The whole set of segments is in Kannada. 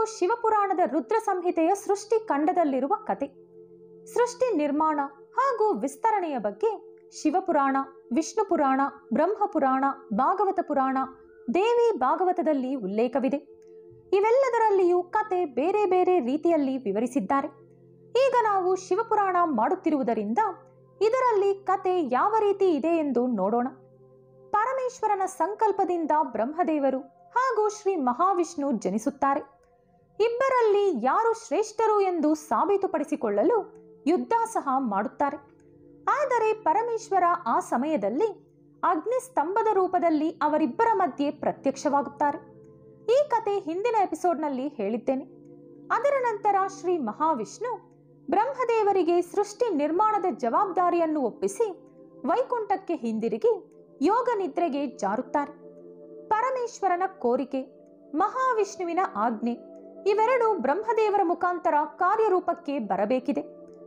ಶಿವಪುರಾಣದ ರುದ್ರ ಸಂಹಿತೆಯ ಸೃಷ್ಟಿ ಖಂಡದಲ್ಲಿರುವ ಕತೆ ಸೃಷ್ಟಿ ನಿರ್ಮಾಣ ಹಾಗೂ ವಿಸ್ತರಣೆಯ ಬಗ್ಗೆ ಶಿವಪುರಾಣ ವಿಷ್ಣು ಪುರಾಣ ಬ್ರಹ್ಮಪುರಾಣ ಭಾಗವತ ಪುರಾಣ ದೇವಿ ಭಾಗವತದಲ್ಲಿ ಉಲ್ಲೇಖವಿದೆ ಇವೆಲ್ಲದರಲ್ಲಿಯೂ ಕತೆ ಬೇರೆ ಬೇರೆ ರೀತಿಯಲ್ಲಿ ವಿವರಿಸಿದ್ದಾರೆ ಈಗ ನಾವು ಶಿವಪುರಾಣ ಮಾಡುತ್ತಿರುವುದರಿಂದ ಇದರಲ್ಲಿ ಕತೆ ಯಾವ ರೀತಿ ಇದೆ ಎಂದು ನೋಡೋಣ ಪರಮೇಶ್ವರನ ಸಂಕಲ್ಪದಿಂದ ಬ್ರಹ್ಮದೇವರು ಹಾಗೂ ಶ್ರೀ ಮಹಾವಿಷ್ಣು ಜನಿಸುತ್ತಾರೆ ಇಬ್ಬರಲ್ಲಿ ಯಾರು ಶ್ರೇಷ್ಠರು ಎಂದು ಸಾಬೀತುಪಡಿಸಿಕೊಳ್ಳಲು ಯುದ್ಧ ಸಹ ಮಾಡುತ್ತಾರೆ ಆದರೆ ಪರಮೇಶ್ವರ ಆ ಸಮಯದಲ್ಲಿ ಅಗ್ನಿ ಸ್ತಂಭದ ರೂಪದಲ್ಲಿ ಅವರಿಬ್ಬರ ಮಧ್ಯೆ ಪ್ರತ್ಯಕ್ಷವಾಗುತ್ತಾರೆ ಈ ಕತೆ ಹಿಂದಿನ ಎಪಿಸೋಡ್ನಲ್ಲಿ ಹೇಳಿದ್ದೇನೆ ಅದರ ನಂತರ ಶ್ರೀ ಮಹಾವಿಷ್ಣು ಬ್ರಹ್ಮದೇವರಿಗೆ ಸೃಷ್ಟಿ ನಿರ್ಮಾಣದ ಜವಾಬ್ದಾರಿಯನ್ನು ಒಪ್ಪಿಸಿ ವೈಕುಂಠಕ್ಕೆ ಹಿಂದಿರುಗಿ ಯೋಗ ನಿದ್ರೆಗೆ ಜಾರುತ್ತಾರೆ ಪರಮೇಶ್ವರನ ಕೋರಿಕೆ ಮಹಾವಿಷ್ಣುವಿನ ಆಜ್ಞೆ ಇವೆರಡು ಬ್ರಹ್ಮದೇವರ ಮುಖಾಂತರ ಕಾರ್ಯರೂಪಕ್ಕೆ ಬರಬೇಕಿದೆ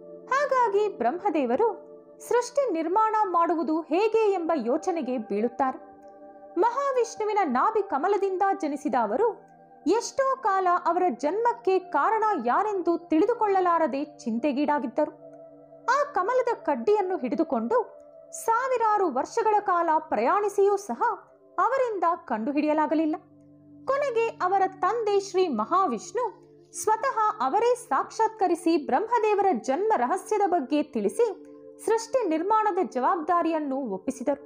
ಹಾಗಾಗಿ ಬ್ರಹ್ಮದೇವರು ಸೃಷ್ಟಿ ನಿರ್ಮಾಣ ಮಾಡುವುದು ಹೇಗೆ ಎಂಬ ಯೋಚನೆಗೆ ಬೀಳುತ್ತಾರೆ ಮಹಾವಿಷ್ಣುವಿನ ನಾಭಿ ಕಮಲದಿಂದ ಜನಿಸಿದ ಅವರು ಎಷ್ಟೋ ಕಾಲ ಅವರ ಜನ್ಮಕ್ಕೆ ಕಾರಣ ಯಾರೆಂದು ತಿಳಿದುಕೊಳ್ಳಲಾರದೆ ಚಿಂತೆಗೀಡಾಗಿದ್ದರು ಆ ಕಮಲದ ಕಡ್ಡಿಯನ್ನು ಹಿಡಿದುಕೊಂಡು ಸಾವಿರಾರು ವರ್ಷಗಳ ಕಾಲ ಪ್ರಯಾಣಿಸಿಯೂ ಸಹ ಅವರಿಂದ ಕಂಡುಹಿಡಿಯಲಾಗಲಿಲ್ಲ ಕೊನೆಗೆ ಅವರ ತಂದೆ ಶ್ರೀ ಮಹಾವಿಷ್ಣು ಸ್ವತಃ ಅವರೇ ಸಾಕ್ಷಾತ್ಕರಿಸಿ ಬ್ರಹ್ಮದೇವರ ಜನ್ಮ ರಹಸ್ಯದ ಬಗ್ಗೆ ತಿಳಿಸಿ ಸೃಷ್ಟಿ ನಿರ್ಮಾಣದ ಜವಾಬ್ದಾರಿಯನ್ನು ಒಪ್ಪಿಸಿದರು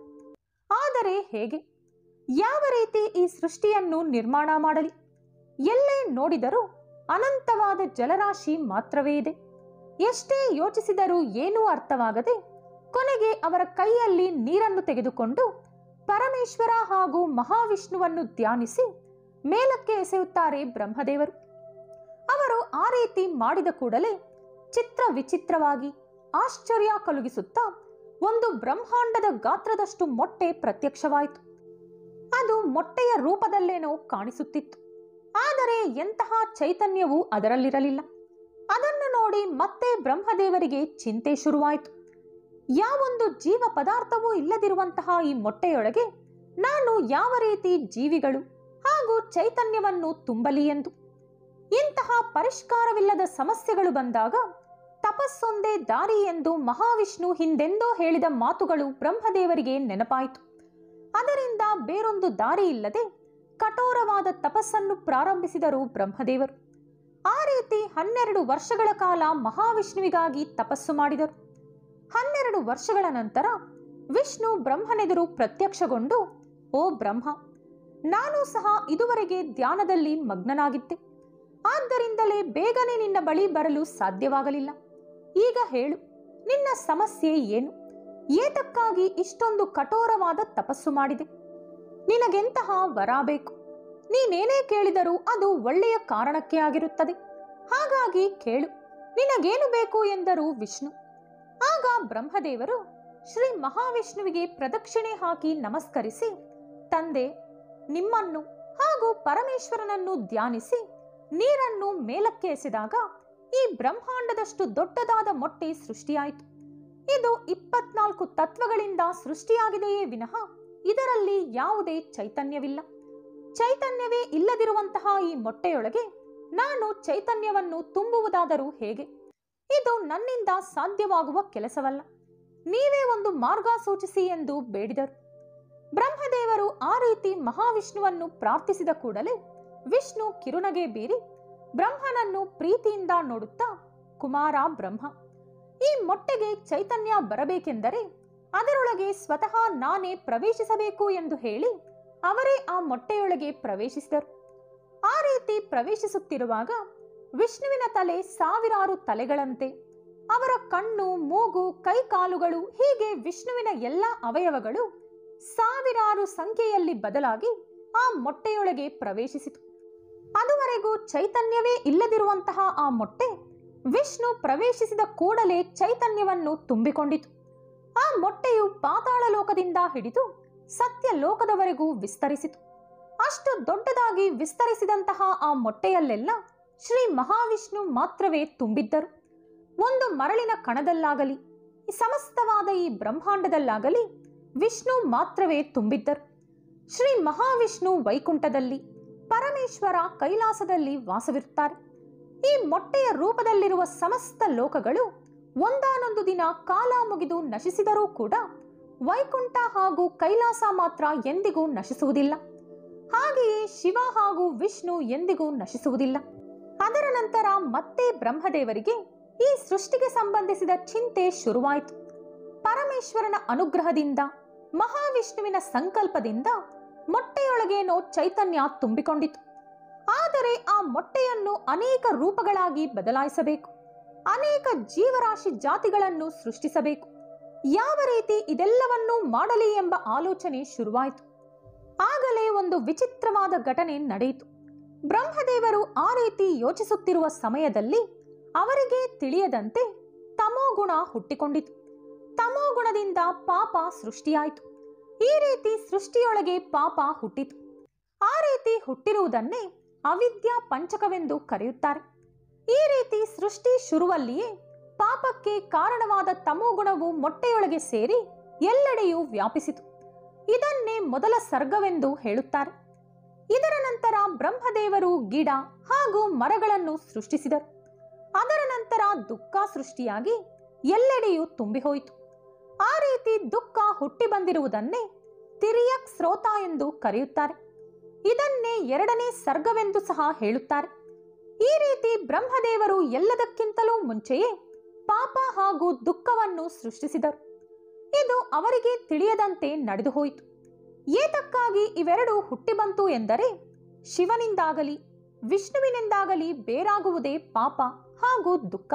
ಆದರೆ ಹೇಗೆ ಯಾವ ರೀತಿ ಈ ಸೃಷ್ಟಿಯನ್ನು ನಿರ್ಮಾಣ ಮಾಡಲಿ ಎಲ್ಲೇ ನೋಡಿದರೂ ಅನಂತವಾದ ಜಲರಾಶಿ ಮಾತ್ರವೇ ಇದೆ ಎಷ್ಟೇ ಯೋಚಿಸಿದರೂ ಏನೂ ಅರ್ಥವಾಗದೆ ಕೊನೆಗೆ ಅವರ ಕೈಯಲ್ಲಿ ನೀರನ್ನು ತೆಗೆದುಕೊಂಡು ಪರಮೇಶ್ವರ ಹಾಗೂ ಮಹಾವಿಷ್ಣುವನ್ನು ಧ್ಯಾನಿಸಿ ಮೇಲಕ್ಕೆ ಎಸೆಯುತ್ತಾರೆ ಬ್ರಹ್ಮದೇವರು ಅವರು ಆ ರೀತಿ ಮಾಡಿದ ಕೂಡಲೇ ಚಿತ್ರ ವಿಚಿತ್ರವಾಗಿ ಆಶ್ಚರ್ಯ ಕಲುಗಿಸುತ್ತಾ ಒಂದು ಬ್ರಹ್ಮಾಂಡದ ಗಾತ್ರದಷ್ಟು ಮೊಟ್ಟೆ ಪ್ರತ್ಯಕ್ಷವಾಯಿತು ಅದು ಮೊಟ್ಟೆಯ ರೂಪದಲ್ಲೇನೋ ಕಾಣಿಸುತ್ತಿತ್ತು ಆದರೆ ಎಂತಹ ಚೈತನ್ಯವೂ ಅದರಲ್ಲಿರಲಿಲ್ಲ ಅದನ್ನು ನೋಡಿ ಮತ್ತೆ ಬ್ರಹ್ಮದೇವರಿಗೆ ಚಿಂತೆ ಶುರುವಾಯಿತು ಯಾವೊಂದು ಜೀವ ಪದಾರ್ಥವೂ ಇಲ್ಲದಿರುವಂತಹ ಈ ಮೊಟ್ಟೆಯೊಳಗೆ ನಾನು ಯಾವ ರೀತಿ ಜೀವಿಗಳು ಹಾಗೂ ಚೈತನ್ಯವನ್ನು ತುಂಬಲಿ ಎಂದು ಇಂತಹ ಪರಿಷ್ಕಾರವಿಲ್ಲದ ಸಮಸ್ಯೆಗಳು ಬಂದಾಗ ತಪಸ್ಸೊಂದೇ ದಾರಿ ಎಂದು ಮಹಾವಿಷ್ಣು ಹಿಂದೆಂದೋ ಹೇಳಿದ ಮಾತುಗಳು ಬ್ರಹ್ಮದೇವರಿಗೆ ನೆನಪಾಯಿತು ಅದರಿಂದ ಬೇರೊಂದು ದಾರಿ ಇಲ್ಲದೆ ಕಠೋರವಾದ ತಪಸ್ಸನ್ನು ಪ್ರಾರಂಭಿಸಿದರು ಬ್ರಹ್ಮದೇವರು ಆ ರೀತಿ ಹನ್ನೆರಡು ವರ್ಷಗಳ ಕಾಲ ಮಹಾವಿಷ್ಣುವಿಗಾಗಿ ತಪಸ್ಸು ಮಾಡಿದರು ಹನ್ನೆರಡು ವರ್ಷಗಳ ನಂತರ ವಿಷ್ಣು ಬ್ರಹ್ಮನೆದುರು ಪ್ರತ್ಯಕ್ಷಗೊಂಡು ಓ ಬ್ರಹ್ಮ ನಾನು ಸಹ ಇದುವರೆಗೆ ಧ್ಯಾನದಲ್ಲಿ ಮಗ್ನನಾಗಿದ್ದೆ ಆದ್ದರಿಂದಲೇ ಬೇಗನೆ ನಿನ್ನ ಬಳಿ ಬರಲು ಸಾಧ್ಯವಾಗಲಿಲ್ಲ ಈಗ ಹೇಳು ನಿನ್ನ ಸಮಸ್ಯೆ ಏನು ಏತಕ್ಕಾಗಿ ಇಷ್ಟೊಂದು ಕಠೋರವಾದ ತಪಸ್ಸು ಮಾಡಿದೆ ನಿನಗೆಂತಹ ವರ ಬೇಕು ನೀನೇನೇ ಕೇಳಿದರೂ ಅದು ಒಳ್ಳೆಯ ಕಾರಣಕ್ಕೆ ಆಗಿರುತ್ತದೆ ಹಾಗಾಗಿ ಕೇಳು ನಿನಗೇನು ಬೇಕು ಎಂದರು ವಿಷ್ಣು ಆಗ ಬ್ರಹ್ಮದೇವರು ಶ್ರೀ ಮಹಾವಿಷ್ಣುವಿಗೆ ಪ್ರದಕ್ಷಿಣೆ ಹಾಕಿ ನಮಸ್ಕರಿಸಿ ತಂದೆ ನಿಮ್ಮನ್ನು ಹಾಗೂ ಪರಮೇಶ್ವರನನ್ನು ಧ್ಯಾನಿಸಿ ನೀರನ್ನು ಮೇಲಕ್ಕೆ ಎಸೆದಾಗ ಈ ಬ್ರಹ್ಮಾಂಡದಷ್ಟು ದೊಡ್ಡದಾದ ಮೊಟ್ಟೆ ಸೃಷ್ಟಿಯಾಯಿತು ಇದು ಇಪ್ಪತ್ನಾಲ್ಕು ತತ್ವಗಳಿಂದ ಸೃಷ್ಟಿಯಾಗಿದೆಯೇ ವಿನಃ ಇದರಲ್ಲಿ ಯಾವುದೇ ಚೈತನ್ಯವಿಲ್ಲ ಚೈತನ್ಯವೇ ಇಲ್ಲದಿರುವಂತಹ ಈ ಮೊಟ್ಟೆಯೊಳಗೆ ನಾನು ಚೈತನ್ಯವನ್ನು ತುಂಬುವುದಾದರೂ ಹೇಗೆ ಇದು ನನ್ನಿಂದ ಸಾಧ್ಯವಾಗುವ ಕೆಲಸವಲ್ಲ ನೀವೇ ಒಂದು ಮಾರ್ಗ ಸೂಚಿಸಿ ಎಂದು ಬೇಡಿದರು ಬ್ರಹ್ಮದೇವರು ಆ ರೀತಿ ಮಹಾವಿಷ್ಣುವನ್ನು ಪ್ರಾರ್ಥಿಸಿದ ಕೂಡಲೇ ವಿಷ್ಣು ಕಿರುನಗೆ ಬೀರಿ ಬ್ರಹ್ಮನನ್ನು ಪ್ರೀತಿಯಿಂದ ನೋಡುತ್ತಾ ಕುಮಾರ ಬ್ರಹ್ಮ ಈ ಮೊಟ್ಟೆಗೆ ಚೈತನ್ಯ ಬರಬೇಕೆಂದರೆ ಅದರೊಳಗೆ ಸ್ವತಃ ನಾನೇ ಪ್ರವೇಶಿಸಬೇಕು ಎಂದು ಹೇಳಿ ಅವರೇ ಆ ಮೊಟ್ಟೆಯೊಳಗೆ ಪ್ರವೇಶಿಸಿದರು ಆ ರೀತಿ ಪ್ರವೇಶಿಸುತ್ತಿರುವಾಗ ವಿಷ್ಣುವಿನ ತಲೆ ಸಾವಿರಾರು ತಲೆಗಳಂತೆ ಅವರ ಕಣ್ಣು ಮೂಗು ಕೈ ಕಾಲುಗಳು ಹೀಗೆ ವಿಷ್ಣುವಿನ ಎಲ್ಲ ಅವಯವಗಳು ಸಾವಿರಾರು ಸಂಖ್ಯೆಯಲ್ಲಿ ಬದಲಾಗಿ ಆ ಮೊಟ್ಟೆಯೊಳಗೆ ಪ್ರವೇಶಿಸಿತು ಅದುವರೆಗೂ ಚೈತನ್ಯವೇ ಇಲ್ಲದಿರುವಂತಹ ಆ ಮೊಟ್ಟೆ ವಿಷ್ಣು ಪ್ರವೇಶಿಸಿದ ಕೂಡಲೇ ಚೈತನ್ಯವನ್ನು ತುಂಬಿಕೊಂಡಿತು ಆ ಮೊಟ್ಟೆಯು ಪಾತಾಳ ಲೋಕದಿಂದ ಹಿಡಿದು ಸತ್ಯ ಲೋಕದವರೆಗೂ ವಿಸ್ತರಿಸಿತು ಅಷ್ಟು ದೊಡ್ಡದಾಗಿ ವಿಸ್ತರಿಸಿದಂತಹ ಆ ಮೊಟ್ಟೆಯಲ್ಲೆಲ್ಲ ಶ್ರೀ ಮಹಾವಿಷ್ಣು ಮಾತ್ರವೇ ತುಂಬಿದ್ದರು ಒಂದು ಮರಳಿನ ಕಣದಲ್ಲಾಗಲಿ ಈ ಸಮಸ್ತವಾದ ಈ ಬ್ರಹ್ಮಾಂಡದಲ್ಲಾಗಲಿ ವಿಷ್ಣು ಮಾತ್ರವೇ ತುಂಬಿದ್ದರು ಶ್ರೀ ಮಹಾವಿಷ್ಣು ವೈಕುಂಠದಲ್ಲಿ ಪರಮೇಶ್ವರ ಕೈಲಾಸದಲ್ಲಿ ವಾಸವಿರುತ್ತಾರೆ ಈ ಮೊಟ್ಟೆಯ ರೂಪದಲ್ಲಿರುವ ಸಮಸ್ತ ಲೋಕಗಳು ಒಂದಾನೊಂದು ದಿನ ಕಾಲ ಮುಗಿದು ನಶಿಸಿದರೂ ಕೂಡ ವೈಕುಂಠ ಹಾಗೂ ಕೈಲಾಸ ಮಾತ್ರ ಎಂದಿಗೂ ನಶಿಸುವುದಿಲ್ಲ ಹಾಗೆಯೇ ಶಿವ ಹಾಗೂ ವಿಷ್ಣು ಎಂದಿಗೂ ನಶಿಸುವುದಿಲ್ಲ ಅದರ ನಂತರ ಮತ್ತೆ ಬ್ರಹ್ಮದೇವರಿಗೆ ಈ ಸೃಷ್ಟಿಗೆ ಸಂಬಂಧಿಸಿದ ಚಿಂತೆ ಶುರುವಾಯಿತು ಪರಮೇಶ್ವರನ ಅನುಗ್ರಹದಿಂದ ಮಹಾವಿಷ್ಣುವಿನ ಸಂಕಲ್ಪದಿಂದ ಮೊಟ್ಟೆಯೊಳಗೇನೋ ಚೈತನ್ಯ ತುಂಬಿಕೊಂಡಿತು ಆದರೆ ಆ ಮೊಟ್ಟೆಯನ್ನು ಅನೇಕ ರೂಪಗಳಾಗಿ ಬದಲಾಯಿಸಬೇಕು ಅನೇಕ ಜೀವರಾಶಿ ಜಾತಿಗಳನ್ನು ಸೃಷ್ಟಿಸಬೇಕು ಯಾವ ರೀತಿ ಇದೆಲ್ಲವನ್ನೂ ಮಾಡಲಿ ಎಂಬ ಆಲೋಚನೆ ಶುರುವಾಯಿತು ಆಗಲೇ ಒಂದು ವಿಚಿತ್ರವಾದ ಘಟನೆ ನಡೆಯಿತು ಬ್ರಹ್ಮದೇವರು ಆ ರೀತಿ ಯೋಚಿಸುತ್ತಿರುವ ಸಮಯದಲ್ಲಿ ಅವರಿಗೆ ತಿಳಿಯದಂತೆ ತಮೋಗುಣ ಹುಟ್ಟಿಕೊಂಡಿತು ತಮೋಗುಣದಿಂದ ಪಾಪ ಸೃಷ್ಟಿಯಾಯಿತು ಈ ರೀತಿ ಸೃಷ್ಟಿಯೊಳಗೆ ಪಾಪ ಹುಟ್ಟಿತು ಆ ರೀತಿ ಹುಟ್ಟಿರುವುದನ್ನೇ ಅವಿದ್ಯಾ ಪಂಚಕವೆಂದು ಕರೆಯುತ್ತಾರೆ ಈ ರೀತಿ ಸೃಷ್ಟಿ ಶುರುವಲ್ಲಿಯೇ ಪಾಪಕ್ಕೆ ಕಾರಣವಾದ ತಮೋಗುಣವು ಮೊಟ್ಟೆಯೊಳಗೆ ಸೇರಿ ಎಲ್ಲೆಡೆಯೂ ವ್ಯಾಪಿಸಿತು ಇದನ್ನೇ ಮೊದಲ ಸರ್ಗವೆಂದು ಹೇಳುತ್ತಾರೆ ಇದರ ನಂತರ ಬ್ರಹ್ಮದೇವರು ಗಿಡ ಹಾಗೂ ಮರಗಳನ್ನು ಸೃಷ್ಟಿಸಿದರು ಅದರ ನಂತರ ದುಃಖ ಸೃಷ್ಟಿಯಾಗಿ ಎಲ್ಲೆಡೆಯೂ ತುಂಬಿಹೋಯಿತು ಆ ರೀತಿ ದುಃಖ ಹುಟ್ಟಿ ಬಂದಿರುವುದನ್ನೇ ತಿರಿಯಕ್ ಸ್ರೋತ ಎಂದು ಕರೆಯುತ್ತಾರೆ ಇದನ್ನೇ ಎರಡನೇ ಸರ್ಗವೆಂದು ಸಹ ಹೇಳುತ್ತಾರೆ ಈ ರೀತಿ ಬ್ರಹ್ಮದೇವರು ಎಲ್ಲದಕ್ಕಿಂತಲೂ ಮುಂಚೆಯೇ ಪಾಪ ಹಾಗೂ ದುಃಖವನ್ನು ಸೃಷ್ಟಿಸಿದರು ಇದು ಅವರಿಗೆ ತಿಳಿಯದಂತೆ ನಡೆದು ಹೋಯಿತು ಏತಕ್ಕಾಗಿ ಇವೆರಡು ಹುಟ್ಟಿ ಬಂತು ಎಂದರೆ ಶಿವನಿಂದಾಗಲಿ ವಿಷ್ಣುವಿನಿಂದಾಗಲಿ ಬೇರಾಗುವುದೇ ಪಾಪ ಹಾಗೂ ದುಃಖ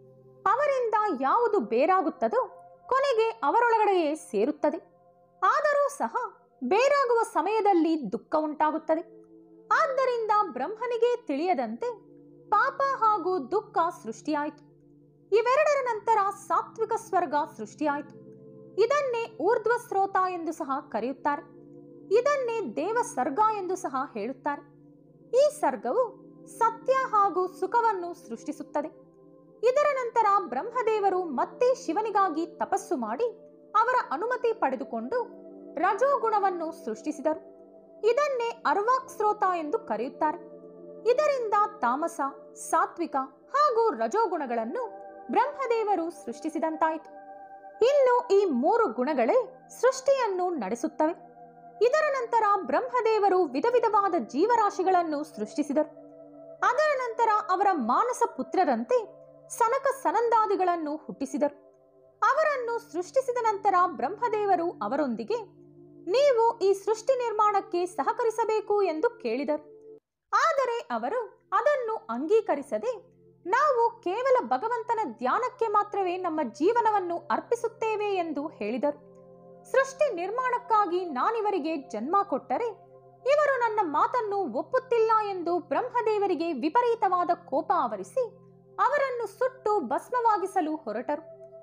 ಅವರಿಂದ ಯಾವುದು ಬೇರಾಗುತ್ತದೋ ಕೊನೆಗೆ ಅವರೊಳಗಡೆಯೇ ಸೇರುತ್ತದೆ ಆದರೂ ಸಹ ಬೇರಾಗುವ ಸಮಯದಲ್ಲಿ ದುಃಖ ಉಂಟಾಗುತ್ತದೆ ಆದ್ದರಿಂದ ಬ್ರಹ್ಮನಿಗೆ ತಿಳಿಯದಂತೆ ಪಾಪ ಹಾಗೂ ದುಃಖ ಸೃಷ್ಟಿಯಾಯಿತು ಇವೆರಡರ ನಂತರ ಸಾತ್ವಿಕ ಸ್ವರ್ಗ ಸೃಷ್ಟಿಯಾಯಿತು ಇದನ್ನೇ ಊರ್ಧ್ವ ಸ್ರೋತ ಎಂದು ಸಹ ಕರೆಯುತ್ತಾರೆ ಇದನ್ನೇ ದೇವ ಸರ್ಗ ಎಂದು ಸಹ ಹೇಳುತ್ತಾರೆ ಈ ಸರ್ಗವು ಸತ್ಯ ಹಾಗೂ ಸುಖವನ್ನು ಸೃಷ್ಟಿಸುತ್ತದೆ ಇದರ ನಂತರ ಬ್ರಹ್ಮದೇವರು ಮತ್ತೆ ಶಿವನಿಗಾಗಿ ತಪಸ್ಸು ಮಾಡಿ ಅವರ ಅನುಮತಿ ಪಡೆದುಕೊಂಡು ರಜೋಗುಣವನ್ನು ಸೃಷ್ಟಿಸಿದರು ಇದನ್ನೇ ಅರ್ವಾಕ್ ಸ್ರೋತ ಎಂದು ಕರೆಯುತ್ತಾರೆ ಇದರಿಂದ ತಾಮಸ ಸಾತ್ವಿಕ ಹಾಗೂ ರಜೋಗುಣಗಳನ್ನು ಬ್ರಹ್ಮದೇವರು ಸೃಷ್ಟಿಸಿದಂತಾಯಿತು ಇನ್ನು ಈ ಮೂರು ಗುಣಗಳೇ ಸೃಷ್ಟಿಯನ್ನು ನಡೆಸುತ್ತವೆ ಇದರ ನಂತರ ಬ್ರಹ್ಮದೇವರು ವಿಧ ವಿಧವಾದ ಜೀವರಾಶಿಗಳನ್ನು ಸೃಷ್ಟಿಸಿದರು ಅದರ ನಂತರ ಅವರ ಮಾನಸ ಪುತ್ರರಂತೆ ಸನಕ ಸನಂದಾದಿಗಳನ್ನು ಹುಟ್ಟಿಸಿದರು ಅವರನ್ನು ಸೃಷ್ಟಿಸಿದ ನಂತರ ಬ್ರಹ್ಮದೇವರು ಅವರೊಂದಿಗೆ ನೀವು ಈ ಸೃಷ್ಟಿ ನಿರ್ಮಾಣಕ್ಕೆ ಸಹಕರಿಸಬೇಕು ಎಂದು ಕೇಳಿದರು ಆದರೆ ಅವರು ಅದನ್ನು ಅಂಗೀಕರಿಸದೆ ನಾವು ಕೇವಲ ಭಗವಂತನ ಧ್ಯಾನಕ್ಕೆ ಮಾತ್ರವೇ ನಮ್ಮ ಜೀವನವನ್ನು ಅರ್ಪಿಸುತ್ತೇವೆ ಎಂದು ಹೇಳಿದರು ಸೃಷ್ಟಿ ನಿರ್ಮಾಣಕ್ಕಾಗಿ ನಾನಿವರಿಗೆ ಜನ್ಮ ಕೊಟ್ಟರೆ ಇವರು ನನ್ನ ಮಾತನ್ನು ಒಪ್ಪುತ್ತಿಲ್ಲ ಎಂದು ಬ್ರಹ್ಮದೇವರಿಗೆ ವಿಪರೀತವಾದ ಕೋಪ ಆವರಿಸಿ ಅವರನ್ನು ಸುಟ್ಟು ಭಸ್ಮವಾಗಿಸಲು ಹೊರಟರು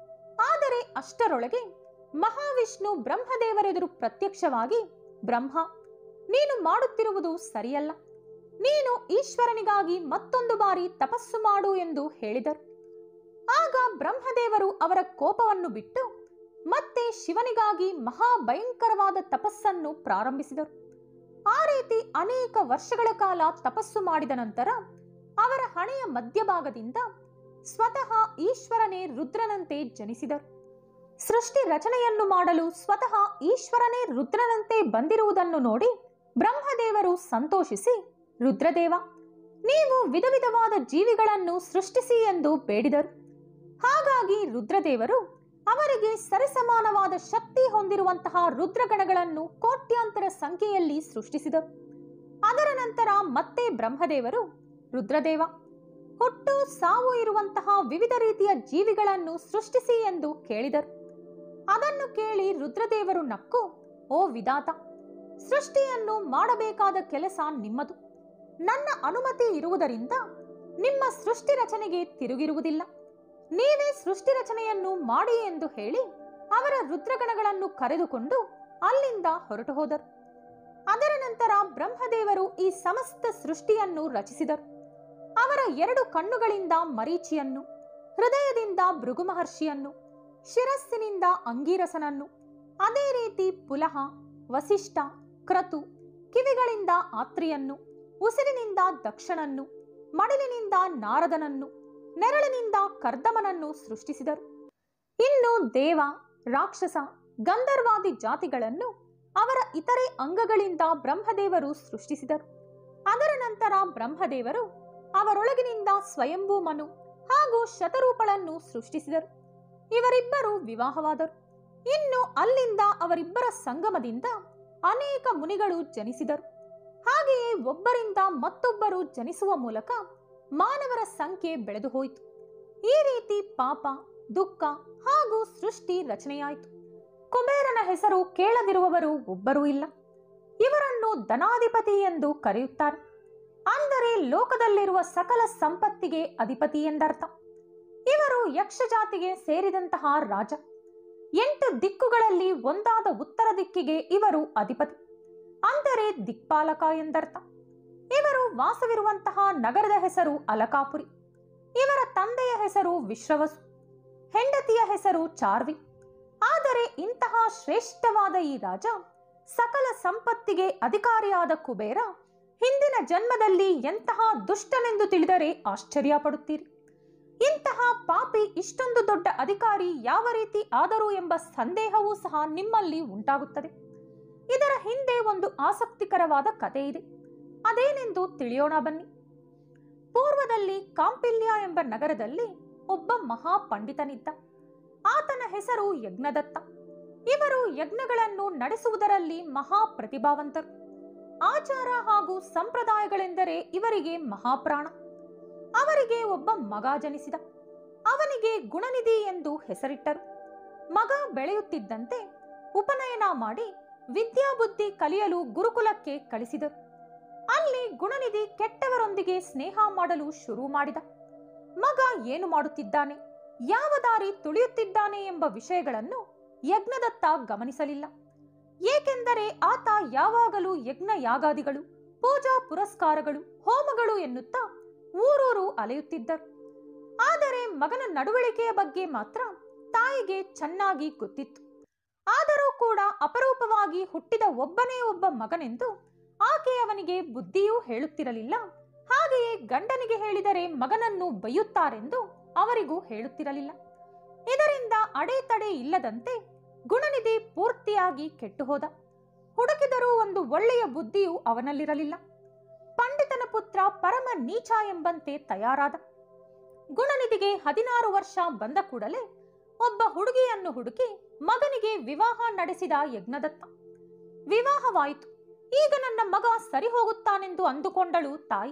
ಆದರೆ ಅಷ್ಟರೊಳಗೆ ಮಹಾವಿಷ್ಣು ಬ್ರಹ್ಮದೇವರೆದುರು ಪ್ರತ್ಯಕ್ಷವಾಗಿ ಬ್ರಹ್ಮ ನೀನು ಮಾಡುತ್ತಿರುವುದು ಸರಿಯಲ್ಲ ನೀನು ಈಶ್ವರನಿಗಾಗಿ ಮತ್ತೊಂದು ಬಾರಿ ತಪಸ್ಸು ಮಾಡು ಎಂದು ಹೇಳಿದರು ಆಗ ಬ್ರಹ್ಮದೇವರು ಅವರ ಕೋಪವನ್ನು ಬಿಟ್ಟು ಮತ್ತೆ ಶಿವನಿಗಾಗಿ ಮಹಾಭಯಂಕರವಾದ ತಪಸ್ಸನ್ನು ಪ್ರಾರಂಭಿಸಿದರು ಆ ರೀತಿ ಅನೇಕ ವರ್ಷಗಳ ಕಾಲ ತಪಸ್ಸು ಮಾಡಿದ ನಂತರ ಅವರ ಹಣೆಯ ಮಧ್ಯಭಾಗದಿಂದ ಸ್ವತಃ ಈಶ್ವರನೇ ರುದ್ರನಂತೆ ಜನಿಸಿದರು ಸೃಷ್ಟಿ ರಚನೆಯನ್ನು ಮಾಡಲು ಸ್ವತಃ ಈಶ್ವರನೇ ರುದ್ರನಂತೆ ಬಂದಿರುವುದನ್ನು ನೋಡಿ ಬ್ರಹ್ಮದೇವರು ಸಂತೋಷಿಸಿ ರುದ್ರದೇವ ನೀವು ವಿಧ ವಿಧವಾದ ಜೀವಿಗಳನ್ನು ಸೃಷ್ಟಿಸಿ ಎಂದು ಬೇಡಿದರು ಹಾಗಾಗಿ ರುದ್ರದೇವರು ಅವರಿಗೆ ಸರಿಸಮಾನವಾದ ಶಕ್ತಿ ಹೊಂದಿರುವಂತಹ ರುದ್ರಗಣಗಳನ್ನು ಕೋಟ್ಯಾಂತರ ಸಂಖ್ಯೆಯಲ್ಲಿ ಸೃಷ್ಟಿಸಿದರು ಅದರ ನಂತರ ಮತ್ತೆ ಬ್ರಹ್ಮದೇವರು ರುದ್ರದೇವ ಹುಟ್ಟು ಸಾವು ಇರುವಂತಹ ವಿವಿಧ ರೀತಿಯ ಜೀವಿಗಳನ್ನು ಸೃಷ್ಟಿಸಿ ಎಂದು ಕೇಳಿದರು ಅದನ್ನು ಕೇಳಿ ರುದ್ರದೇವರು ನಕ್ಕು ಓ ವಿಧಾತ ಸೃಷ್ಟಿಯನ್ನು ಮಾಡಬೇಕಾದ ಕೆಲಸ ನಿಮ್ಮದು ನನ್ನ ಅನುಮತಿ ಇರುವುದರಿಂದ ನಿಮ್ಮ ಸೃಷ್ಟಿ ರಚನೆಗೆ ತಿರುಗಿರುವುದಿಲ್ಲ ನೀವೇ ಸೃಷ್ಟಿ ರಚನೆಯನ್ನು ಮಾಡಿ ಎಂದು ಹೇಳಿ ಅವರ ರುದ್ರಗಣಗಳನ್ನು ಕರೆದುಕೊಂಡು ಅಲ್ಲಿಂದ ಹೊರಟು ಹೋದರು ಅದರ ನಂತರ ಬ್ರಹ್ಮದೇವರು ಈ ಸಮಸ್ತ ಸೃಷ್ಟಿಯನ್ನು ರಚಿಸಿದರು ಅವರ ಎರಡು ಕಣ್ಣುಗಳಿಂದ ಮರೀಚಿಯನ್ನು ಹೃದಯದಿಂದ ಭೃಗು ಮಹರ್ಷಿಯನ್ನು ಶಿರಸ್ಸಿನಿಂದ ಅಂಗೀರಸನನ್ನು ಅದೇ ರೀತಿ ಪುಲಹ ವಸಿಷ್ಠ ಕ್ರತು ಕಿವಿಗಳಿಂದ ಆತ್ರಿಯನ್ನು ಉಸಿರಿನಿಂದ ದಕ್ಷನನ್ನು ಮಡಿಲಿನಿಂದ ನಾರದನನ್ನು ನೆರಳಿನಿಂದ ಕರ್ದಮನನ್ನು ಸೃಷ್ಟಿಸಿದರು ಇನ್ನು ದೇವ ರಾಕ್ಷಸ ಗಂಧರ್ವಾದಿ ಜಾತಿಗಳನ್ನು ಅವರ ಇತರೆ ಅಂಗಗಳಿಂದ ಬ್ರಹ್ಮದೇವರು ಸೃಷ್ಟಿಸಿದರು ಅದರ ನಂತರ ಬ್ರಹ್ಮದೇವರು ಅವರೊಳಗಿನಿಂದ ಸ್ವಯಂಭೂ ಮನು ಹಾಗೂ ಶತರೂಪಳನ್ನು ಸೃಷ್ಟಿಸಿದರು ಇವರಿಬ್ಬರು ವಿವಾಹವಾದರು ಇನ್ನು ಅಲ್ಲಿಂದ ಅವರಿಬ್ಬರ ಸಂಗಮದಿಂದ ಅನೇಕ ಮುನಿಗಳು ಜನಿಸಿದರು ಹಾಗೆಯೇ ಒಬ್ಬರಿಂದ ಮತ್ತೊಬ್ಬರು ಜನಿಸುವ ಮೂಲಕ ಮಾನವರ ಸಂಖ್ಯೆ ಬೆಳೆದು ಹೋಯಿತು ಈ ರೀತಿ ಪಾಪ ದುಃಖ ಹಾಗೂ ಸೃಷ್ಟಿ ರಚನೆಯಾಯಿತು ಕುಬೇರನ ಹೆಸರು ಕೇಳದಿರುವವರು ಒಬ್ಬರೂ ಇಲ್ಲ ಇವರನ್ನು ಧನಾಧಿಪತಿ ಎಂದು ಕರೆಯುತ್ತಾರೆ ಅಂದರೆ ಲೋಕದಲ್ಲಿರುವ ಸಕಲ ಸಂಪತ್ತಿಗೆ ಅಧಿಪತಿ ಎಂದರ್ಥ ಇವರು ಯಕ್ಷ ಜಾತಿಗೆ ಸೇರಿದಂತಹ ರಾಜ ಎಂಟು ದಿಕ್ಕುಗಳಲ್ಲಿ ಒಂದಾದ ಉತ್ತರ ದಿಕ್ಕಿಗೆ ಇವರು ಅಧಿಪತಿ ಅಂದರೆ ದಿಕ್ಪಾಲಕ ಎಂದರ್ಥ ಇವರು ವಾಸವಿರುವಂತಹ ನಗರದ ಹೆಸರು ಅಲಕಾಪುರಿ ಇವರ ತಂದೆಯ ಹೆಸರು ವಿಶ್ರವಸು ಹೆಂಡತಿಯ ಹೆಸರು ಚಾರ್ವಿ ಆದರೆ ಇಂತಹ ಶ್ರೇಷ್ಠವಾದ ಈ ರಾಜ ಸಕಲ ಸಂಪತ್ತಿಗೆ ಅಧಿಕಾರಿಯಾದ ಕುಬೇರ ಹಿಂದಿನ ಜನ್ಮದಲ್ಲಿ ಎಂತಹ ದುಷ್ಟನೆಂದು ತಿಳಿದರೆ ಆಶ್ಚರ್ಯ ಪಡುತ್ತೀರಿ ಇಂತಹ ಪಾಪಿ ಇಷ್ಟೊಂದು ದೊಡ್ಡ ಅಧಿಕಾರಿ ಯಾವ ರೀತಿ ಆದರು ಎಂಬ ಸಂದೇಹವೂ ಸಹ ನಿಮ್ಮಲ್ಲಿ ಉಂಟಾಗುತ್ತದೆ ಇದರ ಹಿಂದೆ ಒಂದು ಆಸಕ್ತಿಕರವಾದ ಕಥೆ ಇದೆ ಅದೇನೆಂದು ತಿಳಿಯೋಣ ಬನ್ನಿ ಪೂರ್ವದಲ್ಲಿ ಕಾಂಪಿಲ್ಯ ಎಂಬ ನಗರದಲ್ಲಿ ಒಬ್ಬ ಮಹಾ ಪಂಡಿತನಿದ್ದ ಆತನ ಹೆಸರು ಯಜ್ಞದತ್ತ ಇವರು ಯಜ್ಞಗಳನ್ನು ನಡೆಸುವುದರಲ್ಲಿ ಮಹಾ ಪ್ರತಿಭಾವಂತರು ಆಚಾರ ಹಾಗೂ ಸಂಪ್ರದಾಯಗಳೆಂದರೆ ಇವರಿಗೆ ಮಹಾಪ್ರಾಣ ಅವರಿಗೆ ಒಬ್ಬ ಮಗ ಜನಿಸಿದ ಅವನಿಗೆ ಗುಣನಿಧಿ ಎಂದು ಹೆಸರಿಟ್ಟರು ಮಗ ಬೆಳೆಯುತ್ತಿದ್ದಂತೆ ಉಪನಯನ ಮಾಡಿ ವಿದ್ಯಾಬುದ್ಧಿ ಕಲಿಯಲು ಗುರುಕುಲಕ್ಕೆ ಕಳಿಸಿದರು ಅಲ್ಲಿ ಗುಣನಿಧಿ ಕೆಟ್ಟವರೊಂದಿಗೆ ಸ್ನೇಹ ಮಾಡಲು ಶುರು ಮಾಡಿದ ಮಗ ಏನು ಮಾಡುತ್ತಿದ್ದಾನೆ ಯಾವ ದಾರಿ ತುಳಿಯುತ್ತಿದ್ದಾನೆ ಎಂಬ ವಿಷಯಗಳನ್ನು ಯಜ್ಞದತ್ತ ಗಮನಿಸಲಿಲ್ಲ ಏಕೆಂದರೆ ಆತ ಯಾವಾಗಲೂ ಯಜ್ಞ ಯಾಗಾದಿಗಳು ಪೂಜಾ ಪುರಸ್ಕಾರಗಳು ಹೋಮಗಳು ಎನ್ನುತ್ತಾ ಊರೂರು ಅಲೆಯುತ್ತಿದ್ದರು ಆದರೆ ಮಗನ ನಡವಳಿಕೆಯ ಬಗ್ಗೆ ಮಾತ್ರ ತಾಯಿಗೆ ಚೆನ್ನಾಗಿ ಗೊತ್ತಿತ್ತು ಆದರೂ ಕೂಡ ಅಪರೂಪವಾಗಿ ಹುಟ್ಟಿದ ಒಬ್ಬನೇ ಒಬ್ಬ ಮಗನೆಂದು ಆಕೆ ಅವನಿಗೆ ಬುದ್ಧಿಯೂ ಹೇಳುತ್ತಿರಲಿಲ್ಲ ಹಾಗೆಯೇ ಗಂಡನಿಗೆ ಹೇಳಿದರೆ ಮಗನನ್ನು ಬೈಯುತ್ತಾರೆಂದು ಅವರಿಗೂ ಹೇಳುತ್ತಿರಲಿಲ್ಲ ಇದರಿಂದ ಅಡೆತಡೆ ಇಲ್ಲದಂತೆ ಗುಣನಿಧಿ ಪೂರ್ತಿಯಾಗಿ ಕೆಟ್ಟು ಹೋದ ಹುಡುಕಿದರೂ ಒಂದು ಒಳ್ಳೆಯ ಬುದ್ಧಿಯೂ ಅವನಲ್ಲಿರಲಿಲ್ಲ ಪಂಡಿತನ ಪುತ್ರ ಪರಮ ನೀಚ ಎಂಬಂತೆ ತಯಾರಾದ ಗುಣನಿಧಿಗೆ ಹದಿನಾರು ವರ್ಷ ಬಂದ ಕೂಡಲೇ ಒಬ್ಬ ಹುಡುಗಿಯನ್ನು ಹುಡುಕಿ ಮಗನಿಗೆ ವಿವಾಹ ನಡೆಸಿದ ಯಜ್ಞದತ್ತ ವಿವಾಹವಾಯಿತು ಈಗ ನನ್ನ ಮಗ ಸರಿ ಹೋಗುತ್ತಾನೆಂದು ಅಂದುಕೊಂಡಳು ತಾಯಿ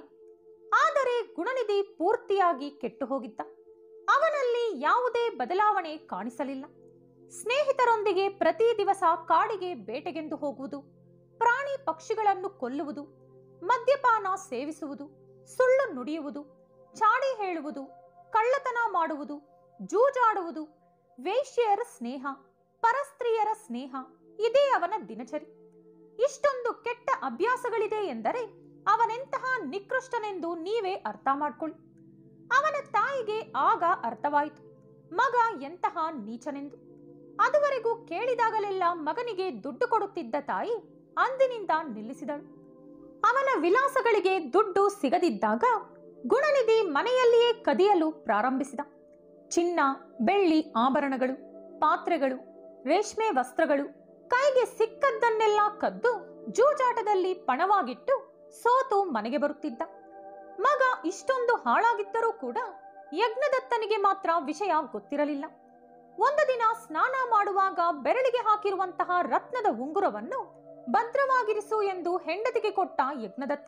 ಆದರೆ ಗುಣನಿಧಿ ಪೂರ್ತಿಯಾಗಿ ಕೆಟ್ಟು ಹೋಗಿದ್ದ ಅವನಲ್ಲಿ ಯಾವುದೇ ಬದಲಾವಣೆ ಕಾಣಿಸಲಿಲ್ಲ ಸ್ನೇಹಿತರೊಂದಿಗೆ ಪ್ರತಿ ದಿವಸ ಕಾಡಿಗೆ ಬೇಟೆಗೆಂದು ಹೋಗುವುದು ಪ್ರಾಣಿ ಪಕ್ಷಿಗಳನ್ನು ಕೊಲ್ಲುವುದು ಮದ್ಯಪಾನ ಸೇವಿಸುವುದು ಸುಳ್ಳು ನುಡಿಯುವುದು ಚಾಡಿ ಹೇಳುವುದು ಕಳ್ಳತನ ಮಾಡುವುದು ಜೂಜಾಡುವುದು ವೇಶ್ಯೆಯರ ಸ್ನೇಹ ಪರಸ್ತ್ರೀಯರ ಸ್ನೇಹ ಇದೇ ಅವನ ದಿನಚರಿ ಇಷ್ಟೊಂದು ಕೆಟ್ಟ ಅಭ್ಯಾಸಗಳಿದೆ ಎಂದರೆ ಅವನೆಂತಹ ನಿಕೃಷ್ಟನೆಂದು ನೀವೇ ಅರ್ಥ ಮಾಡ್ಕೊಳ್ಳಿ ಅವನ ತಾಯಿಗೆ ಆಗ ಅರ್ಥವಾಯಿತು ಮಗ ಎಂತಹ ನೀಚನೆಂದು ಅದುವರೆಗೂ ಕೇಳಿದಾಗಲೆಲ್ಲ ಮಗನಿಗೆ ದುಡ್ಡು ಕೊಡುತ್ತಿದ್ದ ತಾಯಿ ಅಂದಿನಿಂದ ನಿಲ್ಲಿಸಿದಳು ಅವನ ವಿಲಾಸಗಳಿಗೆ ದುಡ್ಡು ಸಿಗದಿದ್ದಾಗ ಗುಣನಿಧಿ ಮನೆಯಲ್ಲಿಯೇ ಕದಿಯಲು ಪ್ರಾರಂಭಿಸಿದ ಚಿನ್ನ ಬೆಳ್ಳಿ ಆಭರಣಗಳು ಪಾತ್ರೆಗಳು ರೇಷ್ಮೆ ವಸ್ತ್ರಗಳು ಕೈಗೆ ಸಿಕ್ಕದ್ದನ್ನೆಲ್ಲ ಕದ್ದು ಜೂಜಾಟದಲ್ಲಿ ಪಣವಾಗಿಟ್ಟು ಸೋತು ಮನೆಗೆ ಬರುತ್ತಿದ್ದ ಮಗ ಇಷ್ಟೊಂದು ಹಾಳಾಗಿದ್ದರೂ ಕೂಡ ಯಜ್ಞದತ್ತನಿಗೆ ಮಾತ್ರ ವಿಷಯ ಗೊತ್ತಿರಲಿಲ್ಲ ಒಂದು ದಿನ ಸ್ನಾನ ಮಾಡುವಾಗ ಬೆರಳಿಗೆ ಹಾಕಿರುವಂತಹ ರತ್ನದ ಉಂಗುರವನ್ನು ಭದ್ರವಾಗಿರಿಸು ಎಂದು ಹೆಂಡತಿಗೆ ಕೊಟ್ಟ ಯಜ್ಞದತ್ತ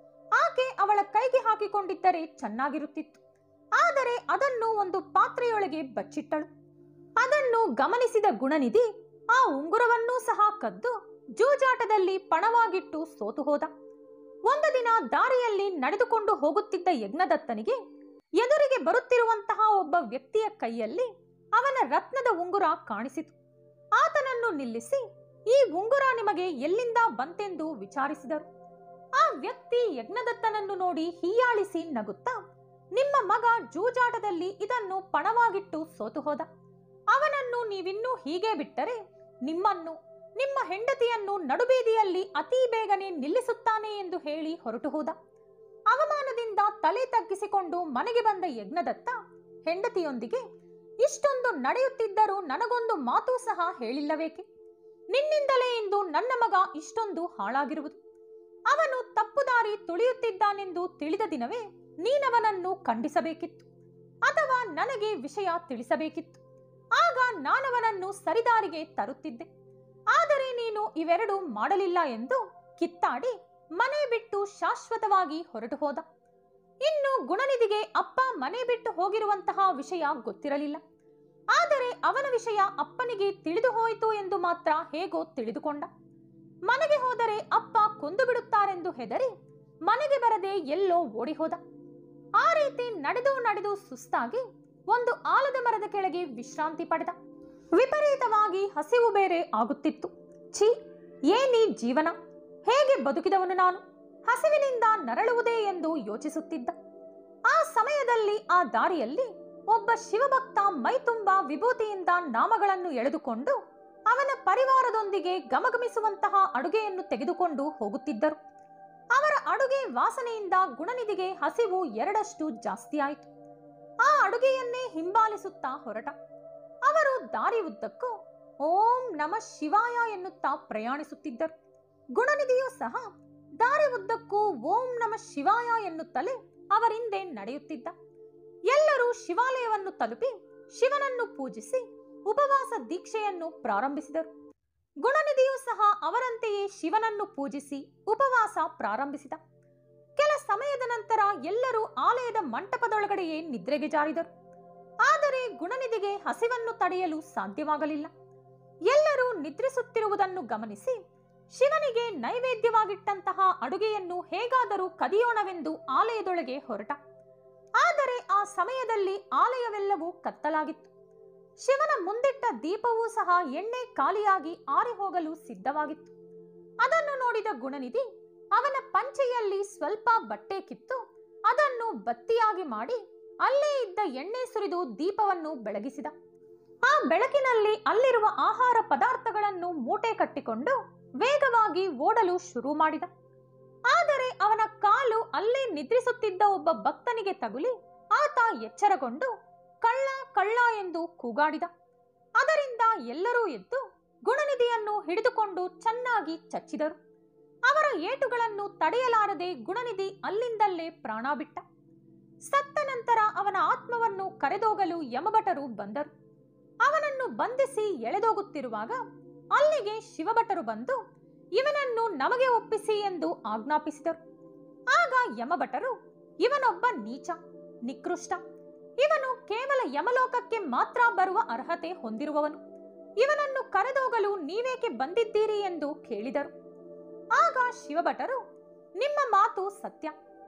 ಆಕೆ ಅವಳ ಕೈಗೆ ಹಾಕಿಕೊಂಡಿದ್ದರೆ ಚೆನ್ನಾಗಿರುತ್ತಿತ್ತು ಆದರೆ ಅದನ್ನು ಒಂದು ಪಾತ್ರೆಯೊಳಗೆ ಬಚ್ಚಿಟ್ಟಳು ಅದನ್ನು ಗಮನಿಸಿದ ಗುಣನಿಧಿ ಆ ಉಂಗುರವನ್ನೂ ಸಹ ಕದ್ದು ಜೂಜಾಟದಲ್ಲಿ ಪಣವಾಗಿಟ್ಟು ಸೋತು ಹೋದ ಒಂದು ದಿನ ದಾರಿಯಲ್ಲಿ ನಡೆದುಕೊಂಡು ಹೋಗುತ್ತಿದ್ದ ಯಜ್ಞದತ್ತನಿಗೆ ಎದುರಿಗೆ ಬರುತ್ತಿರುವಂತಹ ಒಬ್ಬ ವ್ಯಕ್ತಿಯ ಕೈಯಲ್ಲಿ ಅವನ ರತ್ನದ ಉಂಗುರ ಕಾಣಿಸಿತು ಆತನನ್ನು ನಿಲ್ಲಿಸಿ ಈ ಉಂಗುರ ನಿಮಗೆ ಎಲ್ಲಿಂದ ಬಂತೆಂದು ವಿಚಾರಿಸಿದರು ಆ ವ್ಯಕ್ತಿ ಯಜ್ಞದತ್ತನನ್ನು ನೋಡಿ ಹೀಯಾಳಿಸಿ ನಗುತ್ತಾ ನಿಮ್ಮ ಮಗ ಜೂಜಾಟದಲ್ಲಿ ಇದನ್ನು ಪಣವಾಗಿಟ್ಟು ಸೋತು ಹೋದ ಅವನನ್ನು ನೀವಿನ್ನೂ ಹೀಗೆ ಬಿಟ್ಟರೆ ನಿಮ್ಮನ್ನು ನಿಮ್ಮ ಹೆಂಡತಿಯನ್ನು ನಡುಬೀದಿಯಲ್ಲಿ ಅತೀ ಬೇಗನೆ ನಿಲ್ಲಿಸುತ್ತಾನೆ ಎಂದು ಹೇಳಿ ಹೊರಟು ಹೋದ ಅವಮಾನದಿಂದ ತಲೆ ತಗ್ಗಿಸಿಕೊಂಡು ಮನೆಗೆ ಬಂದ ಯಜ್ಞದತ್ತ ಹೆಂಡತಿಯೊಂದಿಗೆ ಇಷ್ಟೊಂದು ನಡೆಯುತ್ತಿದ್ದರೂ ನನಗೊಂದು ಮಾತು ಸಹ ಹೇಳಿಲ್ಲವೇಕೆ ನಿನ್ನಿಂದಲೇ ಇಂದು ನನ್ನ ಮಗ ಇಷ್ಟೊಂದು ಹಾಳಾಗಿರುವುದು ಅವನು ತಪ್ಪು ದಾರಿ ತುಳಿಯುತ್ತಿದ್ದಾನೆಂದು ತಿಳಿದ ದಿನವೇ ನೀನವನನ್ನು ಖಂಡಿಸಬೇಕಿತ್ತು ಅಥವಾ ನನಗೆ ವಿಷಯ ತಿಳಿಸಬೇಕಿತ್ತು ಆಗ ನಾನವನನ್ನು ಸರಿದಾರಿಗೆ ತರುತ್ತಿದ್ದೆ ಆದರೆ ನೀನು ಇವೆರಡು ಮಾಡಲಿಲ್ಲ ಎಂದು ಕಿತ್ತಾಡಿ ಮನೆ ಬಿಟ್ಟು ಶಾಶ್ವತವಾಗಿ ಹೊರಟು ಹೋದ ಇನ್ನು ಗುಣನಿಧಿಗೆ ಅಪ್ಪ ಮನೆ ಬಿಟ್ಟು ಹೋಗಿರುವಂತಹ ವಿಷಯ ಗೊತ್ತಿರಲಿಲ್ಲ ಆದರೆ ಅವನ ವಿಷಯ ಅಪ್ಪನಿಗೆ ತಿಳಿದು ಹೋಯಿತು ಎಂದು ಮಾತ್ರ ಹೇಗೋ ತಿಳಿದುಕೊಂಡ ಮನೆಗೆ ಹೋದರೆ ಅಪ್ಪ ಕೊಂದು ಬಿಡುತ್ತಾರೆಂದು ಹೆದರಿ ಮನೆಗೆ ಬರದೆ ಎಲ್ಲೋ ಓಡಿ ಹೋದ ಆ ರೀತಿ ನಡೆದು ನಡೆದು ಸುಸ್ತಾಗಿ ಒಂದು ಆಲದ ಮರದ ಕೆಳಗೆ ವಿಶ್ರಾಂತಿ ಪಡೆದ ವಿಪರೀತವಾಗಿ ಹಸಿವು ಬೇರೆ ಆಗುತ್ತಿತ್ತು ಛೀ ಏನೀ ಜೀವನ ಹೇಗೆ ಬದುಕಿದವನು ನಾನು ಹಸಿವಿನಿಂದ ನರಳುವುದೇ ಎಂದು ಯೋಚಿಸುತ್ತಿದ್ದ ಆ ಸಮಯದಲ್ಲಿ ಆ ದಾರಿಯಲ್ಲಿ ಒಬ್ಬ ಶಿವಭಕ್ತ ಮೈತುಂಬ ವಿಭೂತಿಯಿಂದ ನಾಮಗಳನ್ನು ಎಳೆದುಕೊಂಡು ಅವನ ಪರಿವಾರದೊಂದಿಗೆ ಗಮಗಮಿಸುವಂತಹ ಅಡುಗೆಯನ್ನು ತೆಗೆದುಕೊಂಡು ಹೋಗುತ್ತಿದ್ದರು ಅವರ ಅಡುಗೆ ವಾಸನೆಯಿಂದ ಗುಣನಿಧಿಗೆ ಹಸಿವು ಎರಡಷ್ಟು ಜಾಸ್ತಿಯಾಯಿತು ಆ ಅಡುಗೆಯನ್ನೇ ಹಿಂಬಾಲಿಸುತ್ತಾ ಹೊರಟ ಅವರು ದಾರಿ ಉದ್ದಕ್ಕೂ ಓಂ ನಮ ಶಿವಾಯ ಎನ್ನುತ್ತಾ ಪ್ರಯಾಣಿಸುತ್ತಿದ್ದರು ಗುಣನಿಧಿಯೂ ಸಹ ದಾರಿ ಉದ್ದಕ್ಕೂ ಓಂ ನಮ ಶಿವಾಯ ಎನ್ನುತ್ತಲೇ ಅವರಿಂದೆ ನಡೆಯುತ್ತಿದ್ದ ಎಲ್ಲರೂ ಶಿವಾಲಯವನ್ನು ತಲುಪಿ ಶಿವನನ್ನು ಪೂಜಿಸಿ ಉಪವಾಸ ದೀಕ್ಷೆಯನ್ನು ಪ್ರಾರಂಭಿಸಿದರು ಗುಣನಿಧಿಯೂ ಸಹ ಅವರಂತೆಯೇ ಶಿವನನ್ನು ಪೂಜಿಸಿ ಉಪವಾಸ ಪ್ರಾರಂಭಿಸಿದ ಕೆಲ ಸಮಯದ ನಂತರ ಎಲ್ಲರೂ ಆಲಯದ ಮಂಟಪದೊಳಗಡೆಯೇ ನಿದ್ರೆಗೆ ಜಾರಿದರು ಆದರೆ ಗುಣನಿಧಿಗೆ ಹಸಿವನ್ನು ತಡೆಯಲು ಸಾಧ್ಯವಾಗಲಿಲ್ಲ ಎಲ್ಲರೂ ನಿದ್ರಿಸುತ್ತಿರುವುದನ್ನು ಗಮನಿಸಿ ಶಿವನಿಗೆ ನೈವೇದ್ಯವಾಗಿಟ್ಟಂತಹ ಅಡುಗೆಯನ್ನು ಹೇಗಾದರೂ ಕದಿಯೋಣವೆಂದು ಆಲಯದೊಳಗೆ ಹೊರಟ ಆದರೆ ಆ ಸಮಯದಲ್ಲಿ ಆಲಯವೆಲ್ಲವೂ ಕತ್ತಲಾಗಿತ್ತು ಶಿವನ ಮುಂದಿಟ್ಟ ದೀಪವೂ ಸಹ ಎಣ್ಣೆ ಖಾಲಿಯಾಗಿ ಆರಿ ಹೋಗಲು ಸಿದ್ಧವಾಗಿತ್ತು ಅದನ್ನು ನೋಡಿದ ಗುಣನಿಧಿ ಅವನ ಪಂಚೆಯಲ್ಲಿ ಸ್ವಲ್ಪ ಬಟ್ಟೆ ಕಿತ್ತು ಅದನ್ನು ಬತ್ತಿಯಾಗಿ ಮಾಡಿ ಅಲ್ಲೇ ಇದ್ದ ಎಣ್ಣೆ ಸುರಿದು ದೀಪವನ್ನು ಬೆಳಗಿಸಿದ ಆ ಬೆಳಕಿನಲ್ಲಿ ಅಲ್ಲಿರುವ ಆಹಾರ ಪದಾರ್ಥಗಳನ್ನು ಮೂಟೆ ಕಟ್ಟಿಕೊಂಡು ವೇಗವಾಗಿ ಓಡಲು ಶುರು ಮಾಡಿದ ಆದರೆ ಅವನ ಕಾಲು ಅಲ್ಲೇ ನಿದ್ರಿಸುತ್ತಿದ್ದ ಒಬ್ಬ ಭಕ್ತನಿಗೆ ತಗುಲಿ ಆತ ಎಚ್ಚರಗೊಂಡು ಕಳ್ಳ ಕಳ್ಳ ಎಂದು ಕೂಗಾಡಿದ ಅದರಿಂದ ಎಲ್ಲರೂ ಎದ್ದು ಗುಣನಿಧಿಯನ್ನು ಹಿಡಿದುಕೊಂಡು ಚೆನ್ನಾಗಿ ಚಚ್ಚಿದರು ಅವರ ಏಟುಗಳನ್ನು ತಡೆಯಲಾರದೆ ಗುಣನಿಧಿ ಅಲ್ಲಿಂದಲ್ಲೇ ಪ್ರಾಣ ಬಿಟ್ಟ ಸತ್ತ ನಂತರ ಅವನ ಆತ್ಮವನ್ನು ಕರೆದೋಗಲು ಯಮಭಟರು ಬಂದರು ಅವನನ್ನು ಬಂಧಿಸಿ ಎಳೆದೋಗುತ್ತಿರುವಾಗ ಅಲ್ಲಿಗೆ ಶಿವಭಟರು ಬಂದು ಇವನನ್ನು ನಮಗೆ ಒಪ್ಪಿಸಿ ಎಂದು ಆಜ್ಞಾಪಿಸಿದರು ಆಗ ಯಮಭಟರು ಇವನೊಬ್ಬ ನೀಚ ನಿಕೃಷ್ಟ ಇವನು ಕೇವಲ ಯಮಲೋಕಕ್ಕೆ ಮಾತ್ರ ಬರುವ ಅರ್ಹತೆ ಹೊಂದಿರುವವನು ಇವನನ್ನು ಕರೆದೋಗಲು ನೀವೇಕೆ ಬಂದಿದ್ದೀರಿ ಎಂದು ಕೇಳಿದರು ಆಗ ಶಿವಭಟರು ನಿಮ್ಮ ಮಾತು ಸತ್ಯ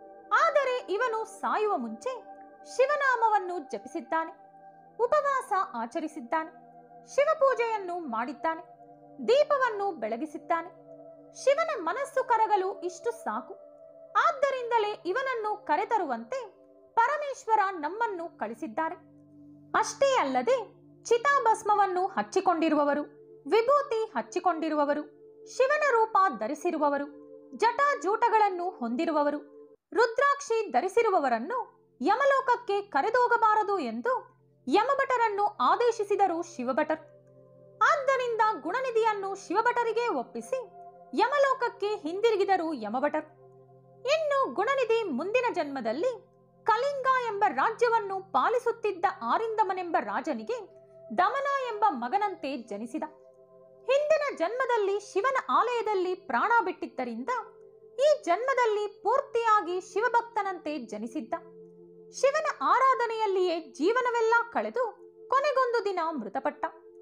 ಆದರೆ ಇವನು ಸಾಯುವ ಮುಂಚೆ ಶಿವನಾಮವನ್ನು ಜಪಿಸಿದ್ದಾನೆ ಉಪವಾಸ ಆಚರಿಸಿದ್ದಾನೆ ಶಿವಪೂಜೆಯನ್ನು ಮಾಡಿದ್ದಾನೆ ದೀಪವನ್ನು ಬೆಳಗಿಸಿದ್ದಾನೆ ಶಿವನ ಮನಸ್ಸು ಕರಗಲು ಇಷ್ಟು ಸಾಕು ಆದ್ದರಿಂದಲೇ ಇವನನ್ನು ಕರೆತರುವಂತೆ ಪರಮೇಶ್ವರ ನಮ್ಮನ್ನು ಕಳಿಸಿದ್ದಾರೆ ಅಷ್ಟೇ ಅಲ್ಲದೆ ಚಿತಾಭಸ್ಮವನ್ನು ಹಚ್ಚಿಕೊಂಡಿರುವವರು ವಿಭೂತಿ ಹಚ್ಚಿಕೊಂಡಿರುವವರು ಶಿವನ ರೂಪ ಧರಿಸಿರುವವರು ಜಟಾಜೂಟಗಳನ್ನು ಹೊಂದಿರುವವರು ರುದ್ರಾಕ್ಷಿ ಧರಿಸಿರುವವರನ್ನು ಯಮಲೋಕಕ್ಕೆ ಕರೆದೋಗಬಾರದು ಎಂದು ಯಮಭಟರನ್ನು ಆದೇಶಿಸಿದರು ಶಿವಭಟರ್ ಆದ್ದರಿಂದ ಗುಣನಿಧಿಯನ್ನು ಶಿವಭಟರಿಗೆ ಒಪ್ಪಿಸಿ ಯಮಲೋಕಕ್ಕೆ ಹಿಂದಿರುಗಿದರು ಯಮಭಟರ್ ಇನ್ನು ಗುಣನಿಧಿ ಮುಂದಿನ ಜನ್ಮದಲ್ಲಿ ಕಲಿಂಗ ಎಂಬ ರಾಜ್ಯವನ್ನು ಪಾಲಿಸುತ್ತಿದ್ದ ಆರಿಂದಮನೆಂಬ ರಾಜನಿಗೆ ದಮನ ಎಂಬ ಮಗನಂತೆ ಜನಿಸಿದ ಹಿಂದಿನ ಜನ್ಮದಲ್ಲಿ ಶಿವನ ಆಲಯದಲ್ಲಿ ಪ್ರಾಣ ಬಿಟ್ಟಿದ್ದರಿಂದ ಈ ಜನ್ಮದಲ್ಲಿ ಪೂರ್ತಿಯಾಗಿ ಶಿವಭಕ್ತನಂತೆ ಜನಿಸಿದ್ದ ಶಿವನ ಆರಾಧನೆಯಲ್ಲಿಯೇ ಜೀವನವೆಲ್ಲ ಕಳೆದು ಕೊನೆಗೊಂದು ದಿನ ಮೃತಪಟ್ಟ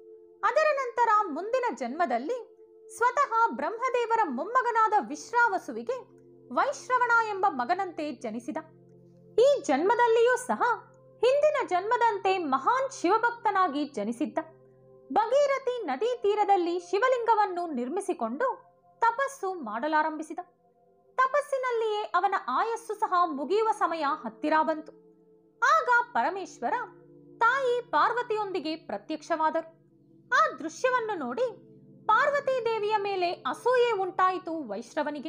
ಅದರ ನಂತರ ಮುಂದಿನ ಜನ್ಮದಲ್ಲಿ ಸ್ವತಃ ಬ್ರಹ್ಮದೇವರ ಮೊಮ್ಮಗನಾದ ವಿಶ್ರಾವಸುವಿಗೆ ವೈಶ್ರವಣ ಎಂಬ ಮಗನಂತೆ ಜನಿಸಿದ ಈ ಜನ್ಮದಲ್ಲಿಯೂ ಸಹ ಹಿಂದಿನ ಜನ್ಮದಂತೆ ಮಹಾನ್ ಶಿವಭಕ್ತನಾಗಿ ಜನಿಸಿದ್ದ ಭಗೀರಥಿ ನದಿ ತೀರದಲ್ಲಿ ಶಿವಲಿಂಗವನ್ನು ನಿರ್ಮಿಸಿಕೊಂಡು ತಪಸ್ಸು ಮಾಡಲಾರಂಭಿಸಿದ ತಪಸ್ಸಿನಲ್ಲಿಯೇ ಅವನ ಆಯಸ್ಸು ಸಹ ಮುಗಿಯುವ ಸಮಯ ಹತ್ತಿರ ಬಂತು ಆಗ ಪರಮೇಶ್ವರ ತಾಯಿ ಪಾರ್ವತಿಯೊಂದಿಗೆ ಪ್ರತ್ಯಕ್ಷವಾದರು ಆ ದೃಶ್ಯವನ್ನು ನೋಡಿ ಪಾರ್ವತಿ ದೇವಿಯ ಮೇಲೆ ಅಸೂಯೆ ಉಂಟಾಯಿತು ವೈಶ್ರವನಿಗೆ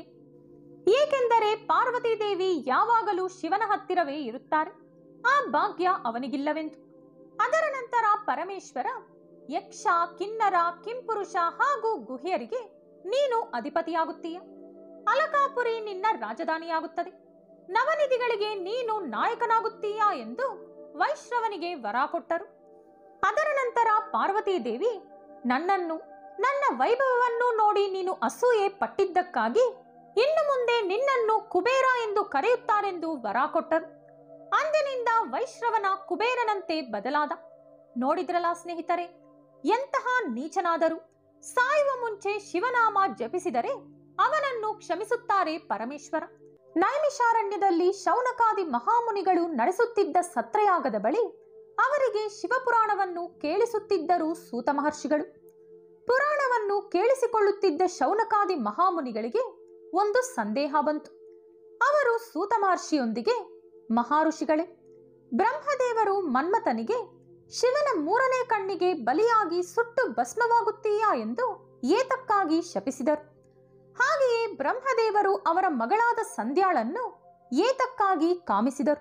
ಏಕೆಂದರೆ ಪಾರ್ವತಿ ದೇವಿ ಯಾವಾಗಲೂ ಶಿವನ ಹತ್ತಿರವೇ ಇರುತ್ತಾರೆ ಆ ಭಾಗ್ಯ ಅವನಿಗಿಲ್ಲವೆಂದು ಅದರ ನಂತರ ಪರಮೇಶ್ವರ ಯಕ್ಷ ಕಿನ್ನರ ಕಿಂಪುರುಷ ಹಾಗೂ ಗುಹ್ಯರಿಗೆ ನೀನು ಅಧಿಪತಿಯಾಗುತ್ತೀಯ ಅಲಕಾಪುರಿ ನಿನ್ನ ರಾಜಧಾನಿಯಾಗುತ್ತದೆ ನವನಿಧಿಗಳಿಗೆ ನೀನು ನಾಯಕನಾಗುತ್ತೀಯಾ ಎಂದು ವೈಶ್ರವನಿಗೆ ವರ ಕೊಟ್ಟರು ಅದರ ನಂತರ ಪಾರ್ವತಿ ದೇವಿ ನನ್ನನ್ನು ನನ್ನ ವೈಭವವನ್ನು ನೋಡಿ ನೀನು ಅಸೂಯೆ ಪಟ್ಟಿದ್ದಕ್ಕಾಗಿ ಇನ್ನು ಮುಂದೆ ನಿನ್ನನ್ನು ಕುಬೇರ ಎಂದು ಕರೆಯುತ್ತಾರೆಂದು ವರ ಕೊಟ್ಟರು ಅಂದಿನಿಂದ ವೈಶ್ರವನ ಕುಬೇರನಂತೆ ಬದಲಾದ ನೋಡಿದ್ರಲ್ಲ ಸ್ನೇಹಿತರೆ ಎಂತಹ ನೀಚನಾದರೂ ಸಾಯುವ ಮುಂಚೆ ಶಿವನಾಮ ಜಪಿಸಿದರೆ ಅವನನ್ನು ಕ್ಷಮಿಸುತ್ತಾರೆ ಪರಮೇಶ್ವರ ನೈಮಿಷಾರಣ್ಯದಲ್ಲಿ ಶೌನಕಾದಿ ಮಹಾಮುನಿಗಳು ನಡೆಸುತ್ತಿದ್ದ ಸತ್ರಯಾಗದ ಬಳಿ ಅವರಿಗೆ ಶಿವಪುರಾಣವನ್ನು ಕೇಳಿಸುತ್ತಿದ್ದರು ಸೂತ ಮಹರ್ಷಿಗಳು ಪುರಾಣವನ್ನು ಕೇಳಿಸಿಕೊಳ್ಳುತ್ತಿದ್ದ ಶೌನಕಾದಿ ಮಹಾಮುನಿಗಳಿಗೆ ಒಂದು ಸಂದೇಹ ಬಂತು ಅವರು ಸೂತ ಮಹರ್ಷಿಯೊಂದಿಗೆ ಮಹಾಋಷಿಗಳೇ ಬ್ರಹ್ಮದೇವರು ಮನ್ಮಥನಿಗೆ ಶಿವನ ಮೂರನೇ ಕಣ್ಣಿಗೆ ಬಲಿಯಾಗಿ ಸುಟ್ಟು ಭಸ್ಮವಾಗುತ್ತೀಯಾ ಎಂದು ಏತಕ್ಕಾಗಿ ಶಪಿಸಿದರು ಹಾಗೆಯೇ ಬ್ರಹ್ಮದೇವರು ಅವರ ಮಗಳಾದ ಸಂಧ್ಯಾಳನ್ನು ಏತಕ್ಕಾಗಿ ಕಾಮಿಸಿದರು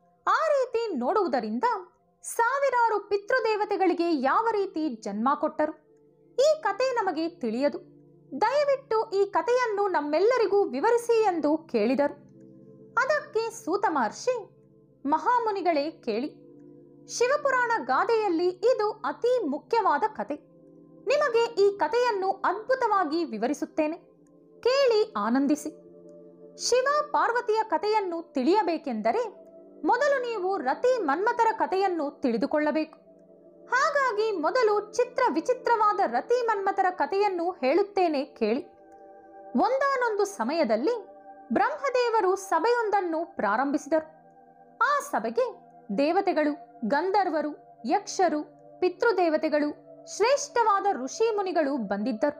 ಆ ರೀತಿ ನೋಡುವುದರಿಂದ ಸಾವಿರಾರು ಪಿತೃದೇವತೆಗಳಿಗೆ ಯಾವ ರೀತಿ ಜನ್ಮ ಕೊಟ್ಟರು ಈ ಕತೆ ನಮಗೆ ತಿಳಿಯದು ದಯವಿಟ್ಟು ಈ ಕಥೆಯನ್ನು ನಮ್ಮೆಲ್ಲರಿಗೂ ವಿವರಿಸಿ ಎಂದು ಕೇಳಿದರು ಅದಕ್ಕೆ ಸೂತ ಮಹರ್ಷಿ ಮಹಾಮುನಿಗಳೇ ಕೇಳಿ ಶಿವಪುರಾಣ ಗಾದೆಯಲ್ಲಿ ಇದು ಅತಿ ಮುಖ್ಯವಾದ ಕತೆ ನಿಮಗೆ ಈ ಕಥೆಯನ್ನು ಅದ್ಭುತವಾಗಿ ವಿವರಿಸುತ್ತೇನೆ ಕೇಳಿ ಆನಂದಿಸಿ ಶಿವ ಪಾರ್ವತಿಯ ಕಥೆಯನ್ನು ತಿಳಿಯಬೇಕೆಂದರೆ ಮೊದಲು ನೀವು ರತಿ ಮನ್ಮಥರ ಕಥೆಯನ್ನು ತಿಳಿದುಕೊಳ್ಳಬೇಕು ಹಾಗಾಗಿ ಮೊದಲು ಚಿತ್ರ ವಿಚಿತ್ರವಾದ ರತಿ ಮನ್ಮಥರ ಕಥೆಯನ್ನು ಹೇಳುತ್ತೇನೆ ಕೇಳಿ ಒಂದಾನೊಂದು ಸಮಯದಲ್ಲಿ ಬ್ರಹ್ಮದೇವರು ಸಭೆಯೊಂದನ್ನು ಪ್ರಾರಂಭಿಸಿದರು ಆ ಸಭೆಗೆ ದೇವತೆಗಳು ಗಂಧರ್ವರು ಯಕ್ಷರು ಪಿತೃದೇವತೆಗಳು ಶ್ರೇಷ್ಠವಾದ ಋಷಿ ಮುನಿಗಳು ಬಂದಿದ್ದರು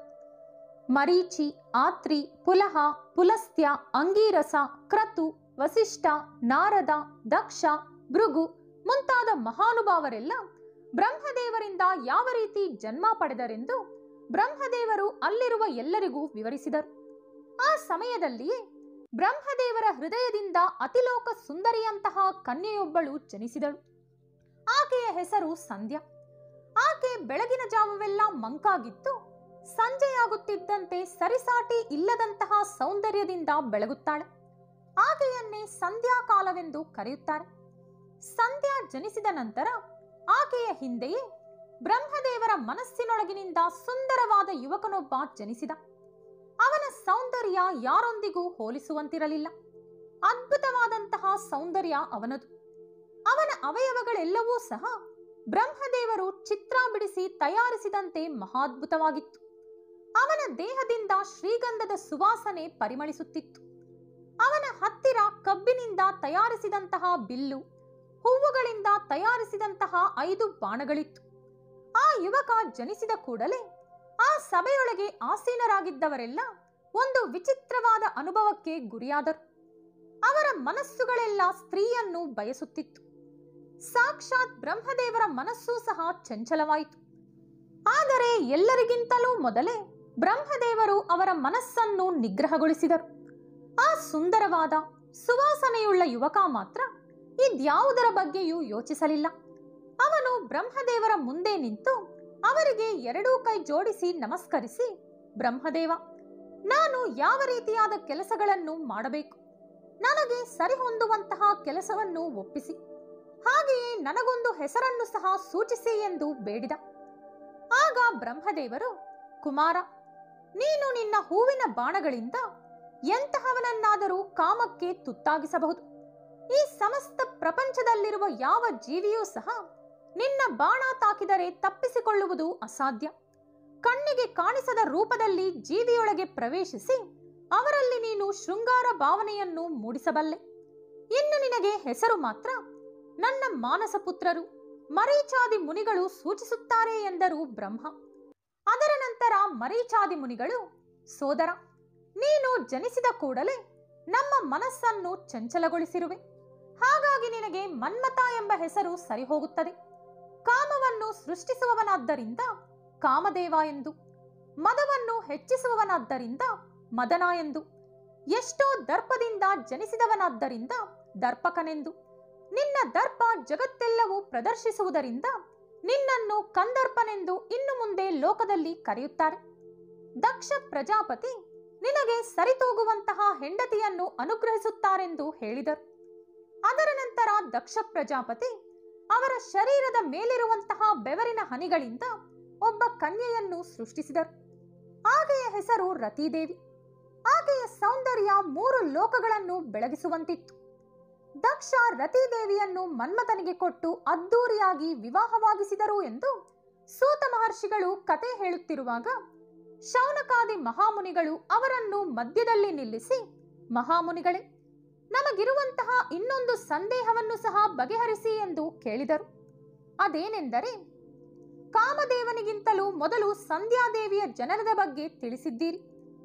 ಮರೀಚಿ ಆತ್ರಿ ಪುಲಹ ಪುಲಸ್ತ್ಯ ಅಂಗೀರಸ ಕ್ರತು ವಸಿಷ್ಠ ನಾರದ ದಕ್ಷ ಭೃಗು ಮುಂತಾದ ಮಹಾನುಭಾವರೆಲ್ಲ ಬ್ರಹ್ಮದೇವರಿಂದ ಯಾವ ರೀತಿ ಜನ್ಮ ಪಡೆದರೆಂದು ಬ್ರಹ್ಮದೇವರು ಅಲ್ಲಿರುವ ಎಲ್ಲರಿಗೂ ವಿವರಿಸಿದರು ಆ ಸಮಯದಲ್ಲಿಯೇ ಬ್ರಹ್ಮದೇವರ ಹೃದಯದಿಂದ ಅತಿಲೋಕ ಸುಂದರಿಯಂತಹ ಕನ್ಯೆಯೊಬ್ಬಳು ಜನಿಸಿದಳು ಆಕೆಯ ಹೆಸರು ಸಂಧ್ಯಾ ಆಕೆ ಬೆಳಗಿನ ಜಾವವೆಲ್ಲ ಮಂಕಾಗಿತ್ತು ಸಂಜೆಯಾಗುತ್ತಿದ್ದಂತೆ ಸರಿಸಾಟಿ ಇಲ್ಲದಂತಹ ಸೌಂದರ್ಯದಿಂದ ಬೆಳಗುತ್ತಾಳೆ ಆಕೆಯನ್ನೇ ಸಂಧ್ಯಾ ಕಾಲವೆಂದು ಕರೆಯುತ್ತಾರೆ ಸಂಧ್ಯಾ ಜನಿಸಿದ ನಂತರ ಆಕೆಯ ಹಿಂದೆಯೇ ಬ್ರಹ್ಮದೇವರ ಮನಸ್ಸಿನೊಳಗಿನಿಂದ ಸುಂದರವಾದ ಯುವಕನೊಬ್ಬ ಜನಿಸಿದ ಅವನ ಸೌಂದರ್ಯ ಯಾರೊಂದಿಗೂ ಹೋಲಿಸುವಂತಿರಲಿಲ್ಲ ಅದ್ಭುತವಾದಂತಹ ಸೌಂದರ್ಯ ಅವನದು ಅವನ ಅವಯವಗಳೆಲ್ಲವೂ ಸಹ ಬ್ರಹ್ಮದೇವರು ಚಿತ್ರ ಬಿಡಿಸಿ ತಯಾರಿಸಿದಂತೆ ಮಹಾದ್ಭುತವಾಗಿತ್ತು ಅವನ ದೇಹದಿಂದ ಶ್ರೀಗಂಧದ ಸುವಾಸನೆ ಪರಿಮಳಿಸುತ್ತಿತ್ತು ಅವನ ಹತ್ತಿರ ಕಬ್ಬಿನಿಂದ ತಯಾರಿಸಿದಂತಹ ಬಿಲ್ಲು ಹೂವುಗಳಿಂದ ತಯಾರಿಸಿದಂತಹ ಐದು ಬಾಣಗಳಿತ್ತು ಆ ಯುವಕ ಜನಿಸಿದ ಕೂಡಲೇ ಆ ಸಭೆಯೊಳಗೆ ಆಸೀನರಾಗಿದ್ದವರೆಲ್ಲ ಒಂದು ವಿಚಿತ್ರವಾದ ಅನುಭವಕ್ಕೆ ಗುರಿಯಾದರು ಅವರ ಮನಸ್ಸುಗಳೆಲ್ಲ ಸ್ತ್ರೀಯನ್ನು ಬಯಸುತ್ತಿತ್ತು ಸಾಕ್ಷಾತ್ ಬ್ರಹ್ಮದೇವರ ಮನಸ್ಸೂ ಸಹ ಚಂಚಲವಾಯಿತು ಆದರೆ ಎಲ್ಲರಿಗಿಂತಲೂ ಮೊದಲೇ ಬ್ರಹ್ಮದೇವರು ಅವರ ಮನಸ್ಸನ್ನು ನಿಗ್ರಹಗೊಳಿಸಿದರು ಆ ಸುಂದರವಾದ ಸುವಾಸನೆಯುಳ್ಳ ಯುವಕ ಮಾತ್ರ ಇದ್ಯಾವುದರ ಬಗ್ಗೆಯೂ ಯೋಚಿಸಲಿಲ್ಲ ಅವನು ಬ್ರಹ್ಮದೇವರ ಮುಂದೆ ನಿಂತು ಅವರಿಗೆ ಎರಡೂ ಕೈ ಜೋಡಿಸಿ ನಮಸ್ಕರಿಸಿ ಬ್ರಹ್ಮದೇವ ನಾನು ಯಾವ ರೀತಿಯಾದ ಕೆಲಸಗಳನ್ನು ಮಾಡಬೇಕು ನನಗೆ ಸರಿಹೊಂದುವಂತಹ ಕೆಲಸವನ್ನು ಒಪ್ಪಿಸಿ ಹಾಗೆಯೇ ನನಗೊಂದು ಹೆಸರನ್ನು ಸಹ ಸೂಚಿಸಿ ಎಂದು ಬೇಡಿದ ಆಗ ಬ್ರಹ್ಮದೇವರು ಕುಮಾರ ನೀನು ನಿನ್ನ ಹೂವಿನ ಬಾಣಗಳಿಂದ ಎಂತಹವನನ್ನಾದರೂ ಕಾಮಕ್ಕೆ ತುತ್ತಾಗಿಸಬಹುದು ಈ ಸಮಸ್ತ ಪ್ರಪಂಚದಲ್ಲಿರುವ ಯಾವ ಜೀವಿಯೂ ಸಹ ನಿನ್ನ ಬಾಣ ತಾಕಿದರೆ ತಪ್ಪಿಸಿಕೊಳ್ಳುವುದು ಅಸಾಧ್ಯ ಕಣ್ಣಿಗೆ ಕಾಣಿಸದ ರೂಪದಲ್ಲಿ ಜೀವಿಯೊಳಗೆ ಪ್ರವೇಶಿಸಿ ಅವರಲ್ಲಿ ನೀನು ಶೃಂಗಾರ ಭಾವನೆಯನ್ನು ಮೂಡಿಸಬಲ್ಲೆ ಇನ್ನು ನಿನಗೆ ಹೆಸರು ಮಾತ್ರ ನನ್ನ ಮಾನಸ ಪುತ್ರರು ಮರೀಚಾದಿ ಮುನಿಗಳು ಸೂಚಿಸುತ್ತಾರೆ ಎಂದರು ಬ್ರಹ್ಮ ಅದರ ನಂತರ ಮರೀಚಾದಿ ಮುನಿಗಳು ಸೋದರ ನೀನು ಜನಿಸಿದ ಕೂಡಲೇ ನಮ್ಮ ಮನಸ್ಸನ್ನು ಚಂಚಲಗೊಳಿಸಿರುವೆ ಹಾಗಾಗಿ ನಿನಗೆ ಮನ್ಮಥ ಎಂಬ ಹೆಸರು ಸರಿಹೋಗುತ್ತದೆ ಕಾಮವನ್ನು ಸೃಷ್ಟಿಸುವವನಾದ್ದರಿಂದ ಕಾಮದೇವ ಎಂದು ಮದವನ್ನು ಹೆಚ್ಚಿಸುವವನಾದ್ದರಿಂದ ಮದನ ಎಂದು ಎಷ್ಟೋ ದರ್ಪದಿಂದ ಜನಿಸಿದವನಾದ್ದರಿಂದ ದರ್ಪಕನೆಂದು ನಿನ್ನ ದರ್ಪ ಜಗತ್ತೆಲ್ಲವೂ ಪ್ರದರ್ಶಿಸುವುದರಿಂದ ನಿನ್ನನ್ನು ಕಂದರ್ಪನೆಂದು ಇನ್ನು ಮುಂದೆ ಲೋಕದಲ್ಲಿ ಕರೆಯುತ್ತಾರೆ ದಕ್ಷ ಪ್ರಜಾಪತಿ ನಿನಗೆ ಸರಿತೂಗುವಂತಹ ಹೆಂಡತಿಯನ್ನು ಅನುಗ್ರಹಿಸುತ್ತಾರೆಂದು ಹೇಳಿದರು ಅದರ ನಂತರ ದಕ್ಷ ಪ್ರಜಾಪತಿ ಅವರ ಶರೀರದ ಮೇಲಿರುವಂತಹ ಬೆವರಿನ ಹನಿಗಳಿಂದ ಒಬ್ಬ ಕನ್ಯೆಯನ್ನು ಸೃಷ್ಟಿಸಿದರು ಆಕೆಯ ಹೆಸರು ರತಿದೇವಿ ಆಕೆಯ ಸೌಂದರ್ಯ ಮೂರು ಲೋಕಗಳನ್ನು ಬೆಳಗಿಸುವಂತಿತ್ತು ದಕ್ಷ ರತಿದೇವಿಯನ್ನು ಮನ್ಮಥನಿಗೆ ಕೊಟ್ಟು ಅದ್ದೂರಿಯಾಗಿ ವಿವಾಹವಾಗಿಸಿದರು ಎಂದು ಸೂತ ಮಹರ್ಷಿಗಳು ಕತೆ ಹೇಳುತ್ತಿರುವಾಗ ಶೌನಕಾದಿ ಮಹಾಮುನಿಗಳು ಅವರನ್ನು ಮಧ್ಯದಲ್ಲಿ ನಿಲ್ಲಿಸಿ ಮಹಾಮುನಿಗಳೇ ನಮಗಿರುವಂತಹ ಇನ್ನೊಂದು ಸಂದೇಹವನ್ನು ಸಹ ಬಗೆಹರಿಸಿ ಎಂದು ಕೇಳಿದರು ಅದೇನೆಂದರೆ ಕಾಮದೇವನಿಗಿಂತಲೂ ಮೊದಲು ಸಂಧ್ಯಾದೇವಿಯ ಜನನದ ಬಗ್ಗೆ ತಿಳಿಸಿದ್ದೀರಿ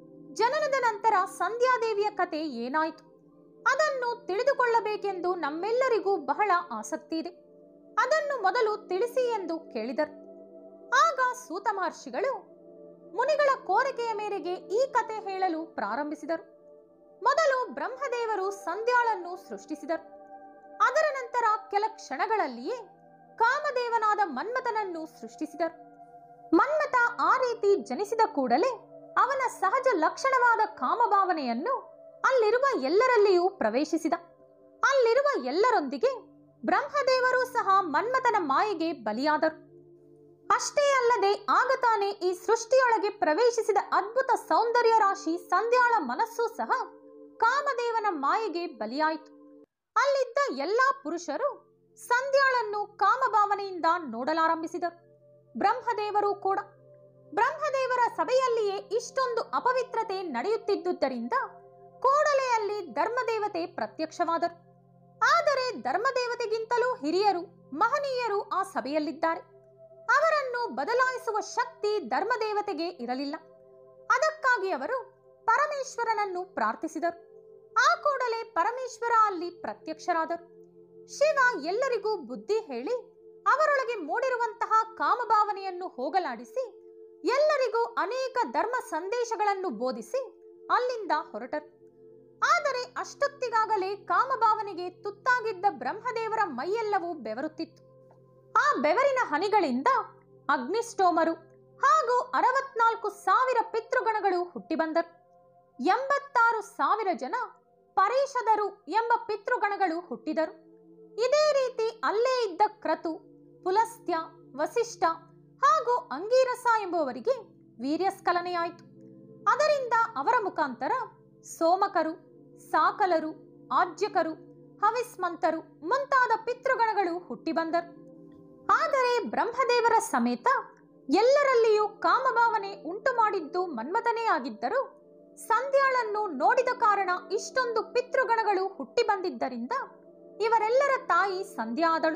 ಜನನದ ನಂತರ ಸಂಧ್ಯಾದೇವಿಯ ಕತೆ ಏನಾಯಿತು ಅದನ್ನು ತಿಳಿದುಕೊಳ್ಳಬೇಕೆಂದು ನಮ್ಮೆಲ್ಲರಿಗೂ ಬಹಳ ಆಸಕ್ತಿ ಇದೆ ಅದನ್ನು ಮೊದಲು ತಿಳಿಸಿ ಎಂದು ಕೇಳಿದರು ಆಗ ಸೂತ ಮಹರ್ಷಿಗಳು ಮುನಿಗಳ ಕೋರಿಕೆಯ ಮೇರೆಗೆ ಈ ಕತೆ ಹೇಳಲು ಪ್ರಾರಂಭಿಸಿದರು ಮೊದಲು ಬ್ರಹ್ಮದೇವರು ಸಂಧ್ಯಾಳನ್ನು ಸೃಷ್ಟಿಸಿದರು ಅದರ ನಂತರ ಕೆಲ ಕ್ಷಣಗಳಲ್ಲಿಯೇ ಕಾಮದೇವನಾದ ಮನ್ಮಥನನ್ನು ಸೃಷ್ಟಿಸಿದರು ಮನ್ಮಥ ಆ ರೀತಿ ಜನಿಸಿದ ಕೂಡಲೇ ಅವನ ಸಹಜ ಲಕ್ಷಣವಾದ ಕಾಮಭಾವನೆಯನ್ನು ಅಲ್ಲಿರುವ ಎಲ್ಲರಲ್ಲಿಯೂ ಪ್ರವೇಶಿಸಿದ ಅಲ್ಲಿರುವ ಎಲ್ಲರೊಂದಿಗೆ ಬ್ರಹ್ಮದೇವರು ಸಹ ಮನ್ಮಥನ ಮಾಯೆಗೆ ಬಲಿಯಾದರು ಅಷ್ಟೇ ಅಲ್ಲದೆ ಆಗ ತಾನೇ ಈ ಸೃಷ್ಟಿಯೊಳಗೆ ಪ್ರವೇಶಿಸಿದ ಅದ್ಭುತ ಸೌಂದರ್ಯ ರಾಶಿ ಸಂಧ್ಯಾಳ ಮನಸ್ಸು ಸಹ ಕಾಮದೇವನ ಮಾಯೆಗೆ ಬಲಿಯಾಯಿತು ಅಲ್ಲಿದ್ದ ಎಲ್ಲಾ ಪುರುಷರು ಸಂಧ್ಯಾಳನ್ನು ಕಾಮಭಾವನೆಯಿಂದ ನೋಡಲಾರಂಭಿಸಿದರು ಬ್ರಹ್ಮದೇವರು ಕೂಡ ಬ್ರಹ್ಮದೇವರ ಸಭೆಯಲ್ಲಿಯೇ ಇಷ್ಟೊಂದು ಅಪವಿತ್ರತೆ ನಡೆಯುತ್ತಿದ್ದುದರಿಂದ ಕೂಡಲೇ ಅಲ್ಲಿ ಧರ್ಮದೇವತೆ ಪ್ರತ್ಯಕ್ಷವಾದರು ಆದರೆ ಧರ್ಮದೇವತೆಗಿಂತಲೂ ಹಿರಿಯರು ಮಹನೀಯರು ಆ ಸಭೆಯಲ್ಲಿದ್ದಾರೆ ಅವರನ್ನು ಬದಲಾಯಿಸುವ ಶಕ್ತಿ ಧರ್ಮದೇವತೆಗೆ ಇರಲಿಲ್ಲ ಅದಕ್ಕಾಗಿ ಅವರು ಪರಮೇಶ್ವರನನ್ನು ಪ್ರಾರ್ಥಿಸಿದರು ಆ ಕೂಡಲೇ ಪರಮೇಶ್ವರ ಅಲ್ಲಿ ಪ್ರತ್ಯಕ್ಷರಾದರು ಶಿವ ಎಲ್ಲರಿಗೂ ಬುದ್ಧಿ ಹೇಳಿ ಅವರೊಳಗೆ ಮೂಡಿರುವಂತಹ ಕಾಮಭಾವನೆಯನ್ನು ಹೋಗಲಾಡಿಸಿ ಎಲ್ಲರಿಗೂ ಅನೇಕ ಧರ್ಮ ಸಂದೇಶಗಳನ್ನು ಬೋಧಿಸಿ ಅಲ್ಲಿಂದ ಹೊರಟರು ಆದರೆ ಅಷ್ಟೊತ್ತಿಗಾಗಲೇ ಕಾಮಭಾವನೆಗೆ ತುತ್ತಾಗಿದ್ದ ಬ್ರಹ್ಮದೇವರ ಮೈಯೆಲ್ಲವೂ ಬೆವರುತ್ತಿತ್ತು ಆ ಬೆವರಿನ ಹನಿಗಳಿಂದ ಅಗ್ನಿಷ್ಟೋಮರು ಹಾಗೂ ಅರವತ್ನಾಲ್ಕು ಸಾವಿರ ಪಿತೃಗಣಗಳು ಹುಟ್ಟಿ ಬಂದರು ಎಂಬತ್ತಾರು ಸಾವಿರ ಜನ ಪರೇಶದರು ಎಂಬ ಪಿತೃಗಣಗಳು ಹುಟ್ಟಿದರು ಇದೇ ರೀತಿ ಅಲ್ಲೇ ಇದ್ದ ಕ್ರತು ಪುಲಸ್ತ್ಯ ವಸಿಷ್ಠ ಹಾಗೂ ಅಂಗೀರಸ ಎಂಬುವರಿಗೆ ವೀರ್ಯಸ್ಖಲನೆಯಾಯಿತು ಅದರಿಂದ ಅವರ ಮುಖಾಂತರ ಸೋಮಕರು ಸಾಕಲರು ಆಜ್ಯಕರು ಹವಿಸ್ಮಂತರು ಮುಂತಾದ ಪಿತೃಗಣಗಳು ಹುಟ್ಟಿ ಬಂದರು ಆದರೆ ಬ್ರಹ್ಮದೇವರ ಸಮೇತ ಎಲ್ಲರಲ್ಲಿಯೂ ಕಾಮಭಾವನೆ ಉಂಟು ಮಾಡಿದ್ದು ಮನ್ಮಥನೇ ಆಗಿದ್ದರು ಸಂಧ್ಯಾಳನ್ನು ನೋಡಿದ ಕಾರಣ ಇಷ್ಟೊಂದು ಪಿತೃಗಣಗಳು ಹುಟ್ಟಿ ಬಂದಿದ್ದರಿಂದ ಇವರೆಲ್ಲರ ತಾಯಿ ಸಂಧ್ಯಾ ಆದಳು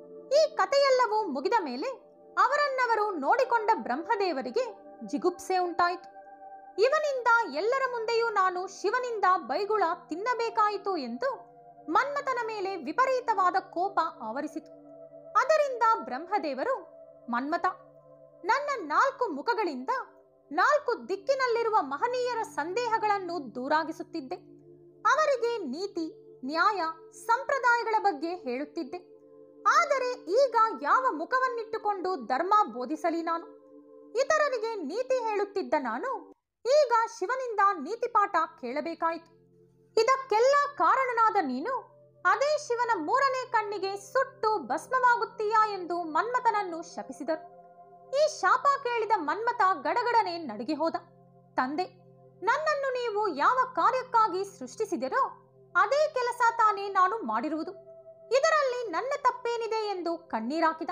ಈ ಕಥೆಯೆಲ್ಲವೂ ಮುಗಿದ ಮೇಲೆ ಅವರನ್ನವರು ನೋಡಿಕೊಂಡ ಬ್ರಹ್ಮದೇವರಿಗೆ ಜಿಗುಪ್ಸೆ ಉಂಟಾಯಿತು ಇವನಿಂದ ಎಲ್ಲರ ಮುಂದೆಯೂ ನಾನು ಶಿವನಿಂದ ಬೈಗುಳ ತಿನ್ನಬೇಕಾಯಿತು ಎಂದು ಮನ್ಮಥನ ಮೇಲೆ ವಿಪರೀತವಾದ ಕೋಪ ಆವರಿಸಿತು ಅದರಿಂದ ಬ್ರಹ್ಮದೇವರು ಮನ್ಮಥ ನನ್ನ ನಾಲ್ಕು ಮುಖಗಳಿಂದ ನಾಲ್ಕು ದಿಕ್ಕಿನಲ್ಲಿರುವ ಮಹನೀಯರ ಸಂದೇಹಗಳನ್ನು ದೂರಾಗಿಸುತ್ತಿದ್ದೆ ಅವರಿಗೆ ನೀತಿ ನ್ಯಾಯ ಸಂಪ್ರದಾಯಗಳ ಬಗ್ಗೆ ಹೇಳುತ್ತಿದ್ದೆ ಆದರೆ ಈಗ ಯಾವ ಮುಖವನ್ನಿಟ್ಟುಕೊಂಡು ಧರ್ಮ ಬೋಧಿಸಲಿ ನಾನು ಇತರರಿಗೆ ನೀತಿ ಹೇಳುತ್ತಿದ್ದ ನಾನು ಈಗ ಶಿವನಿಂದ ನೀತಿಪಾಠ ಕೇಳಬೇಕಾಯಿತು ಇದಕ್ಕೆಲ್ಲ ಕಾರಣನಾದ ನೀನು ಅದೇ ಶಿವನ ಮೂರನೇ ಕಣ್ಣಿಗೆ ಸುಟ್ಟು ಭಸ್ಮವಾಗುತ್ತೀಯಾ ಎಂದು ಮನ್ಮಥನನ್ನು ಶಪಿಸಿದರು ಈ ಶಾಪ ಕೇಳಿದ ಮನ್ಮಥ ಗಡಗಡನೆ ನಡುಗಿ ಹೋದ ತಂದೆ ನನ್ನನ್ನು ನೀವು ಯಾವ ಕಾರ್ಯಕ್ಕಾಗಿ ಸೃಷ್ಟಿಸಿದಿರೋ ಅದೇ ಕೆಲಸ ತಾನೇ ನಾನು ಮಾಡಿರುವುದು ಇದರಲ್ಲಿ ನನ್ನ ತಪ್ಪೇನಿದೆ ಎಂದು ಕಣ್ಣೀರಾಕಿದ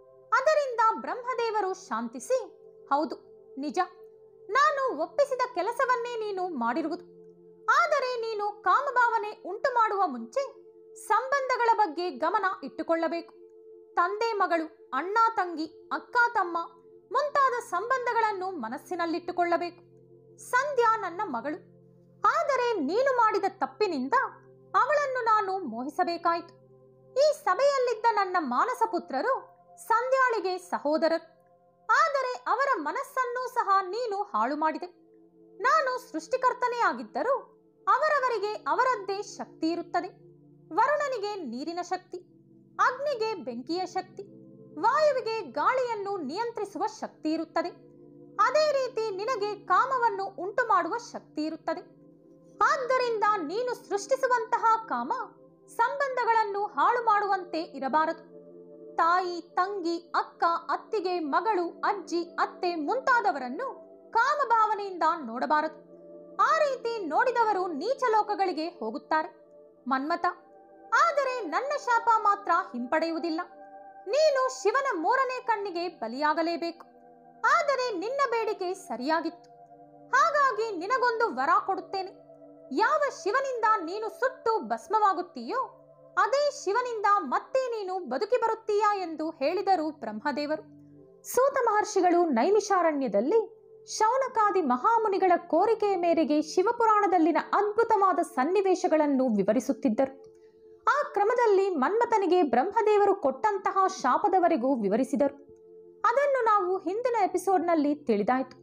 ಅದರಿಂದ ಬ್ರಹ್ಮದೇವರು ಶಾಂತಿಸಿ ಹೌದು ನಿಜ ನಾನು ಒಪ್ಪಿಸಿದ ಕೆಲಸವನ್ನೇ ನೀನು ಮಾಡಿರುವುದು ಆದರೆ ನೀನು ಕಾಮಭಾವನೆ ಉಂಟು ಮಾಡುವ ಮುಂಚೆ ಸಂಬಂಧಗಳ ಬಗ್ಗೆ ಗಮನ ಇಟ್ಟುಕೊಳ್ಳಬೇಕು ತಂದೆ ಮಗಳು ಅಣ್ಣ ತಂಗಿ ಅಕ್ಕ ತಮ್ಮ ಮುಂತಾದ ಸಂಬಂಧಗಳನ್ನು ಮನಸ್ಸಿನಲ್ಲಿಟ್ಟುಕೊಳ್ಳಬೇಕು ಸಂಧ್ಯಾ ನನ್ನ ಮಗಳು ಆದರೆ ನೀನು ಮಾಡಿದ ತಪ್ಪಿನಿಂದ ಅವಳನ್ನು ನಾನು ಮೋಹಿಸಬೇಕಾಯಿತು ಈ ಸಭೆಯಲ್ಲಿದ್ದ ನನ್ನ ಮಾನಸ ಪುತ್ರರು ಸಂಧ್ಯಾಳಿಗೆ ಸಹೋದರರು ಆದರೆ ಅವರ ಮನಸ್ಸನ್ನೂ ಸಹ ನೀನು ಹಾಳು ಮಾಡಿದೆ ನಾನು ಸೃಷ್ಟಿಕರ್ತನೇ ಆಗಿದ್ದರೂ ಅವರವರಿಗೆ ಅವರದ್ದೇ ಶಕ್ತಿ ಇರುತ್ತದೆ ವರುಣನಿಗೆ ನೀರಿನ ಶಕ್ತಿ ಅಗ್ನಿಗೆ ಬೆಂಕಿಯ ಶಕ್ತಿ ವಾಯುವಿಗೆ ಗಾಳಿಯನ್ನು ನಿಯಂತ್ರಿಸುವ ಶಕ್ತಿ ಇರುತ್ತದೆ ಅದೇ ರೀತಿ ನಿನಗೆ ಕಾಮವನ್ನು ಉಂಟು ಮಾಡುವ ಶಕ್ತಿ ಇರುತ್ತದೆ ಆದ್ದರಿಂದ ನೀನು ಸೃಷ್ಟಿಸುವಂತಹ ಕಾಮ ಸಂಬಂಧಗಳನ್ನು ಹಾಳು ಮಾಡುವಂತೆ ಇರಬಾರದು ತಾಯಿ ತಂಗಿ ಅಕ್ಕ ಅತ್ತಿಗೆ ಮಗಳು ಅಜ್ಜಿ ಅತ್ತೆ ಮುಂತಾದವರನ್ನು ಕಾಮಭಾವನೆಯಿಂದ ನೋಡಬಾರದು ಆ ರೀತಿ ನೋಡಿದವರು ನೀಚ ಲೋಕಗಳಿಗೆ ಹೋಗುತ್ತಾರೆ ಮನ್ಮತ ಆದರೆ ನನ್ನ ಶಾಪ ಮಾತ್ರ ಹಿಂಪಡೆಯುವುದಿಲ್ಲ ನೀನು ಶಿವನ ಮೂರನೇ ಕಣ್ಣಿಗೆ ಬಲಿಯಾಗಲೇಬೇಕು ಆದರೆ ನಿನ್ನ ಬೇಡಿಕೆ ಸರಿಯಾಗಿತ್ತು ಹಾಗಾಗಿ ನಿನಗೊಂದು ವರ ಕೊಡುತ್ತೇನೆ ಯಾವ ಶಿವನಿಂದ ನೀನು ಸುಟ್ಟು ಭಸ್ಮವಾಗುತ್ತೀಯೋ ಅದೇ ಶಿವನಿಂದ ಮತ್ತೆ ನೀನು ಬದುಕಿ ಬರುತ್ತೀಯಾ ಎಂದು ಹೇಳಿದರು ಬ್ರಹ್ಮದೇವರು ಸೂತ ಮಹರ್ಷಿಗಳು ನೈಮಿಷಾರಣ್ಯದಲ್ಲಿ ಶೌನಕಾದಿ ಮಹಾಮುನಿಗಳ ಕೋರಿಕೆಯ ಮೇರೆಗೆ ಶಿವಪುರಾಣದಲ್ಲಿನ ಅದ್ಭುತವಾದ ಸನ್ನಿವೇಶಗಳನ್ನು ವಿವರಿಸುತ್ತಿದ್ದರು ಆ ಕ್ರಮದಲ್ಲಿ ಮನ್ಮಥನಿಗೆ ಬ್ರಹ್ಮದೇವರು ಕೊಟ್ಟಂತಹ ಶಾಪದವರೆಗೂ ವಿವರಿಸಿದರು ಅದನ್ನು ನಾವು ಹಿಂದಿನ ಎಪಿಸೋಡ್ನಲ್ಲಿ ತಿಳಿದಾಯಿತು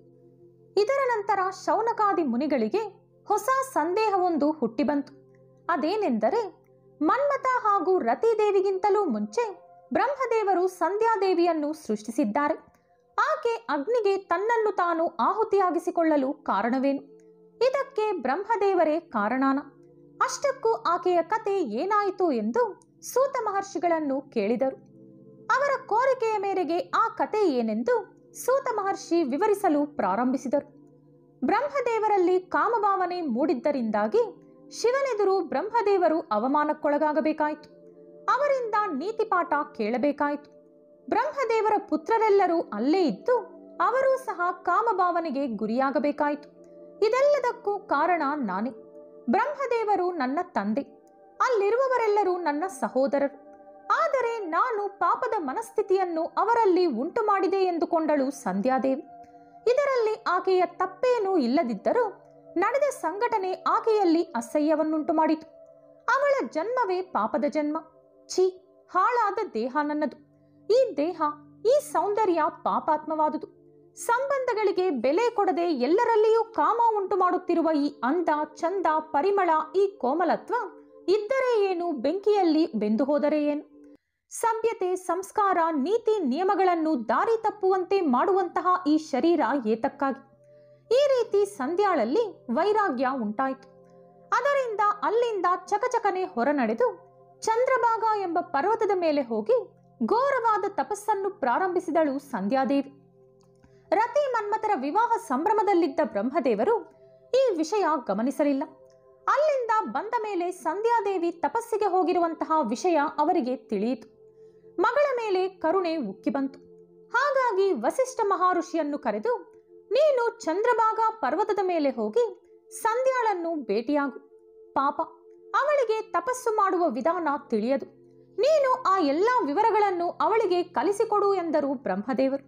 ಇದರ ನಂತರ ಶೌನಕಾದಿ ಮುನಿಗಳಿಗೆ ಹೊಸ ಸಂದೇಹವೊಂದು ಹುಟ್ಟಿಬಂತು ಅದೇನೆಂದರೆ ಮನ್ಮಥ ಹಾಗೂ ರತಿದೇವಿಗಿಂತಲೂ ಮುಂಚೆ ಬ್ರಹ್ಮದೇವರು ಸಂಧ್ಯಾದೇವಿಯನ್ನು ಸೃಷ್ಟಿಸಿದ್ದಾರೆ ಆಕೆ ಅಗ್ನಿಗೆ ತನ್ನನ್ನು ತಾನು ಆಹುತಿಯಾಗಿಸಿಕೊಳ್ಳಲು ಕಾರಣವೇನು ಇದಕ್ಕೆ ಬ್ರಹ್ಮದೇವರೇ ಕಾರಣಾನ ಅಷ್ಟಕ್ಕೂ ಆಕೆಯ ಕತೆ ಏನಾಯಿತು ಎಂದು ಸೂತ ಮಹರ್ಷಿಗಳನ್ನು ಕೇಳಿದರು ಅವರ ಕೋರಿಕೆಯ ಮೇರೆಗೆ ಆ ಕತೆ ಏನೆಂದು ಸೂತ ಮಹರ್ಷಿ ವಿವರಿಸಲು ಪ್ರಾರಂಭಿಸಿದರು ಬ್ರಹ್ಮದೇವರಲ್ಲಿ ಕಾಮಭಾವನೆ ಮೂಡಿದ್ದರಿಂದಾಗಿ ಶಿವನೆದುರು ಬ್ರಹ್ಮದೇವರು ಅವಮಾನಕ್ಕೊಳಗಾಗಬೇಕಾಯಿತು ಅವರಿಂದ ನೀತಿಪಾಠ ಕೇಳಬೇಕಾಯಿತು ಬ್ರಹ್ಮದೇವರ ಪುತ್ರರೆಲ್ಲರೂ ಅಲ್ಲೇ ಇದ್ದು ಅವರೂ ಸಹ ಕಾಮಭಾವನೆಗೆ ಗುರಿಯಾಗಬೇಕಾಯಿತು ಇದೆಲ್ಲದಕ್ಕೂ ಕಾರಣ ನಾನೇ ಬ್ರಹ್ಮದೇವರು ನನ್ನ ತಂದೆ ಅಲ್ಲಿರುವವರೆಲ್ಲರೂ ನನ್ನ ಸಹೋದರರು ಆದರೆ ನಾನು ಪಾಪದ ಮನಸ್ಥಿತಿಯನ್ನು ಅವರಲ್ಲಿ ಉಂಟು ಮಾಡಿದೆ ಎಂದುಕೊಂಡಳು ಸಂಧ್ಯಾದೇವಿ ಇದರಲ್ಲಿ ಆಕೆಯ ತಪ್ಪೇನೂ ಇಲ್ಲದಿದ್ದರೂ ನಡೆದ ಸಂಘಟನೆ ಆಕೆಯಲ್ಲಿ ಅಸಹ್ಯವನ್ನುಂಟು ಮಾಡಿತು ಅವಳ ಜನ್ಮವೇ ಪಾಪದ ಜನ್ಮ ಛೀ ಹಾಳಾದ ದೇಹ ನನ್ನದು ಈ ದೇಹ ಈ ಸೌಂದರ್ಯ ಪಾಪಾತ್ಮವಾದುದು ಸಂಬಂಧಗಳಿಗೆ ಬೆಲೆ ಕೊಡದೆ ಎಲ್ಲರಲ್ಲಿಯೂ ಕಾಮ ಉಂಟು ಮಾಡುತ್ತಿರುವ ಈ ಅಂದ ಚಂದ ಪರಿಮಳ ಈ ಕೋಮಲತ್ವ ಇದ್ದರೆ ಏನು ಬೆಂಕಿಯಲ್ಲಿ ಬೆಂದು ಹೋದರೆ ಏನು ಸಭ್ಯತೆ ಸಂಸ್ಕಾರ ನೀತಿ ನಿಯಮಗಳನ್ನು ದಾರಿ ತಪ್ಪುವಂತೆ ಮಾಡುವಂತಹ ಈ ಶರೀರ ಏತಕ್ಕಾಗಿ ಈ ರೀತಿ ಸಂಧ್ಯಾಳಲ್ಲಿ ವೈರಾಗ್ಯ ಉಂಟಾಯಿತು ಅದರಿಂದ ಅಲ್ಲಿಂದ ಚಕಚಕನೆ ಹೊರನಡೆದು ಚಂದ್ರಭಾಗ ಎಂಬ ಪರ್ವತದ ಮೇಲೆ ಹೋಗಿ ಘೋರವಾದ ತಪಸ್ಸನ್ನು ಪ್ರಾರಂಭಿಸಿದಳು ಸಂಧ್ಯಾದೇವಿ ರತಿ ಮನ್ಮಥರ ವಿವಾಹ ಸಂಭ್ರಮದಲ್ಲಿದ್ದ ಬ್ರಹ್ಮದೇವರು ಈ ವಿಷಯ ಗಮನಿಸಲಿಲ್ಲ ಅಲ್ಲಿಂದ ಬಂದ ಮೇಲೆ ಸಂಧ್ಯಾದೇವಿ ತಪಸ್ಸಿಗೆ ಹೋಗಿರುವಂತಹ ವಿಷಯ ಅವರಿಗೆ ತಿಳಿಯಿತು ಮಗಳ ಮೇಲೆ ಕರುಣೆ ಉಕ್ಕಿ ಬಂತು ಹಾಗಾಗಿ ವಸಿಷ್ಠ ಮಹರ್ಷಿಯನ್ನು ಕರೆದು ನೀನು ಚಂದ್ರಭಾಗ ಪರ್ವತದ ಮೇಲೆ ಹೋಗಿ ಸಂಧ್ಯಾಳನ್ನು ಭೇಟಿಯಾಗು ಪಾಪ ಅವಳಿಗೆ ತಪಸ್ಸು ಮಾಡುವ ವಿಧಾನ ತಿಳಿಯದು ನೀನು ಆ ಎಲ್ಲ ವಿವರಗಳನ್ನು ಅವಳಿಗೆ ಕಲಿಸಿಕೊಡು ಎಂದರು ಬ್ರಹ್ಮದೇವರು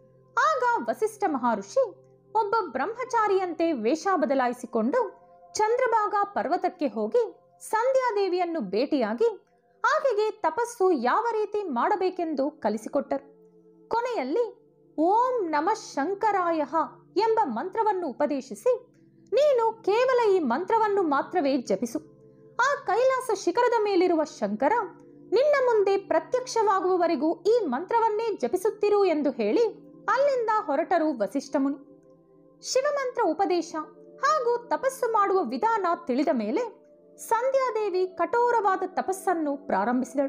ಆಗ ವಸಿಷ್ಠ ಮಹರ್ಷಿ ಒಬ್ಬ ಬ್ರಹ್ಮಚಾರಿಯಂತೆ ವೇಷ ಬದಲಾಯಿಸಿಕೊಂಡು ಚಂದ್ರಭಾಗ ಪರ್ವತಕ್ಕೆ ಹೋಗಿ ಸಂಧ್ಯಾದೇವಿಯನ್ನು ಭೇಟಿಯಾಗಿ ಆಕೆಗೆ ತಪಸ್ಸು ಯಾವ ರೀತಿ ಮಾಡಬೇಕೆಂದು ಕಲಿಸಿಕೊಟ್ಟರು ಕೊನೆಯಲ್ಲಿ ಓಂ ನಮ ಶಂಕರಾಯ ಎಂಬ ಮಂತ್ರವನ್ನು ಉಪದೇಶಿಸಿ ನೀನು ಕೇವಲ ಈ ಮಂತ್ರವನ್ನು ಮಾತ್ರವೇ ಜಪಿಸು ಆ ಕೈಲಾಸ ಶಿಖರದ ಮೇಲಿರುವ ಶಂಕರ ನಿನ್ನ ಮುಂದೆ ಪ್ರತ್ಯಕ್ಷವಾಗುವವರೆಗೂ ಈ ಮಂತ್ರವನ್ನೇ ಜಪಿಸುತ್ತಿರು ಎಂದು ಹೇಳಿ ಅಲ್ಲಿಂದ ಹೊರಟರು ವಸಿಷ್ಠ ಮುನಿ ಶಿವಮಂತ್ರ ಉಪದೇಶ ಹಾಗೂ ತಪಸ್ಸು ಮಾಡುವ ವಿಧಾನ ತಿಳಿದ ಮೇಲೆ ಸಂಧ್ಯಾದೇವಿ ಕಠೋರವಾದ ತಪಸ್ಸನ್ನು ಪ್ರಾರಂಭಿಸಿದಳು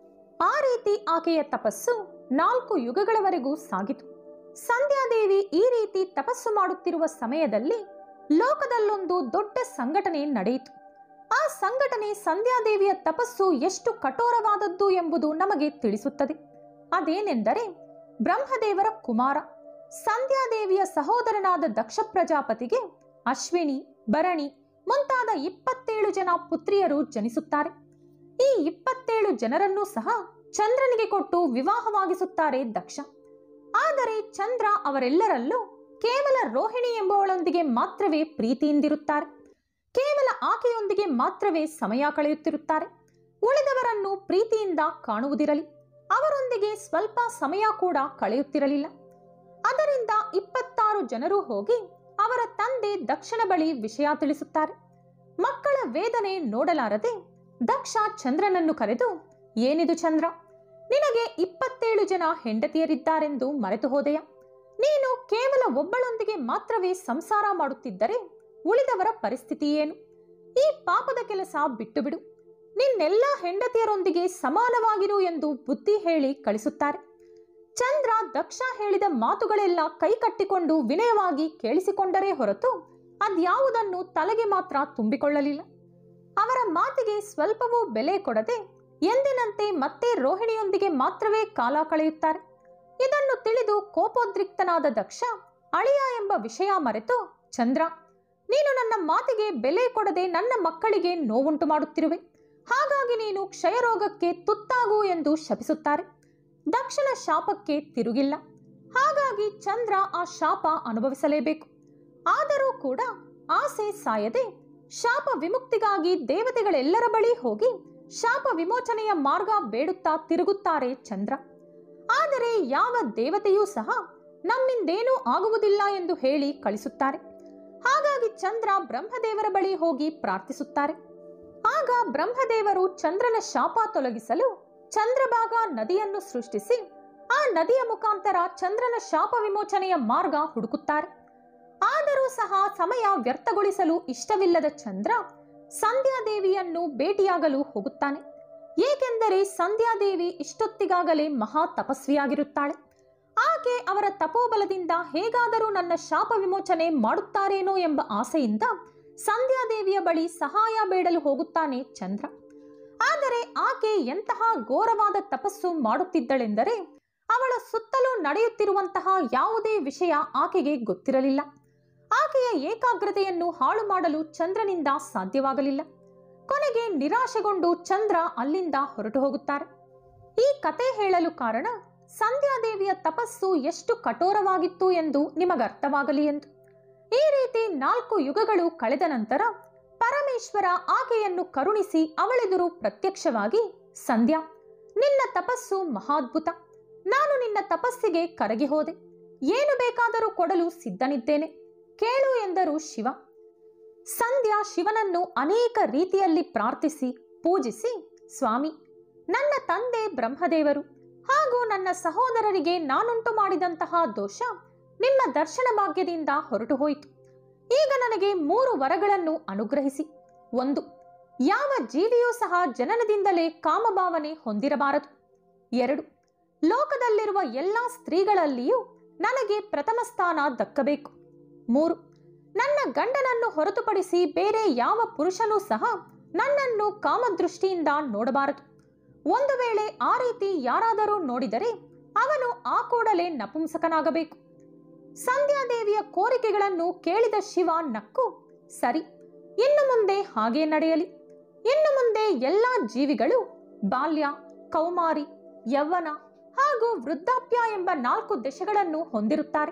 ಆ ರೀತಿ ಆಕೆಯ ತಪಸ್ಸು ನಾಲ್ಕು ಯುಗಗಳವರೆಗೂ ಸಾಗಿತು ಸಂಧ್ಯಾದೇವಿ ಈ ರೀತಿ ತಪಸ್ಸು ಮಾಡುತ್ತಿರುವ ಸಮಯದಲ್ಲಿ ಲೋಕದಲ್ಲೊಂದು ದೊಡ್ಡ ಸಂಘಟನೆ ನಡೆಯಿತು ಆ ಸಂಘಟನೆ ಸಂಧ್ಯಾದೇವಿಯ ತಪಸ್ಸು ಎಷ್ಟು ಕಠೋರವಾದದ್ದು ಎಂಬುದು ನಮಗೆ ತಿಳಿಸುತ್ತದೆ ಅದೇನೆಂದರೆ ಬ್ರಹ್ಮದೇವರ ಕುಮಾರ ಸಂಧ್ಯಾದೇವಿಯ ಸಹೋದರನಾದ ದಕ್ಷ ಪ್ರಜಾಪತಿಗೆ ಅಶ್ವಿನಿ ಭರಣಿ ಮುಂತಾದ ಇಪ್ಪತ್ತೇಳು ಜನ ಪುತ್ರಿಯರು ಜನಿಸುತ್ತಾರೆ ಈ ಇಪ್ಪತ್ತೇಳು ಜನರನ್ನೂ ಸಹ ಚಂದ್ರನಿಗೆ ಕೊಟ್ಟು ವಿವಾಹವಾಗಿಸುತ್ತಾರೆ ದಕ್ಷ ಆದರೆ ಚಂದ್ರ ಅವರೆಲ್ಲರಲ್ಲೂ ಕೇವಲ ರೋಹಿಣಿ ಎಂಬುವಳೊಂದಿಗೆ ಮಾತ್ರವೇ ಪ್ರೀತಿಯಿಂದಿರುತ್ತಾರೆ ಕೇವಲ ಆಕೆಯೊಂದಿಗೆ ಮಾತ್ರವೇ ಸಮಯ ಕಳೆಯುತ್ತಿರುತ್ತಾರೆ ಉಳಿದವರನ್ನು ಪ್ರೀತಿಯಿಂದ ಕಾಣುವುದಿರಲಿ ಅವರೊಂದಿಗೆ ಸ್ವಲ್ಪ ಸಮಯ ಕೂಡ ಕಳೆಯುತ್ತಿರಲಿಲ್ಲ ಅದರಿಂದ ಇಪ್ಪತ್ತಾರು ಜನರು ಹೋಗಿ ಅವರ ತಂದೆ ದಕ್ಷನ ಬಳಿ ವಿಷಯ ತಿಳಿಸುತ್ತಾರೆ ಮಕ್ಕಳ ವೇದನೆ ನೋಡಲಾರದೆ ದಕ್ಷ ಚಂದ್ರನನ್ನು ಕರೆದು ಏನಿದು ಚಂದ್ರ ನಿನಗೆ ಇಪ್ಪತ್ತೇಳು ಜನ ಹೆಂಡತಿಯರಿದ್ದಾರೆಂದು ಮರೆತು ಹೋದೆಯಾ ನೀನು ಕೇವಲ ಒಬ್ಬಳೊಂದಿಗೆ ಮಾತ್ರವೇ ಸಂಸಾರ ಮಾಡುತ್ತಿದ್ದರೆ ಉಳಿದವರ ಪರಿಸ್ಥಿತಿ ಏನು ಈ ಪಾಪದ ಕೆಲಸ ಬಿಟ್ಟು ಬಿಡು ನಿನ್ನೆಲ್ಲ ಹೆಂಡತಿಯರೊಂದಿಗೆ ಸಮಾನವಾಗಿರು ಎಂದು ಬುದ್ಧಿ ಹೇಳಿ ಕಳಿಸುತ್ತಾರೆ ಚಂದ್ರ ದಕ್ಷ ಹೇಳಿದ ಮಾತುಗಳೆಲ್ಲ ಕೈ ಕಟ್ಟಿಕೊಂಡು ವಿನಯವಾಗಿ ಕೇಳಿಸಿಕೊಂಡರೇ ಹೊರತು ಅದ್ಯಾವುದನ್ನು ತಲೆಗೆ ಮಾತ್ರ ತುಂಬಿಕೊಳ್ಳಲಿಲ್ಲ ಅವರ ಮಾತಿಗೆ ಸ್ವಲ್ಪವೂ ಬೆಲೆ ಕೊಡದೆ ಎಂದಿನಂತೆ ಮತ್ತೆ ರೋಹಿಣಿಯೊಂದಿಗೆ ಮಾತ್ರವೇ ಕಾಲ ಕಳೆಯುತ್ತಾರೆ ಇದನ್ನು ತಿಳಿದು ಕೋಪೋದ್ರಿಕ್ತನಾದ ದಕ್ಷ ಅಳಿಯ ಎಂಬ ವಿಷಯ ಮರೆತು ಚಂದ್ರ ನೀನು ನನ್ನ ಮಾತಿಗೆ ಬೆಲೆ ಕೊಡದೆ ನನ್ನ ಮಕ್ಕಳಿಗೆ ನೋವುಂಟು ಮಾಡುತ್ತಿರುವೆ ಹಾಗಾಗಿ ನೀನು ಕ್ಷಯರೋಗಕ್ಕೆ ತುತ್ತಾಗು ಎಂದು ಶಪಿಸುತ್ತಾರೆ ದಕ್ಷನ ಶಾಪಕ್ಕೆ ತಿರುಗಿಲ್ಲ ಹಾಗಾಗಿ ಚಂದ್ರ ಆ ಶಾಪ ಅನುಭವಿಸಲೇಬೇಕು ಆದರೂ ಕೂಡ ಆಸೆ ಸಾಯದೆ ಶಾಪ ವಿಮುಕ್ತಿಗಾಗಿ ದೇವತೆಗಳೆಲ್ಲರ ಬಳಿ ಹೋಗಿ ಶಾಪ ವಿಮೋಚನೆಯ ಮಾರ್ಗ ಬೇಡುತ್ತಾ ತಿರುಗುತ್ತಾರೆ ಚಂದ್ರ ಆದರೆ ಯಾವ ದೇವತೆಯೂ ಸಹ ನಮ್ಮಿಂದೇನೂ ಆಗುವುದಿಲ್ಲ ಎಂದು ಹೇಳಿ ಕಳಿಸುತ್ತಾರೆ ಹಾಗಾಗಿ ಚಂದ್ರ ಬ್ರಹ್ಮದೇವರ ಬಳಿ ಹೋಗಿ ಪ್ರಾರ್ಥಿಸುತ್ತಾರೆ ಆಗ ಬ್ರಹ್ಮದೇವರು ಚಂದ್ರನ ಶಾಪ ತೊಲಗಿಸಲು ಚಂದ್ರಭಾಗ ನದಿಯನ್ನು ಸೃಷ್ಟಿಸಿ ಆ ನದಿಯ ಮುಖಾಂತರ ಚಂದ್ರನ ಶಾಪ ವಿಮೋಚನೆಯ ಮಾರ್ಗ ಹುಡುಕುತ್ತಾರೆ ಆದರೂ ಸಹ ಸಮಯ ವ್ಯರ್ಥಗೊಳಿಸಲು ಇಷ್ಟವಿಲ್ಲದ ಚಂದ್ರ ಸಂಧ್ಯಾದೇವಿಯನ್ನು ಭೇಟಿಯಾಗಲು ಹೋಗುತ್ತಾನೆ ಏಕೆಂದರೆ ಸಂಧ್ಯಾದೇವಿ ಇಷ್ಟೊತ್ತಿಗಾಗಲೇ ಮಹಾ ತಪಸ್ವಿಯಾಗಿರುತ್ತಾಳೆ ಆಕೆ ಅವರ ತಪೋಬಲದಿಂದ ಹೇಗಾದರೂ ನನ್ನ ಶಾಪ ವಿಮೋಚನೆ ಮಾಡುತ್ತಾರೇನೋ ಎಂಬ ಆಸೆಯಿಂದ ಸಂಧ್ಯಾದೇವಿಯ ಬಳಿ ಸಹಾಯ ಬೇಡಲು ಹೋಗುತ್ತಾನೆ ಚಂದ್ರ ಆದರೆ ಆಕೆ ಎಂತಹ ಘೋರವಾದ ತಪಸ್ಸು ಮಾಡುತ್ತಿದ್ದಳೆಂದರೆ ಅವಳ ಸುತ್ತಲೂ ನಡೆಯುತ್ತಿರುವಂತಹ ಯಾವುದೇ ವಿಷಯ ಆಕೆಗೆ ಗೊತ್ತಿರಲಿಲ್ಲ ಆಕೆಯ ಏಕಾಗ್ರತೆಯನ್ನು ಹಾಳು ಮಾಡಲು ಚಂದ್ರನಿಂದ ಸಾಧ್ಯವಾಗಲಿಲ್ಲ ಕೊನೆಗೆ ನಿರಾಶೆಗೊಂಡು ಚಂದ್ರ ಅಲ್ಲಿಂದ ಹೊರಟು ಹೋಗುತ್ತಾರೆ ಈ ಕತೆ ಹೇಳಲು ಕಾರಣ ಸಂಧ್ಯಾದೇವಿಯ ತಪಸ್ಸು ಎಷ್ಟು ಕಠೋರವಾಗಿತ್ತು ಎಂದು ನಿಮಗರ್ಥವಾಗಲಿ ಎಂದು ಈ ರೀತಿ ನಾಲ್ಕು ಯುಗಗಳು ಕಳೆದ ನಂತರ ಪರಮೇಶ್ವರ ಆಕೆಯನ್ನು ಕರುಣಿಸಿ ಅವಳೆದುರು ಪ್ರತ್ಯಕ್ಷವಾಗಿ ಸಂಧ್ಯಾ ನಿನ್ನ ತಪಸ್ಸು ಮಹಾದ್ಭುತ ನಾನು ನಿನ್ನ ತಪಸ್ಸಿಗೆ ಕರಗಿ ಹೋದೆ ಏನು ಬೇಕಾದರೂ ಕೊಡಲು ಸಿದ್ಧನಿದ್ದೇನೆ ಕೇಳು ಎಂದರು ಶಿವ ಸಂಧ್ಯಾ ಶಿವನನ್ನು ಅನೇಕ ರೀತಿಯಲ್ಲಿ ಪ್ರಾರ್ಥಿಸಿ ಪೂಜಿಸಿ ಸ್ವಾಮಿ ನನ್ನ ತಂದೆ ಬ್ರಹ್ಮದೇವರು ಹಾಗೂ ನನ್ನ ಸಹೋದರರಿಗೆ ನಾನುಂಟು ಮಾಡಿದಂತಹ ದೋಷ ನಿಮ್ಮ ದರ್ಶನ ಭಾಗ್ಯದಿಂದ ಹೊರಟು ಹೋಯಿತು ಈಗ ನನಗೆ ಮೂರು ವರಗಳನ್ನು ಅನುಗ್ರಹಿಸಿ ಒಂದು ಯಾವ ಜೀವಿಯೂ ಸಹ ಜನನದಿಂದಲೇ ಕಾಮಭಾವನೆ ಹೊಂದಿರಬಾರದು ಎರಡು ಲೋಕದಲ್ಲಿರುವ ಎಲ್ಲ ಸ್ತ್ರೀಗಳಲ್ಲಿಯೂ ನನಗೆ ಪ್ರಥಮ ಸ್ಥಾನ ದಕ್ಕಬೇಕು ಮೂರು ನನ್ನ ಗಂಡನನ್ನು ಹೊರತುಪಡಿಸಿ ಬೇರೆ ಯಾವ ಪುರುಷನೂ ಸಹ ನನ್ನನ್ನು ಕಾಮದೃಷ್ಟಿಯಿಂದ ನೋಡಬಾರದು ಒಂದು ವೇಳೆ ಆ ರೀತಿ ಯಾರಾದರೂ ನೋಡಿದರೆ ಅವನು ಆ ಕೂಡಲೇ ನಪುಂಸಕನಾಗಬೇಕು ಸಂಧ್ಯಾದೇವಿಯ ಕೋರಿಕೆಗಳನ್ನು ಕೇಳಿದ ಶಿವ ನಕ್ಕು ಸರಿ ಇನ್ನು ಮುಂದೆ ಹಾಗೇ ನಡೆಯಲಿ ಇನ್ನು ಮುಂದೆ ಎಲ್ಲ ಜೀವಿಗಳು ಬಾಲ್ಯ ಕೌಮಾರಿ ಯೌವನ ಹಾಗೂ ವೃದ್ಧಾಪ್ಯ ಎಂಬ ನಾಲ್ಕು ದಶೆಗಳನ್ನು ಹೊಂದಿರುತ್ತಾರೆ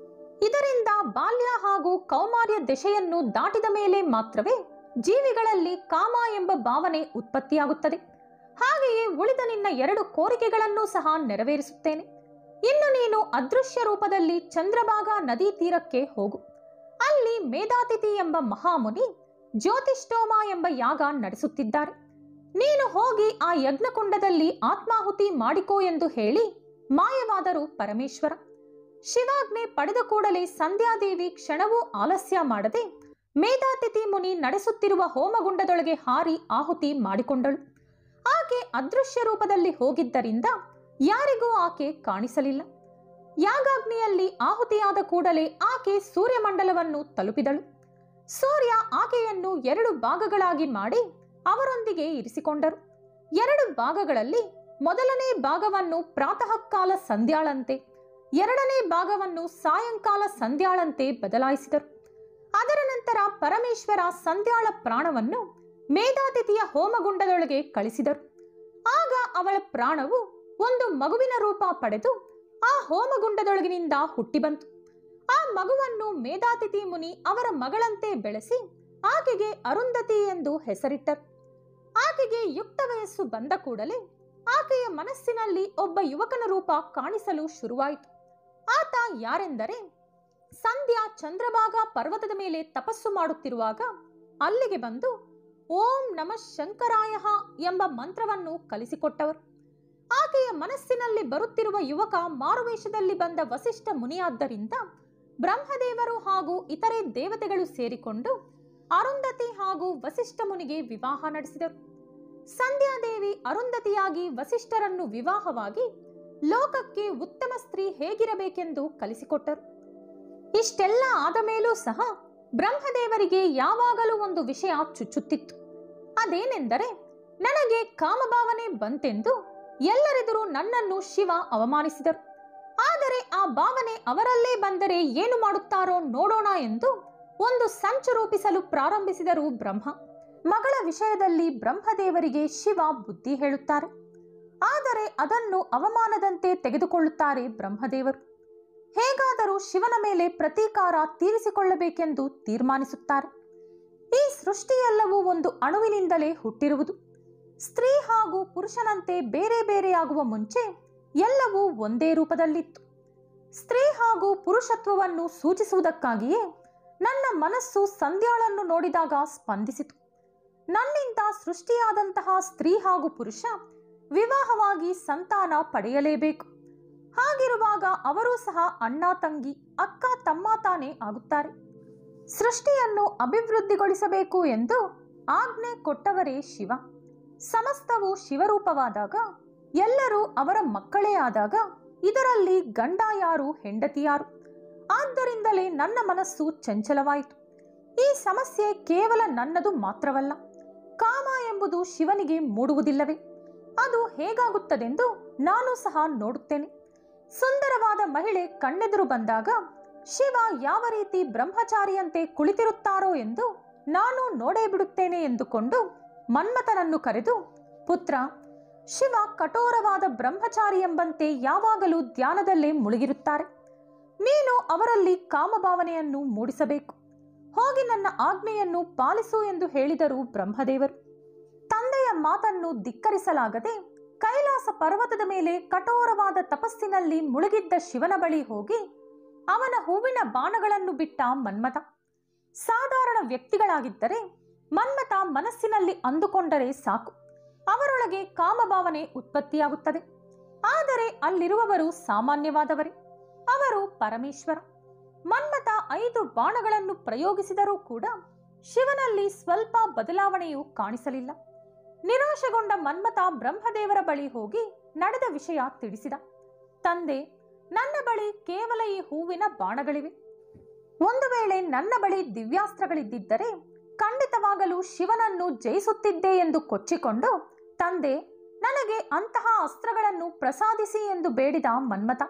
ಇದರಿಂದ ಬಾಲ್ಯ ಹಾಗೂ ಕೌಮಾರ್ಯ ದಶೆಯನ್ನು ದಾಟಿದ ಮೇಲೆ ಮಾತ್ರವೇ ಜೀವಿಗಳಲ್ಲಿ ಕಾಮ ಎಂಬ ಭಾವನೆ ಉತ್ಪತ್ತಿಯಾಗುತ್ತದೆ ಹಾಗೆಯೇ ಉಳಿದ ನಿನ್ನ ಎರಡು ಕೋರಿಕೆಗಳನ್ನೂ ಸಹ ನೆರವೇರಿಸುತ್ತೇನೆ ಇನ್ನು ನೀನು ಅದೃಶ್ಯ ರೂಪದಲ್ಲಿ ಚಂದ್ರಭಾಗ ನದಿ ತೀರಕ್ಕೆ ಹೋಗು ಅಲ್ಲಿ ಮೇಧಾತಿಥಿ ಎಂಬ ಮಹಾಮುನಿ ಜ್ಯೋತಿಷ್ಠೋಮ ಎಂಬ ಯಾಗ ನಡೆಸುತ್ತಿದ್ದಾರೆ ನೀನು ಹೋಗಿ ಆ ಯಜ್ಞಕುಂಡದಲ್ಲಿ ಆತ್ಮಾಹುತಿ ಮಾಡಿಕೋ ಎಂದು ಹೇಳಿ ಮಾಯವಾದರು ಪರಮೇಶ್ವರ ಶಿವಾಜ್ಞೆ ಪಡೆದ ಕೂಡಲೇ ಸಂಧ್ಯಾದೇವಿ ಕ್ಷಣವೂ ಆಲಸ್ಯ ಮಾಡದೆ ಮೇಧಾತಿಥಿ ಮುನಿ ನಡೆಸುತ್ತಿರುವ ಹೋಮಗುಂಡದೊಳಗೆ ಹಾರಿ ಆಹುತಿ ಮಾಡಿಕೊಂಡಳು ಆಕೆ ಅದೃಶ್ಯ ರೂಪದಲ್ಲಿ ಹೋಗಿದ್ದರಿಂದ ಯಾರಿಗೂ ಆಕೆ ಕಾಣಿಸಲಿಲ್ಲ ಯಾಗಾಗ್ನಿಯಲ್ಲಿ ಆಹುತಿಯಾದ ಕೂಡಲೇ ಆಕೆ ಸೂರ್ಯಮಂಡಲವನ್ನು ತಲುಪಿದಳು ಸೂರ್ಯ ಆಕೆಯನ್ನು ಎರಡು ಭಾಗಗಳಾಗಿ ಮಾಡಿ ಅವರೊಂದಿಗೆ ಇರಿಸಿಕೊಂಡರು ಎರಡು ಭಾಗಗಳಲ್ಲಿ ಮೊದಲನೇ ಭಾಗವನ್ನು ಪ್ರಾತಃ ಕಾಲ ಸಂಧ್ಯಾಳಂತೆ ಎರಡನೇ ಭಾಗವನ್ನು ಸಾಯಂಕಾಲ ಸಂಧ್ಯಾಳಂತೆ ಬದಲಾಯಿಸಿದರು ಅದರ ನಂತರ ಪರಮೇಶ್ವರ ಸಂಧ್ಯಾಳ ಪ್ರಾಣವನ್ನು ಮೇಧಾತಿಥಿಯ ಹೋಮಗುಂಡದೊಳಗೆ ಕಳಿಸಿದರು ಆಗ ಅವಳ ಪ್ರಾಣವು ಒಂದು ಮಗುವಿನ ರೂಪ ಪಡೆದು ಆ ಹೋಮಗುಂಡದೊಳಗಿನಿಂದ ಹುಟ್ಟಿ ಬಂತು ಆ ಮಗುವನ್ನು ಮೇಧಾತಿಥಿ ಮುನಿ ಅವರ ಮಗಳಂತೆ ಬೆಳೆಸಿ ಆಕೆಗೆ ಅರುಂಧತಿ ಎಂದು ಹೆಸರಿಟ್ಟರು ಆಕೆಗೆ ಯುಕ್ತ ವಯಸ್ಸು ಬಂದ ಕೂಡಲೇ ಆಕೆಯ ಮನಸ್ಸಿನಲ್ಲಿ ಒಬ್ಬ ಯುವಕನ ರೂಪ ಕಾಣಿಸಲು ಶುರುವಾಯಿತು ಆತ ಯಾರೆಂದರೆ ಸಂಧ್ಯಾ ಚಂದ್ರಭಾಗ ಪರ್ವತದ ಮೇಲೆ ತಪಸ್ಸು ಮಾಡುತ್ತಿರುವಾಗ ಅಲ್ಲಿಗೆ ಬಂದು ಓಂ ನಮಃ ಶಂಕರಾಯ ಎಂಬ ಮಂತ್ರವನ್ನು ಕಲಿಸಿಕೊಟ್ಟವರು ಆಕೆಯ ಮನಸ್ಸಿನಲ್ಲಿ ಬರುತ್ತಿರುವ ಯುವಕ ಮಾರುವೇಷದಲ್ಲಿ ಬಂದ ವಸಿಷ್ಠ ಮುನಿಯಾದ್ದರಿಂದ ಬ್ರಹ್ಮದೇವರು ಹಾಗೂ ಇತರೆ ದೇವತೆಗಳು ಸೇರಿಕೊಂಡು ಅರುಂಧತಿ ಹಾಗೂ ವಸಿಷ್ಠ ಮುನಿಗೆ ವಿವಾಹ ನಡೆಸಿದರು ಸಂಧ್ಯಾದೇವಿ ಅರುಂಧತಿಯಾಗಿ ವಸಿಷ್ಠರನ್ನು ವಿವಾಹವಾಗಿ ಲೋಕಕ್ಕೆ ಉತ್ತಮ ಸ್ತ್ರೀ ಹೇಗಿರಬೇಕೆಂದು ಕಲಿಸಿಕೊಟ್ಟರು ಇಷ್ಟೆಲ್ಲ ಆದ ಮೇಲೂ ಸಹ ಬ್ರಹ್ಮದೇವರಿಗೆ ಯಾವಾಗಲೂ ಒಂದು ವಿಷಯ ಚುಚ್ಚುತ್ತಿತ್ತು ಅದೇನೆಂದರೆ ನನಗೆ ಕಾಮಭಾವನೆ ಬಂತೆಂದು ಎಲ್ಲರೆದುರು ನನ್ನನ್ನು ಶಿವ ಅವಮಾನಿಸಿದರು ಆದರೆ ಆ ಭಾವನೆ ಅವರಲ್ಲೇ ಬಂದರೆ ಏನು ಮಾಡುತ್ತಾರೋ ನೋಡೋಣ ಎಂದು ಒಂದು ಸಂಚು ರೂಪಿಸಲು ಪ್ರಾರಂಭಿಸಿದರು ಬ್ರಹ್ಮ ಮಗಳ ವಿಷಯದಲ್ಲಿ ಬ್ರಹ್ಮದೇವರಿಗೆ ಶಿವ ಬುದ್ಧಿ ಹೇಳುತ್ತಾರೆ ಆದರೆ ಅದನ್ನು ಅವಮಾನದಂತೆ ತೆಗೆದುಕೊಳ್ಳುತ್ತಾರೆ ಬ್ರಹ್ಮದೇವರು ಹೇಗಾದರೂ ಶಿವನ ಮೇಲೆ ಪ್ರತೀಕಾರ ತೀರಿಸಿಕೊಳ್ಳಬೇಕೆಂದು ತೀರ್ಮಾನಿಸುತ್ತಾರೆ ಈ ಸೃಷ್ಟಿಯೆಲ್ಲವೂ ಒಂದು ಅಣುವಿನಿಂದಲೇ ಹುಟ್ಟಿರುವುದು ಸ್ತ್ರೀ ಹಾಗೂ ಪುರುಷನಂತೆ ಬೇರೆ ಬೇರೆಯಾಗುವ ಮುಂಚೆ ಎಲ್ಲವೂ ಒಂದೇ ರೂಪದಲ್ಲಿತ್ತು ಸ್ತ್ರೀ ಹಾಗೂ ಪುರುಷತ್ವವನ್ನು ಸೂಚಿಸುವುದಕ್ಕಾಗಿಯೇ ನನ್ನ ಮನಸ್ಸು ಸಂಧ್ಯಾಳನ್ನು ನೋಡಿದಾಗ ಸ್ಪಂದಿಸಿತು ನನ್ನಿಂದ ಸೃಷ್ಟಿಯಾದಂತಹ ಸ್ತ್ರೀ ಹಾಗೂ ಪುರುಷ ವಿವಾಹವಾಗಿ ಸಂತಾನ ಪಡೆಯಲೇಬೇಕು ಹಾಗಿರುವಾಗ ಅವರೂ ಸಹ ಅಣ್ಣ ತಂಗಿ ಅಕ್ಕ ತಮ್ಮ ತಾನೇ ಆಗುತ್ತಾರೆ ಸೃಷ್ಟಿಯನ್ನು ಅಭಿವೃದ್ಧಿಗೊಳಿಸಬೇಕು ಎಂದು ಆಜ್ಞೆ ಕೊಟ್ಟವರೇ ಶಿವ ಸಮಸ್ತವು ಶಿವರೂಪವಾದಾಗ ಎಲ್ಲರೂ ಅವರ ಮಕ್ಕಳೇ ಆದಾಗ ಇದರಲ್ಲಿ ಗಂಡ ಯಾರು ಹೆಂಡತಿ ಯಾರು ಆದ್ದರಿಂದಲೇ ನನ್ನ ಮನಸ್ಸು ಚಂಚಲವಾಯಿತು ಈ ಸಮಸ್ಯೆ ಕೇವಲ ನನ್ನದು ಮಾತ್ರವಲ್ಲ ಕಾಮ ಎಂಬುದು ಶಿವನಿಗೆ ಮೂಡುವುದಿಲ್ಲವೇ ಅದು ಹೇಗಾಗುತ್ತದೆಂದು ನಾನು ಸಹ ನೋಡುತ್ತೇನೆ ಸುಂದರವಾದ ಮಹಿಳೆ ಕಣ್ಣೆದುರು ಬಂದಾಗ ಶಿವ ಯಾವ ರೀತಿ ಬ್ರಹ್ಮಚಾರಿಯಂತೆ ಕುಳಿತಿರುತ್ತಾರೋ ಎಂದು ನಾನು ನೋಡೇ ಬಿಡುತ್ತೇನೆ ಎಂದುಕೊಂಡು ಮನ್ಮಥನನ್ನು ಕರೆದು ಪುತ್ರ ಶಿವ ಕಠೋರವಾದ ಬ್ರಹ್ಮಚಾರಿ ಎಂಬಂತೆ ಯಾವಾಗಲೂ ಧ್ಯಾನದಲ್ಲೇ ಮುಳುಗಿರುತ್ತಾರೆ ನೀನು ಅವರಲ್ಲಿ ಕಾಮಭಾವನೆಯನ್ನು ಮೂಡಿಸಬೇಕು ಹೋಗಿ ನನ್ನ ಆಜ್ಞೆಯನ್ನು ಪಾಲಿಸು ಎಂದು ಹೇಳಿದರು ಬ್ರಹ್ಮದೇವರು ತಂದೆಯ ಮಾತನ್ನು ಧಿಕ್ಕರಿಸಲಾಗದೆ ಕೈಲಾಸ ಪರ್ವತದ ಮೇಲೆ ಕಠೋರವಾದ ತಪಸ್ಸಿನಲ್ಲಿ ಮುಳುಗಿದ್ದ ಶಿವನ ಬಳಿ ಹೋಗಿ ಅವನ ಹೂವಿನ ಬಾಣಗಳನ್ನು ಬಿಟ್ಟ ಮನ್ಮಥ ಸಾಧಾರಣ ವ್ಯಕ್ತಿಗಳಾಗಿದ್ದರೆ ಮನ್ಮಥ ಮನಸ್ಸಿನಲ್ಲಿ ಅಂದುಕೊಂಡರೆ ಸಾಕು ಅವರೊಳಗೆ ಕಾಮಭಾವನೆ ಉತ್ಪತ್ತಿಯಾಗುತ್ತದೆ ಆದರೆ ಅಲ್ಲಿರುವವರು ಸಾಮಾನ್ಯವಾದವರೇ ಅವರು ಪರಮೇಶ್ವರ ಮನ್ಮಥ ಐದು ಬಾಣಗಳನ್ನು ಪ್ರಯೋಗಿಸಿದರೂ ಕೂಡ ಶಿವನಲ್ಲಿ ಸ್ವಲ್ಪ ಬದಲಾವಣೆಯು ಕಾಣಿಸಲಿಲ್ಲ ನಿರಾಶೆಗೊಂಡ ಮನ್ಮಥ ಬ್ರಹ್ಮದೇವರ ಬಳಿ ಹೋಗಿ ನಡೆದ ವಿಷಯ ತಿಳಿಸಿದ ತಂದೆ ನನ್ನ ಬಳಿ ಕೇವಲ ಈ ಹೂವಿನ ಬಾಣಗಳಿವೆ ಒಂದು ವೇಳೆ ನನ್ನ ಬಳಿ ದಿವ್ಯಾಸ್ತ್ರಗಳಿದ್ದಿದ್ದರೆ ಖಂಡಿತವಾಗಲೂ ಶಿವನನ್ನು ಜಯಿಸುತ್ತಿದ್ದೆ ಎಂದು ಕೊಚ್ಚಿಕೊಂಡು ತಂದೆ ನನಗೆ ಅಂತಹ ಅಸ್ತ್ರಗಳನ್ನು ಪ್ರಸಾದಿಸಿ ಎಂದು ಬೇಡಿದ ಮನ್ಮಥ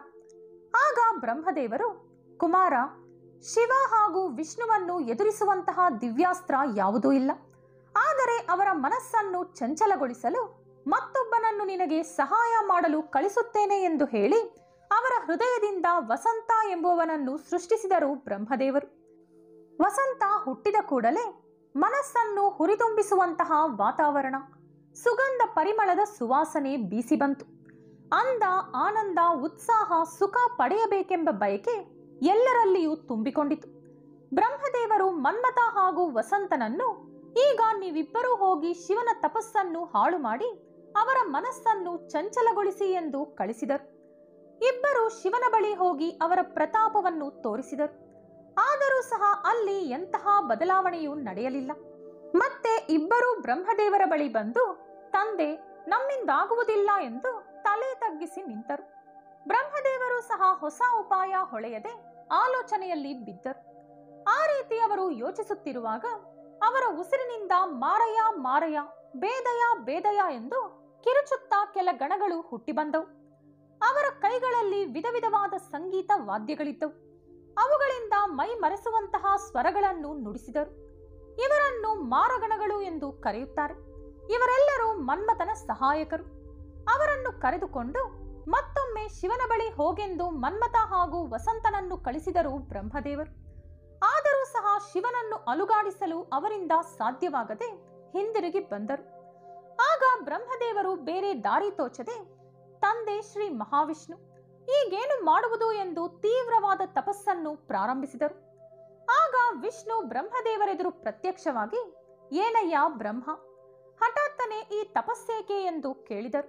ಆಗ ಬ್ರಹ್ಮದೇವರು ಕುಮಾರ ಶಿವ ಹಾಗೂ ವಿಷ್ಣುವನ್ನು ಎದುರಿಸುವಂತಹ ದಿವ್ಯಾಸ್ತ್ರ ಯಾವುದೂ ಇಲ್ಲ ಆದರೆ ಅವರ ಮನಸ್ಸನ್ನು ಚಂಚಲಗೊಳಿಸಲು ಮತ್ತೊಬ್ಬನನ್ನು ನಿನಗೆ ಸಹಾಯ ಮಾಡಲು ಕಳಿಸುತ್ತೇನೆ ಎಂದು ಹೇಳಿ ಅವರ ಹೃದಯದಿಂದ ವಸಂತ ಎಂಬುವವನನ್ನು ಸೃಷ್ಟಿಸಿದರು ಬ್ರಹ್ಮದೇವರು ವಸಂತ ಹುಟ್ಟಿದ ಕೂಡಲೇ ಮನಸ್ಸನ್ನು ಹುರಿದುಂಬಿಸುವಂತಹ ವಾತಾವರಣ ಸುಗಂಧ ಪರಿಮಳದ ಸುವಾಸನೆ ಬೀಸಿ ಬಂತು ಅಂದ ಆನಂದ ಉತ್ಸಾಹ ಸುಖ ಪಡೆಯಬೇಕೆಂಬ ಬಯಕೆ ಎಲ್ಲರಲ್ಲಿಯೂ ತುಂಬಿಕೊಂಡಿತು ಬ್ರಹ್ಮದೇವರು ಮನ್ಮಥ ಹಾಗೂ ವಸಂತನನ್ನು ಈಗ ನೀವಿಬ್ಬರೂ ಹೋಗಿ ಶಿವನ ತಪಸ್ಸನ್ನು ಹಾಳು ಮಾಡಿ ಅವರ ಮನಸ್ಸನ್ನು ಚಂಚಲಗೊಳಿಸಿ ಎಂದು ಕಳಿಸಿದರು ಇಬ್ಬರು ಶಿವನ ಬಳಿ ಹೋಗಿ ಅವರ ಪ್ರತಾಪವನ್ನು ತೋರಿಸಿದರು ಆದರೂ ಸಹ ಅಲ್ಲಿ ಎಂತಹ ಬದಲಾವಣೆಯೂ ನಡೆಯಲಿಲ್ಲ ಮತ್ತೆ ಇಬ್ಬರು ಬ್ರಹ್ಮದೇವರ ಬಳಿ ಬಂದು ತಂದೆ ನಮ್ಮಿಂದಾಗುವುದಿಲ್ಲ ಎಂದು ತಲೆ ತಗ್ಗಿಸಿ ನಿಂತರು ಬ್ರಹ್ಮದೇವರು ಸಹ ಹೊಸ ಉಪಾಯ ಹೊಳೆಯದೆ ಆಲೋಚನೆಯಲ್ಲಿ ಬಿದ್ದರು ಆ ರೀತಿ ಅವರು ಯೋಚಿಸುತ್ತಿರುವಾಗ ಅವರ ಉಸಿರಿನಿಂದ ಮಾರಯ ಮಾರಯ ಬೇದಯ ಬೇದಯ ಎಂದು ಕಿರುಚುತ್ತಾ ಕೆಲ ಗಣಗಳು ಹುಟ್ಟಿ ಬಂದವು ಅವರ ಕೈಗಳಲ್ಲಿ ವಿಧ ವಿಧವಾದ ಸಂಗೀತ ವಾದ್ಯಗಳಿದ್ದವು ಅವುಗಳಿಂದ ಮೈ ಮರೆಸುವಂತಹ ಸ್ವರಗಳನ್ನು ನುಡಿಸಿದರು ಇವರನ್ನು ಮಾರಗಣಗಳು ಎಂದು ಕರೆಯುತ್ತಾರೆ ಇವರೆಲ್ಲರೂ ಮನ್ಮಥನ ಸಹಾಯಕರು ಅವರನ್ನು ಕರೆದುಕೊಂಡು ಮತ್ತೊಮ್ಮೆ ಶಿವನ ಬಳಿ ಹೋಗೆಂದು ಮನ್ಮಥ ಹಾಗೂ ವಸಂತನನ್ನು ಕಳಿಸಿದರು ಬ್ರಹ್ಮದೇವರು ಆದರೂ ಸಹ ಶಿವನನ್ನು ಅಲುಗಾಡಿಸಲು ಅವರಿಂದ ಸಾಧ್ಯವಾಗದೆ ಹಿಂದಿರುಗಿ ಬಂದರು ಆಗ ಬ್ರಹ್ಮದೇವರು ಬೇರೆ ದಾರಿ ತೋಚದೆ ತಂದೆ ಶ್ರೀ ಮಹಾವಿಷ್ಣು ಈಗೇನು ಮಾಡುವುದು ಎಂದು ತೀವ್ರವಾದ ತಪಸ್ಸನ್ನು ಪ್ರಾರಂಭಿಸಿದರು ಆಗ ವಿಷ್ಣು ಬ್ರಹ್ಮದೇವರೆದುರು ಪ್ರತ್ಯಕ್ಷವಾಗಿ ಏನಯ್ಯ ಬ್ರಹ್ಮ ಹಠಾತ್ತನೆ ಈ ತಪಸ್ಸೇಕೆ ಎಂದು ಕೇಳಿದರು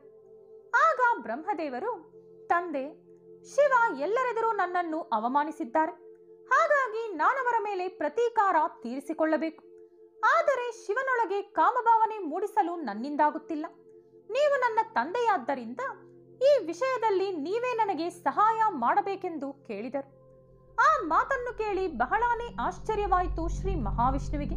ಆಗ ಬ್ರಹ್ಮದೇವರು ತಂದೆ ಶಿವ ಎಲ್ಲರೆದುರು ನನ್ನನ್ನು ಅವಮಾನಿಸಿದ್ದಾರೆ ಹಾಗಾಗಿ ನಾನವರ ಮೇಲೆ ಪ್ರತೀಕಾರ ತೀರಿಸಿಕೊಳ್ಳಬೇಕು ಆದರೆ ಶಿವನೊಳಗೆ ಕಾಮಭಾವನೆ ಮೂಡಿಸಲು ನನ್ನಿಂದಾಗುತ್ತಿಲ್ಲ ನೀವು ನನ್ನ ತಂದೆಯಾದ್ದರಿಂದ ಈ ವಿಷಯದಲ್ಲಿ ನೀವೇ ನನಗೆ ಸಹಾಯ ಮಾಡಬೇಕೆಂದು ಕೇಳಿದರು ಆ ಮಾತನ್ನು ಕೇಳಿ ಬಹಳಾನೇ ಆಶ್ಚರ್ಯವಾಯಿತು ಶ್ರೀ ಮಹಾವಿಷ್ಣುವಿಗೆ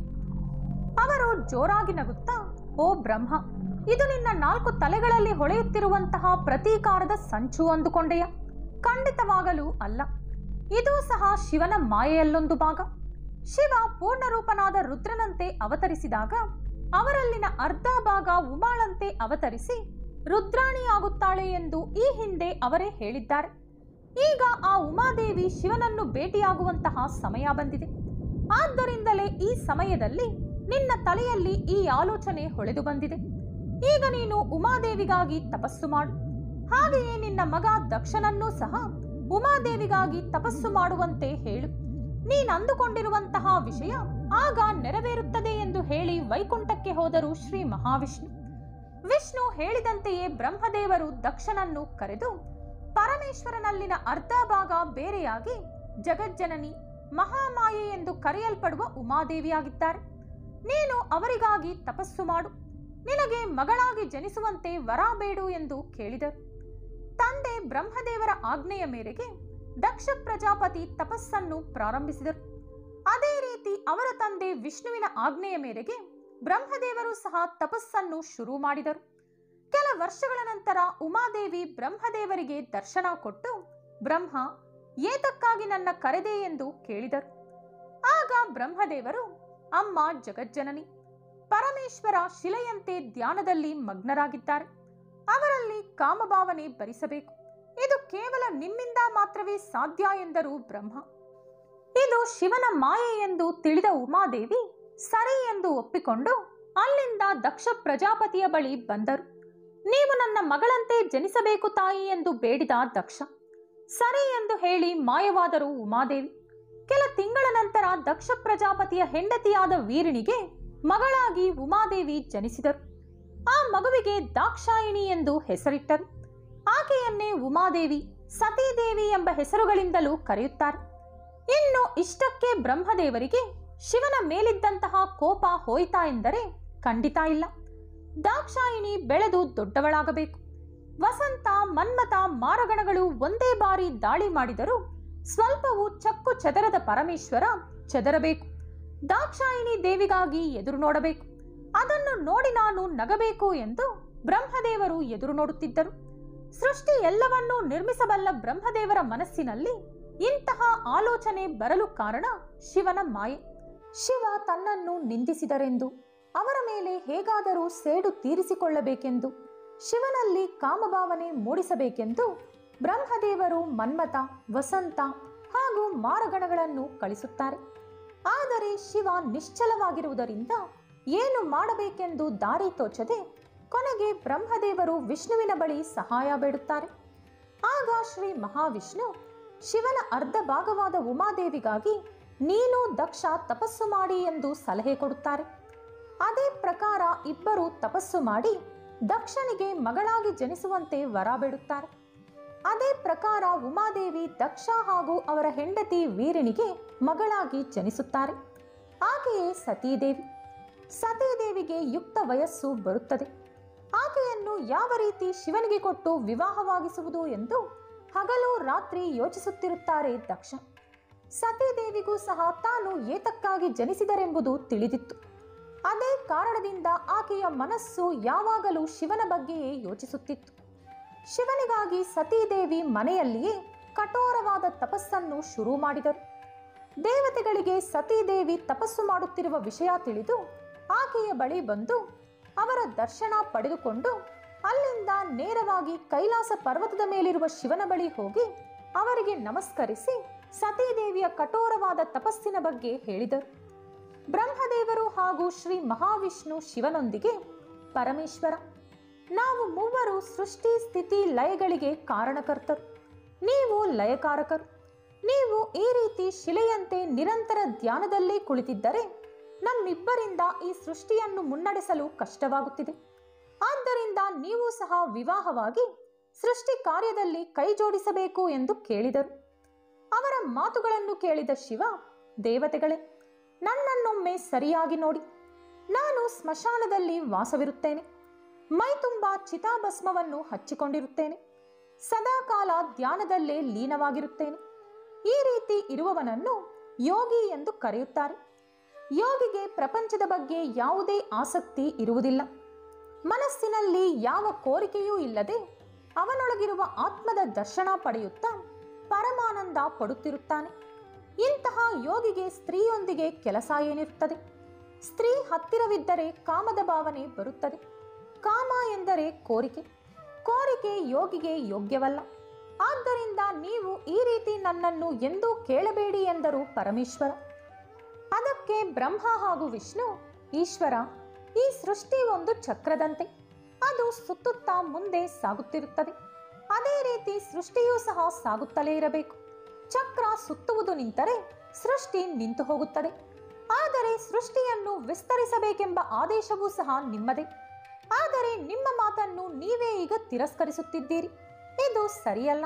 ಅವರು ಜೋರಾಗಿ ನಗುತ್ತಾ ಓ ಬ್ರಹ್ಮ ಇದು ನಿನ್ನ ನಾಲ್ಕು ತಲೆಗಳಲ್ಲಿ ಹೊಳೆಯುತ್ತಿರುವಂತಹ ಪ್ರತೀಕಾರದ ಸಂಚು ಅಂದುಕೊಂಡೆಯ ಖಂಡಿತವಾಗಲೂ ಅಲ್ಲ ಇದು ಸಹ ಶಿವನ ಮಾಯೆಯಲ್ಲೊಂದು ಭಾಗ ಶಿವ ಪೂರ್ಣರೂಪನಾದ ರುದ್ರನಂತೆ ಅವತರಿಸಿದಾಗ ಅವರಲ್ಲಿನ ಅರ್ಧ ಭಾಗ ಉಮಾಳಂತೆ ಅವತರಿಸಿ ರುದ್ರಾಣಿಯಾಗುತ್ತಾಳೆ ಎಂದು ಈ ಹಿಂದೆ ಅವರೇ ಹೇಳಿದ್ದಾರೆ ಈಗ ಆ ಉಮಾದೇವಿ ಶಿವನನ್ನು ಭೇಟಿಯಾಗುವಂತಹ ಸಮಯ ಬಂದಿದೆ ಆದ್ದರಿಂದಲೇ ಈ ಸಮಯದಲ್ಲಿ ನಿನ್ನ ತಲೆಯಲ್ಲಿ ಈ ಆಲೋಚನೆ ಹೊಳೆದು ಬಂದಿದೆ ಈಗ ನೀನು ಉಮಾದೇವಿಗಾಗಿ ತಪಸ್ಸು ಮಾಡು ಹಾಗೆಯೇ ನಿನ್ನ ಮಗ ದಕ್ಷನನ್ನೂ ಸಹ ಉಮಾದೇವಿಗಾಗಿ ತಪಸ್ಸು ಮಾಡುವಂತೆ ಹೇಳು ನೀನಂದುಕೊಂಡಿರುವಂತಹ ವಿಷಯ ಆಗ ನೆರವೇರುತ್ತದೆ ಎಂದು ಹೇಳಿ ವೈಕುಂಠಕ್ಕೆ ಹೋದರು ಶ್ರೀ ಮಹಾವಿಷ್ಣು ವಿಷ್ಣು ಹೇಳಿದಂತೆಯೇ ಬ್ರಹ್ಮದೇವರು ದಕ್ಷನನ್ನು ಕರೆದು ಪರಮೇಶ್ವರನಲ್ಲಿನ ಅರ್ಧ ಭಾಗ ಬೇರೆಯಾಗಿ ಜಗಜ್ಜನನಿ ಮಹಾಮಾಯೆ ಎಂದು ಕರೆಯಲ್ಪಡುವ ಉಮಾದೇವಿಯಾಗಿದ್ದಾರೆ ನೀನು ಅವರಿಗಾಗಿ ತಪಸ್ಸು ಮಾಡು ನಿನಗೆ ಮಗಳಾಗಿ ಜನಿಸುವಂತೆ ವರ ಬೇಡು ಎಂದು ಕೇಳಿದರು ತಂದೆ ಬ್ರಹ್ಮದೇವರ ಆಜ್ಞೆಯ ಮೇರೆಗೆ ದಕ್ಷ ಪ್ರಜಾಪತಿ ತಪಸ್ಸನ್ನು ಪ್ರಾರಂಭಿಸಿದರು ಅದೇ ರೀತಿ ಅವರ ತಂದೆ ವಿಷ್ಣುವಿನ ಆಜ್ಞೆಯ ಮೇರೆಗೆ ಬ್ರಹ್ಮದೇವರು ಸಹ ತಪಸ್ಸನ್ನು ಶುರು ಮಾಡಿದರು ಕೆಲ ವರ್ಷಗಳ ನಂತರ ಉಮಾದೇವಿ ಬ್ರಹ್ಮದೇವರಿಗೆ ದರ್ಶನ ಕೊಟ್ಟು ಬ್ರಹ್ಮ ಏತಕ್ಕಾಗಿ ನನ್ನ ಕರೆದೆ ಎಂದು ಕೇಳಿದರು ಆಗ ಬ್ರಹ್ಮದೇವರು ಅಮ್ಮ ಜಗಜ್ಜನನಿ ಪರಮೇಶ್ವರ ಶಿಲೆಯಂತೆ ಧ್ಯಾನದಲ್ಲಿ ಮಗ್ನರಾಗಿದ್ದಾರೆ ಅವರಲ್ಲಿ ಕಾಮಭಾವನೆ ಭರಿಸಬೇಕು ಇದು ಕೇವಲ ನಿಮ್ಮಿಂದ ಮಾತ್ರವೇ ಸಾಧ್ಯ ಎಂದರು ಬ್ರಹ್ಮ ಇದು ಶಿವನ ಮಾಯೆ ಎಂದು ತಿಳಿದ ಉಮಾದೇವಿ ಸರಿ ಎಂದು ಒಪ್ಪಿಕೊಂಡು ಅಲ್ಲಿಂದ ದಕ್ಷ ಪ್ರಜಾಪತಿಯ ಬಳಿ ಬಂದರು ನೀವು ನನ್ನ ಮಗಳಂತೆ ಜನಿಸಬೇಕು ತಾಯಿ ಎಂದು ಬೇಡಿದ ದಕ್ಷ ಸರಿ ಎಂದು ಹೇಳಿ ಮಾಯವಾದರು ಉಮಾದೇವಿ ಕೆಲ ತಿಂಗಳ ನಂತರ ದಕ್ಷ ಪ್ರಜಾಪತಿಯ ಹೆಂಡತಿಯಾದ ವೀರಿಣಿಗೆ ಮಗಳಾಗಿ ಉಮಾದೇವಿ ಜನಿಸಿದರು ಆ ಮಗುವಿಗೆ ದಾಕ್ಷಾಯಿಣಿ ಎಂದು ಹೆಸರಿಟ್ಟರು ಆಕೆಯನ್ನೇ ಉಮಾದೇವಿ ಸತೀದೇವಿ ಎಂಬ ಹೆಸರುಗಳಿಂದಲೂ ಕರೆಯುತ್ತಾರೆ ಇನ್ನು ಇಷ್ಟಕ್ಕೆ ಬ್ರಹ್ಮದೇವರಿಗೆ ಶಿವನ ಮೇಲಿದ್ದಂತಹ ಕೋಪ ಹೋಯ್ತಾ ಎಂದರೆ ಖಂಡಿತ ಇಲ್ಲ ದಾಕ್ಷಾಯಿಣಿ ಬೆಳೆದು ದೊಡ್ಡವಳಾಗಬೇಕು ವಸಂತ ಮನ್ಮಥ ಮಾರಗಣಗಳು ಒಂದೇ ಬಾರಿ ದಾಳಿ ಮಾಡಿದರೂ ಸ್ವಲ್ಪವೂ ಚಕ್ಕು ಚೆದರದ ಪರಮೇಶ್ವರ ಚೆದರಬೇಕು ದಾಕ್ಷಾಯಿಣಿ ದೇವಿಗಾಗಿ ಎದುರು ನೋಡಬೇಕು ಅದನ್ನು ನೋಡಿ ನಾನು ನಗಬೇಕು ಎಂದು ಬ್ರಹ್ಮದೇವರು ಎದುರು ನೋಡುತ್ತಿದ್ದರು ಸೃಷ್ಟಿ ಎಲ್ಲವನ್ನೂ ನಿರ್ಮಿಸಬಲ್ಲ ಬ್ರಹ್ಮದೇವರ ಮನಸ್ಸಿನಲ್ಲಿ ಇಂತಹ ಆಲೋಚನೆ ಬರಲು ಕಾರಣ ಶಿವನ ಮಾಯೆ ಶಿವ ತನ್ನನ್ನು ನಿಂದಿಸಿದರೆಂದು ಅವರ ಮೇಲೆ ಹೇಗಾದರೂ ಸೇಡು ತೀರಿಸಿಕೊಳ್ಳಬೇಕೆಂದು ಶಿವನಲ್ಲಿ ಕಾಮಭಾವನೆ ಮೂಡಿಸಬೇಕೆಂದು ಬ್ರಹ್ಮದೇವರು ಮನ್ಮಥ ವಸಂತ ಹಾಗೂ ಮಾರಗಣಗಳನ್ನು ಕಳಿಸುತ್ತಾರೆ ಆದರೆ ಶಿವ ನಿಶ್ಚಲವಾಗಿರುವುದರಿಂದ ಏನು ಮಾಡಬೇಕೆಂದು ದಾರಿ ತೋಚದೆ ಕೊನೆಗೆ ಬ್ರಹ್ಮದೇವರು ವಿಷ್ಣುವಿನ ಬಳಿ ಸಹಾಯ ಬೇಡುತ್ತಾರೆ ಆಗ ಶ್ರೀ ಮಹಾವಿಷ್ಣು ಶಿವನ ಅರ್ಧ ಭಾಗವಾದ ಉಮಾದೇವಿಗಾಗಿ ನೀನು ದಕ್ಷ ತಪಸ್ಸು ಮಾಡಿ ಎಂದು ಸಲಹೆ ಕೊಡುತ್ತಾರೆ ಅದೇ ಪ್ರಕಾರ ಇಬ್ಬರು ತಪಸ್ಸು ಮಾಡಿ ದಕ್ಷನಿಗೆ ಮಗಳಾಗಿ ಜನಿಸುವಂತೆ ವರ ಬೇಡುತ್ತಾರೆ ಅದೇ ಪ್ರಕಾರ ಉಮಾದೇವಿ ದಕ್ಷ ಹಾಗೂ ಅವರ ಹೆಂಡತಿ ವೀರಿಣಿಗೆ ಮಗಳಾಗಿ ಜನಿಸುತ್ತಾರೆ ಆಕೆಯೇ ಸತೀದೇವಿ ಸತೀದೇವಿಗೆ ಯುಕ್ತ ವಯಸ್ಸು ಬರುತ್ತದೆ ಆಕೆಯನ್ನು ಯಾವ ರೀತಿ ಶಿವನಿಗೆ ಕೊಟ್ಟು ವಿವಾಹವಾಗಿಸುವುದು ಎಂದು ಹಗಲು ರಾತ್ರಿ ಯೋಚಿಸುತ್ತಿರುತ್ತಾರೆ ದಕ್ಷ ಸತೀದೇವಿಗೂ ಸಹ ತಾನು ಏತಕ್ಕಾಗಿ ಜನಿಸಿದರೆಂಬುದು ತಿಳಿದಿತ್ತು ಅದೇ ಕಾರಣದಿಂದ ಆಕೆಯ ಮನಸ್ಸು ಯಾವಾಗಲೂ ಶಿವನ ಬಗ್ಗೆಯೇ ಯೋಚಿಸುತ್ತಿತ್ತು ಶಿವನಿಗಾಗಿ ಸತೀದೇವಿ ಮನೆಯಲ್ಲಿಯೇ ಕಠೋರವಾದ ತಪಸ್ಸನ್ನು ಶುರು ಮಾಡಿದರು ದೇವತೆಗಳಿಗೆ ಸತೀದೇವಿ ತಪಸ್ಸು ಮಾಡುತ್ತಿರುವ ವಿಷಯ ತಿಳಿದು ಆಕೆಯ ಬಳಿ ಬಂದು ಅವರ ದರ್ಶನ ಪಡೆದುಕೊಂಡು ಅಲ್ಲಿಂದ ನೇರವಾಗಿ ಕೈಲಾಸ ಪರ್ವತದ ಮೇಲಿರುವ ಶಿವನ ಬಳಿ ಹೋಗಿ ಅವರಿಗೆ ನಮಸ್ಕರಿಸಿ ಸತೀದೇವಿಯ ಕಠೋರವಾದ ತಪಸ್ಸಿನ ಬಗ್ಗೆ ಹೇಳಿದರು ಬ್ರಹ್ಮದೇವರು ಹಾಗೂ ಶ್ರೀ ಮಹಾವಿಷ್ಣು ಶಿವನೊಂದಿಗೆ ಪರಮೇಶ್ವರ ನಾವು ಮೂವರು ಸೃಷ್ಟಿ ಸ್ಥಿತಿ ಲಯಗಳಿಗೆ ಕಾರಣಕರ್ತರು ನೀವು ಲಯಕಾರಕರು ನೀವು ಈ ರೀತಿ ಶಿಲೆಯಂತೆ ನಿರಂತರ ಧ್ಯಾನದಲ್ಲೇ ಕುಳಿತಿದ್ದರೆ ನಮ್ಮಿಬ್ಬರಿಂದ ಈ ಸೃಷ್ಟಿಯನ್ನು ಮುನ್ನಡೆಸಲು ಕಷ್ಟವಾಗುತ್ತಿದೆ ಆದ್ದರಿಂದ ನೀವು ಸಹ ವಿವಾಹವಾಗಿ ಸೃಷ್ಟಿ ಕಾರ್ಯದಲ್ಲಿ ಕೈ ಜೋಡಿಸಬೇಕು ಎಂದು ಕೇಳಿದರು ಅವರ ಮಾತುಗಳನ್ನು ಕೇಳಿದ ಶಿವ ದೇವತೆಗಳೇ ನನ್ನನ್ನೊಮ್ಮೆ ಸರಿಯಾಗಿ ನೋಡಿ ನಾನು ಸ್ಮಶಾನದಲ್ಲಿ ವಾಸವಿರುತ್ತೇನೆ ಮೈತುಂಬ ಚಿತಾಭಸ್ಮವನ್ನು ಹಚ್ಚಿಕೊಂಡಿರುತ್ತೇನೆ ಸದಾಕಾಲ ಧ್ಯಾನದಲ್ಲೇ ಲೀನವಾಗಿರುತ್ತೇನೆ ಈ ರೀತಿ ಇರುವವನನ್ನು ಯೋಗಿ ಎಂದು ಕರೆಯುತ್ತಾರೆ ಯೋಗಿಗೆ ಪ್ರಪಂಚದ ಬಗ್ಗೆ ಯಾವುದೇ ಆಸಕ್ತಿ ಇರುವುದಿಲ್ಲ ಮನಸ್ಸಿನಲ್ಲಿ ಯಾವ ಕೋರಿಕೆಯೂ ಇಲ್ಲದೆ ಅವನೊಳಗಿರುವ ಆತ್ಮದ ದರ್ಶನ ಪಡೆಯುತ್ತಾ ಪರಮಾನಂದ ಪಡುತ್ತಿರುತ್ತಾನೆ ಇಂತಹ ಯೋಗಿಗೆ ಸ್ತ್ರೀಯೊಂದಿಗೆ ಕೆಲಸ ಏನಿರುತ್ತದೆ ಸ್ತ್ರೀ ಹತ್ತಿರವಿದ್ದರೆ ಕಾಮದ ಭಾವನೆ ಬರುತ್ತದೆ ಕಾಮ ಎಂದರೆ ಕೋರಿಕೆ ಕೋರಿಕೆ ಯೋಗಿಗೆ ಯೋಗ್ಯವಲ್ಲ ಆದ್ದರಿಂದ ನೀವು ಈ ರೀತಿ ನನ್ನನ್ನು ಎಂದೂ ಕೇಳಬೇಡಿ ಎಂದರು ಪರಮೇಶ್ವರ ಅದಕ್ಕೆ ಬ್ರಹ್ಮ ಹಾಗೂ ವಿಷ್ಣು ಈಶ್ವರ ಈ ಸೃಷ್ಟಿ ಒಂದು ಚಕ್ರದಂತೆ ಅದು ಸುತ್ತುತ್ತಾ ಮುಂದೆ ಸಾಗುತ್ತಿರುತ್ತದೆ ಅದೇ ರೀತಿ ಸೃಷ್ಟಿಯೂ ಸಹ ಸಾಗುತ್ತಲೇ ಇರಬೇಕು ಚಕ್ರ ಸುತ್ತುವುದು ನಿಂತರೆ ಸೃಷ್ಟಿ ನಿಂತು ಹೋಗುತ್ತದೆ ಆದರೆ ಸೃಷ್ಟಿಯನ್ನು ವಿಸ್ತರಿಸಬೇಕೆಂಬ ಆದೇಶವೂ ಸಹ ನಿಮ್ಮದೇ ಆದರೆ ನಿಮ್ಮ ಮಾತನ್ನು ನೀವೇ ಈಗ ತಿರಸ್ಕರಿಸುತ್ತಿದ್ದೀರಿ ಇದು ಸರಿಯಲ್ಲ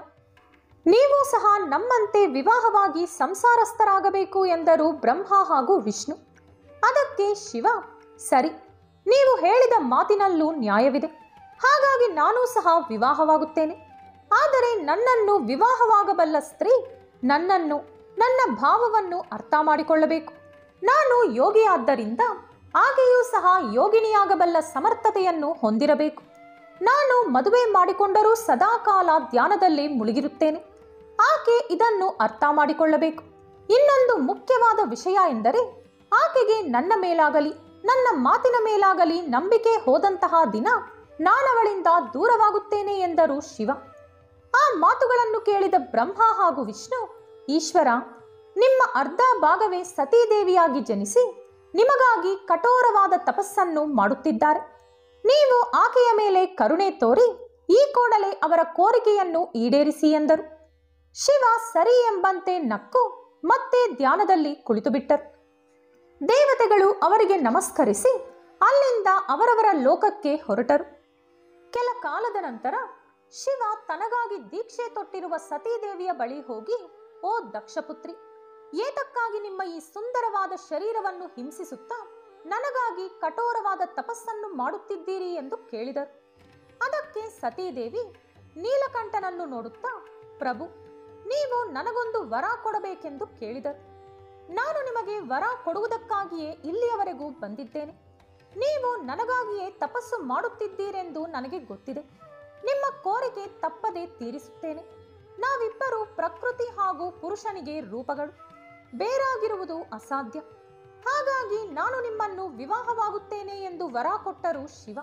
ನೀವು ಸಹ ನಮ್ಮಂತೆ ವಿವಾಹವಾಗಿ ಸಂಸಾರಸ್ಥರಾಗಬೇಕು ಎಂದರು ಬ್ರಹ್ಮ ಹಾಗೂ ವಿಷ್ಣು ಅದಕ್ಕೆ ಶಿವ ಸರಿ ನೀವು ಹೇಳಿದ ಮಾತಿನಲ್ಲೂ ನ್ಯಾಯವಿದೆ ಹಾಗಾಗಿ ನಾನೂ ಸಹ ವಿವಾಹವಾಗುತ್ತೇನೆ ಆದರೆ ನನ್ನನ್ನು ವಿವಾಹವಾಗಬಲ್ಲ ಸ್ತ್ರೀ ನನ್ನನ್ನು ನನ್ನ ಭಾವವನ್ನು ಅರ್ಥ ಮಾಡಿಕೊಳ್ಳಬೇಕು ನಾನು ಯೋಗಿಯಾದ್ದರಿಂದ ಆಕೆಯೂ ಸಹ ಯೋಗಿನಿಯಾಗಬಲ್ಲ ಸಮರ್ಥತೆಯನ್ನು ಹೊಂದಿರಬೇಕು ನಾನು ಮದುವೆ ಮಾಡಿಕೊಂಡರೂ ಸದಾಕಾಲ ಧ್ಯಾನದಲ್ಲಿ ಮುಳುಗಿರುತ್ತೇನೆ ಆಕೆ ಇದನ್ನು ಅರ್ಥ ಮಾಡಿಕೊಳ್ಳಬೇಕು ಇನ್ನೊಂದು ಮುಖ್ಯವಾದ ವಿಷಯ ಎಂದರೆ ಆಕೆಗೆ ನನ್ನ ಮೇಲಾಗಲಿ ನನ್ನ ಮಾತಿನ ಮೇಲಾಗಲಿ ನಂಬಿಕೆ ಹೋದಂತಹ ದಿನ ನಾನವಳಿಂದ ದೂರವಾಗುತ್ತೇನೆ ಎಂದರು ಶಿವ ಆ ಮಾತುಗಳನ್ನು ಕೇಳಿದ ಬ್ರಹ್ಮ ಹಾಗೂ ವಿಷ್ಣು ಈಶ್ವರ ನಿಮ್ಮ ಅರ್ಧ ಭಾಗವೇ ಸತೀದೇವಿಯಾಗಿ ಜನಿಸಿ ನಿಮಗಾಗಿ ಕಠೋರವಾದ ತಪಸ್ಸನ್ನು ಮಾಡುತ್ತಿದ್ದಾರೆ ನೀವು ಆಕೆಯ ಮೇಲೆ ಕರುಣೆ ತೋರಿ ಈ ಕೂಡಲೇ ಅವರ ಕೋರಿಕೆಯನ್ನು ಈಡೇರಿಸಿ ಎಂದರು ಶಿವ ಸರಿ ಎಂಬಂತೆ ನಕ್ಕು ಮತ್ತೆ ಧ್ಯಾನದಲ್ಲಿ ಕುಳಿತುಬಿಟ್ಟರು ದೇವತೆಗಳು ಅವರಿಗೆ ನಮಸ್ಕರಿಸಿ ಅಲ್ಲಿಂದ ಅವರವರ ಲೋಕಕ್ಕೆ ಹೊರಟರು ಕೆಲ ಕಾಲದ ನಂತರ ಶಿವ ತನಗಾಗಿ ದೀಕ್ಷೆ ತೊಟ್ಟಿರುವ ಸತೀದೇವಿಯ ಬಳಿ ಹೋಗಿ ಓ ದಕ್ಷಪುತ್ರಿ ಏತಕ್ಕಾಗಿ ನಿಮ್ಮ ಈ ಸುಂದರವಾದ ಶರೀರವನ್ನು ಹಿಂಸಿಸುತ್ತಾ ನನಗಾಗಿ ಕಠೋರವಾದ ತಪಸ್ಸನ್ನು ಮಾಡುತ್ತಿದ್ದೀರಿ ಎಂದು ಕೇಳಿದರು ಅದಕ್ಕೆ ಸತೀದೇವಿ ನೀಲಕಂಠನನ್ನು ನೋಡುತ್ತಾ ಪ್ರಭು ನೀವು ನನಗೊಂದು ವರ ಕೊಡಬೇಕೆಂದು ಕೇಳಿದರು ನಾನು ನಿಮಗೆ ವರ ಕೊಡುವುದಕ್ಕಾಗಿಯೇ ಇಲ್ಲಿಯವರೆಗೂ ಬಂದಿದ್ದೇನೆ ನೀವು ನನಗಾಗಿಯೇ ತಪಸ್ಸು ಮಾಡುತ್ತಿದ್ದೀರೆಂದು ನನಗೆ ಗೊತ್ತಿದೆ ನಿಮ್ಮ ಕೋರಿಕೆ ತಪ್ಪದೆ ತೀರಿಸುತ್ತೇನೆ ನಾವಿಬ್ಬರು ಪ್ರಕೃತಿ ಹಾಗೂ ಪುರುಷನಿಗೆ ರೂಪಗಳು ಬೇರಾಗಿರುವುದು ಅಸಾಧ್ಯ ಹಾಗಾಗಿ ನಾನು ನಿಮ್ಮನ್ನು ವಿವಾಹವಾಗುತ್ತೇನೆ ಎಂದು ವರ ಕೊಟ್ಟರು ಶಿವ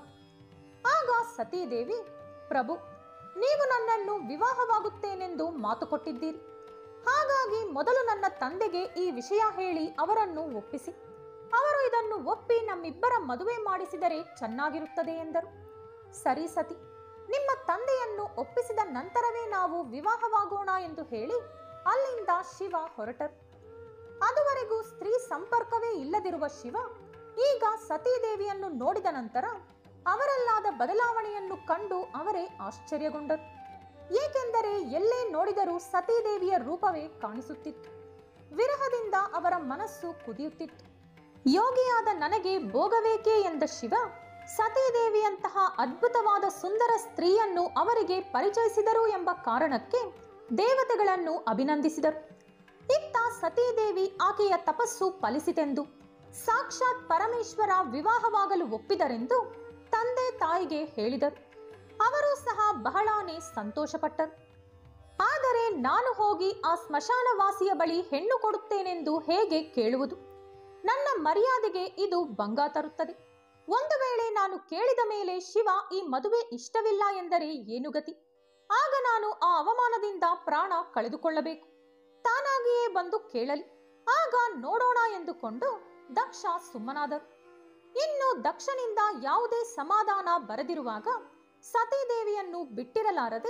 ಆಗ ಸತೀದೇವಿ ಪ್ರಭು ನೀವು ನನ್ನನ್ನು ವಿವಾಹವಾಗುತ್ತೇನೆಂದು ಮಾತು ಕೊಟ್ಟಿದ್ದೀರಿ ಹಾಗಾಗಿ ಮೊದಲು ನನ್ನ ತಂದೆಗೆ ಈ ವಿಷಯ ಹೇಳಿ ಅವರನ್ನು ಒಪ್ಪಿಸಿ ಅವರು ಇದನ್ನು ಒಪ್ಪಿ ನಮ್ಮಿಬ್ಬರ ಮದುವೆ ಮಾಡಿಸಿದರೆ ಚೆನ್ನಾಗಿರುತ್ತದೆ ಎಂದರು ಸರಿ ಸತಿ ನಿಮ್ಮ ತಂದೆಯನ್ನು ಒಪ್ಪಿಸಿದ ನಂತರವೇ ನಾವು ವಿವಾಹವಾಗೋಣ ಎಂದು ಹೇಳಿ ಅಲ್ಲಿಂದ ಶಿವ ಹೊರಟರು ಅದುವರೆಗೂ ಸ್ತ್ರೀ ಸಂಪರ್ಕವೇ ಇಲ್ಲದಿರುವ ಶಿವ ಈಗ ಸತೀದೇವಿಯನ್ನು ನೋಡಿದ ನಂತರ ಅವರಲ್ಲಾದ ಬದಲಾವಣೆಯನ್ನು ಕಂಡು ಅವರೇ ಆಶ್ಚರ್ಯಗೊಂಡರು ಏಕೆಂದರೆ ಎಲ್ಲೇ ನೋಡಿದರೂ ಸತೀದೇವಿಯ ರೂಪವೇ ಕಾಣಿಸುತ್ತಿತ್ತು ವಿರಹದಿಂದ ಅವರ ಮನಸ್ಸು ಕುದಿಯುತ್ತಿತ್ತು ಯೋಗಿಯಾದ ನನಗೆ ಭೋಗವೇಕೆ ಎಂದ ಶಿವ ಸತೀದೇವಿಯಂತಹ ಅದ್ಭುತವಾದ ಸುಂದರ ಸ್ತ್ರೀಯನ್ನು ಅವರಿಗೆ ಪರಿಚಯಿಸಿದರು ಎಂಬ ಕಾರಣಕ್ಕೆ ದೇವತೆಗಳನ್ನು ಅಭಿನಂದಿಸಿದರು ಇತ್ತ ಸತೀದೇವಿ ಆಕೆಯ ತಪಸ್ಸು ಫಲಿಸಿತೆಂದು ಸಾಕ್ಷಾತ್ ಪರಮೇಶ್ವರ ವಿವಾಹವಾಗಲು ಒಪ್ಪಿದರೆಂದು ತಂದೆ ತಾಯಿಗೆ ಹೇಳಿದರು ಅವರು ಸಹ ಬಹಳಾನೇ ಸಂತೋಷಪಟ್ಟರು ಆದರೆ ನಾನು ಹೋಗಿ ಆ ಸ್ಮಶಾನವಾಸಿಯ ಬಳಿ ಹೆಣ್ಣು ಕೊಡುತ್ತೇನೆಂದು ಹೇಗೆ ಕೇಳುವುದು ನನ್ನ ಮರ್ಯಾದೆಗೆ ಇದು ಭಂಗ ತರುತ್ತದೆ ಒಂದು ವೇಳೆ ನಾನು ಕೇಳಿದ ಮೇಲೆ ಶಿವ ಈ ಮದುವೆ ಇಷ್ಟವಿಲ್ಲ ಎಂದರೆ ಏನು ಗತಿ ಆಗ ನಾನು ಆ ಅವಮಾನದಿಂದ ಪ್ರಾಣ ಕಳೆದುಕೊಳ್ಳಬೇಕು ತಾನಾಗಿಯೇ ಬಂದು ಕೇಳಲಿ ಆಗ ನೋಡೋಣ ಎಂದುಕೊಂಡು ದಕ್ಷ ಸುಮ್ಮನಾದರು ಇನ್ನು ದಕ್ಷನಿಂದ ಯಾವುದೇ ಸಮಾಧಾನ ಬರದಿರುವಾಗ ಸತೀದೇವಿಯನ್ನು ಬಿಟ್ಟಿರಲಾರದೆ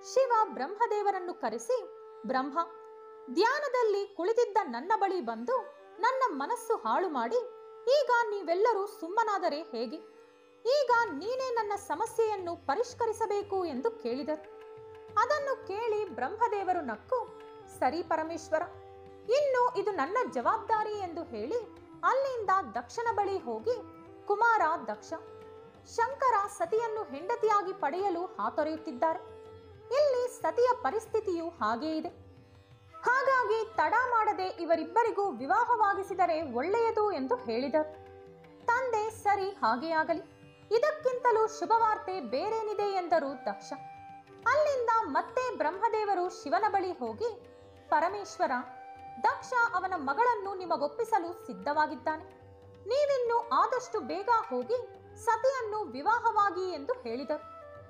ಶಿವ ಬ್ರಹ್ಮದೇವರನ್ನು ಕರೆಸಿ ಬ್ರಹ್ಮ ಧ್ಯಾನದಲ್ಲಿ ಕುಳಿತಿದ್ದ ನನ್ನ ಬಳಿ ಬಂದು ನನ್ನ ಮನಸ್ಸು ಹಾಳು ಮಾಡಿ ಈಗ ನೀವೆಲ್ಲರೂ ಸುಮ್ಮನಾದರೆ ಹೇಗೆ ಈಗ ನೀನೇ ನನ್ನ ಸಮಸ್ಯೆಯನ್ನು ಪರಿಷ್ಕರಿಸಬೇಕು ಎಂದು ಕೇಳಿದರು ಅದನ್ನು ಕೇಳಿ ಬ್ರಹ್ಮದೇವರು ನಕ್ಕು ಸರಿ ಪರಮೇಶ್ವರ ಇನ್ನು ಇದು ನನ್ನ ಜವಾಬ್ದಾರಿ ಎಂದು ಹೇಳಿ ಅಲ್ಲಿಂದ ದಕ್ಷನ ಬಳಿ ಹೋಗಿ ಕುಮಾರ ದಕ್ಷ ಶಂಕರ ಸತಿಯನ್ನು ಹೆಂಡತಿಯಾಗಿ ಪಡೆಯಲು ಹಾತೊರೆಯುತ್ತಿದ್ದಾರೆ ಇಲ್ಲಿ ಸತಿಯ ಪರಿಸ್ಥಿತಿಯು ಹಾಗೇ ಇದೆ ಹಾಗಾಗಿ ತಡ ಮಾಡದೆ ಇವರಿಬ್ಬರಿಗೂ ವಿವಾಹವಾಗಿಸಿದರೆ ಒಳ್ಳೆಯದು ಎಂದು ಹೇಳಿದರು ತಂದೆ ಸರಿ ಹಾಗೇ ಆಗಲಿ ಇದಕ್ಕಿಂತಲೂ ಶುಭವಾರ್ತೆ ಬೇರೇನಿದೆ ಎಂದರು ದಕ್ಷ ಅಲ್ಲಿಂದ ಮತ್ತೆ ಬ್ರಹ್ಮದೇವರು ಶಿವನ ಬಳಿ ಹೋಗಿ ಪರಮೇಶ್ವರ ದಕ್ಷ ಅವನ ಮಗಳನ್ನು ನಿಮಗೊಪ್ಪಿಸಲು ಸಿದ್ಧವಾಗಿದ್ದಾನೆ ನೀವಿನ್ನು ಆದಷ್ಟು ಬೇಗ ಹೋಗಿ ಸತಿಯನ್ನು ವಿವಾಹವಾಗಿ ಎಂದು ಹೇಳಿದರು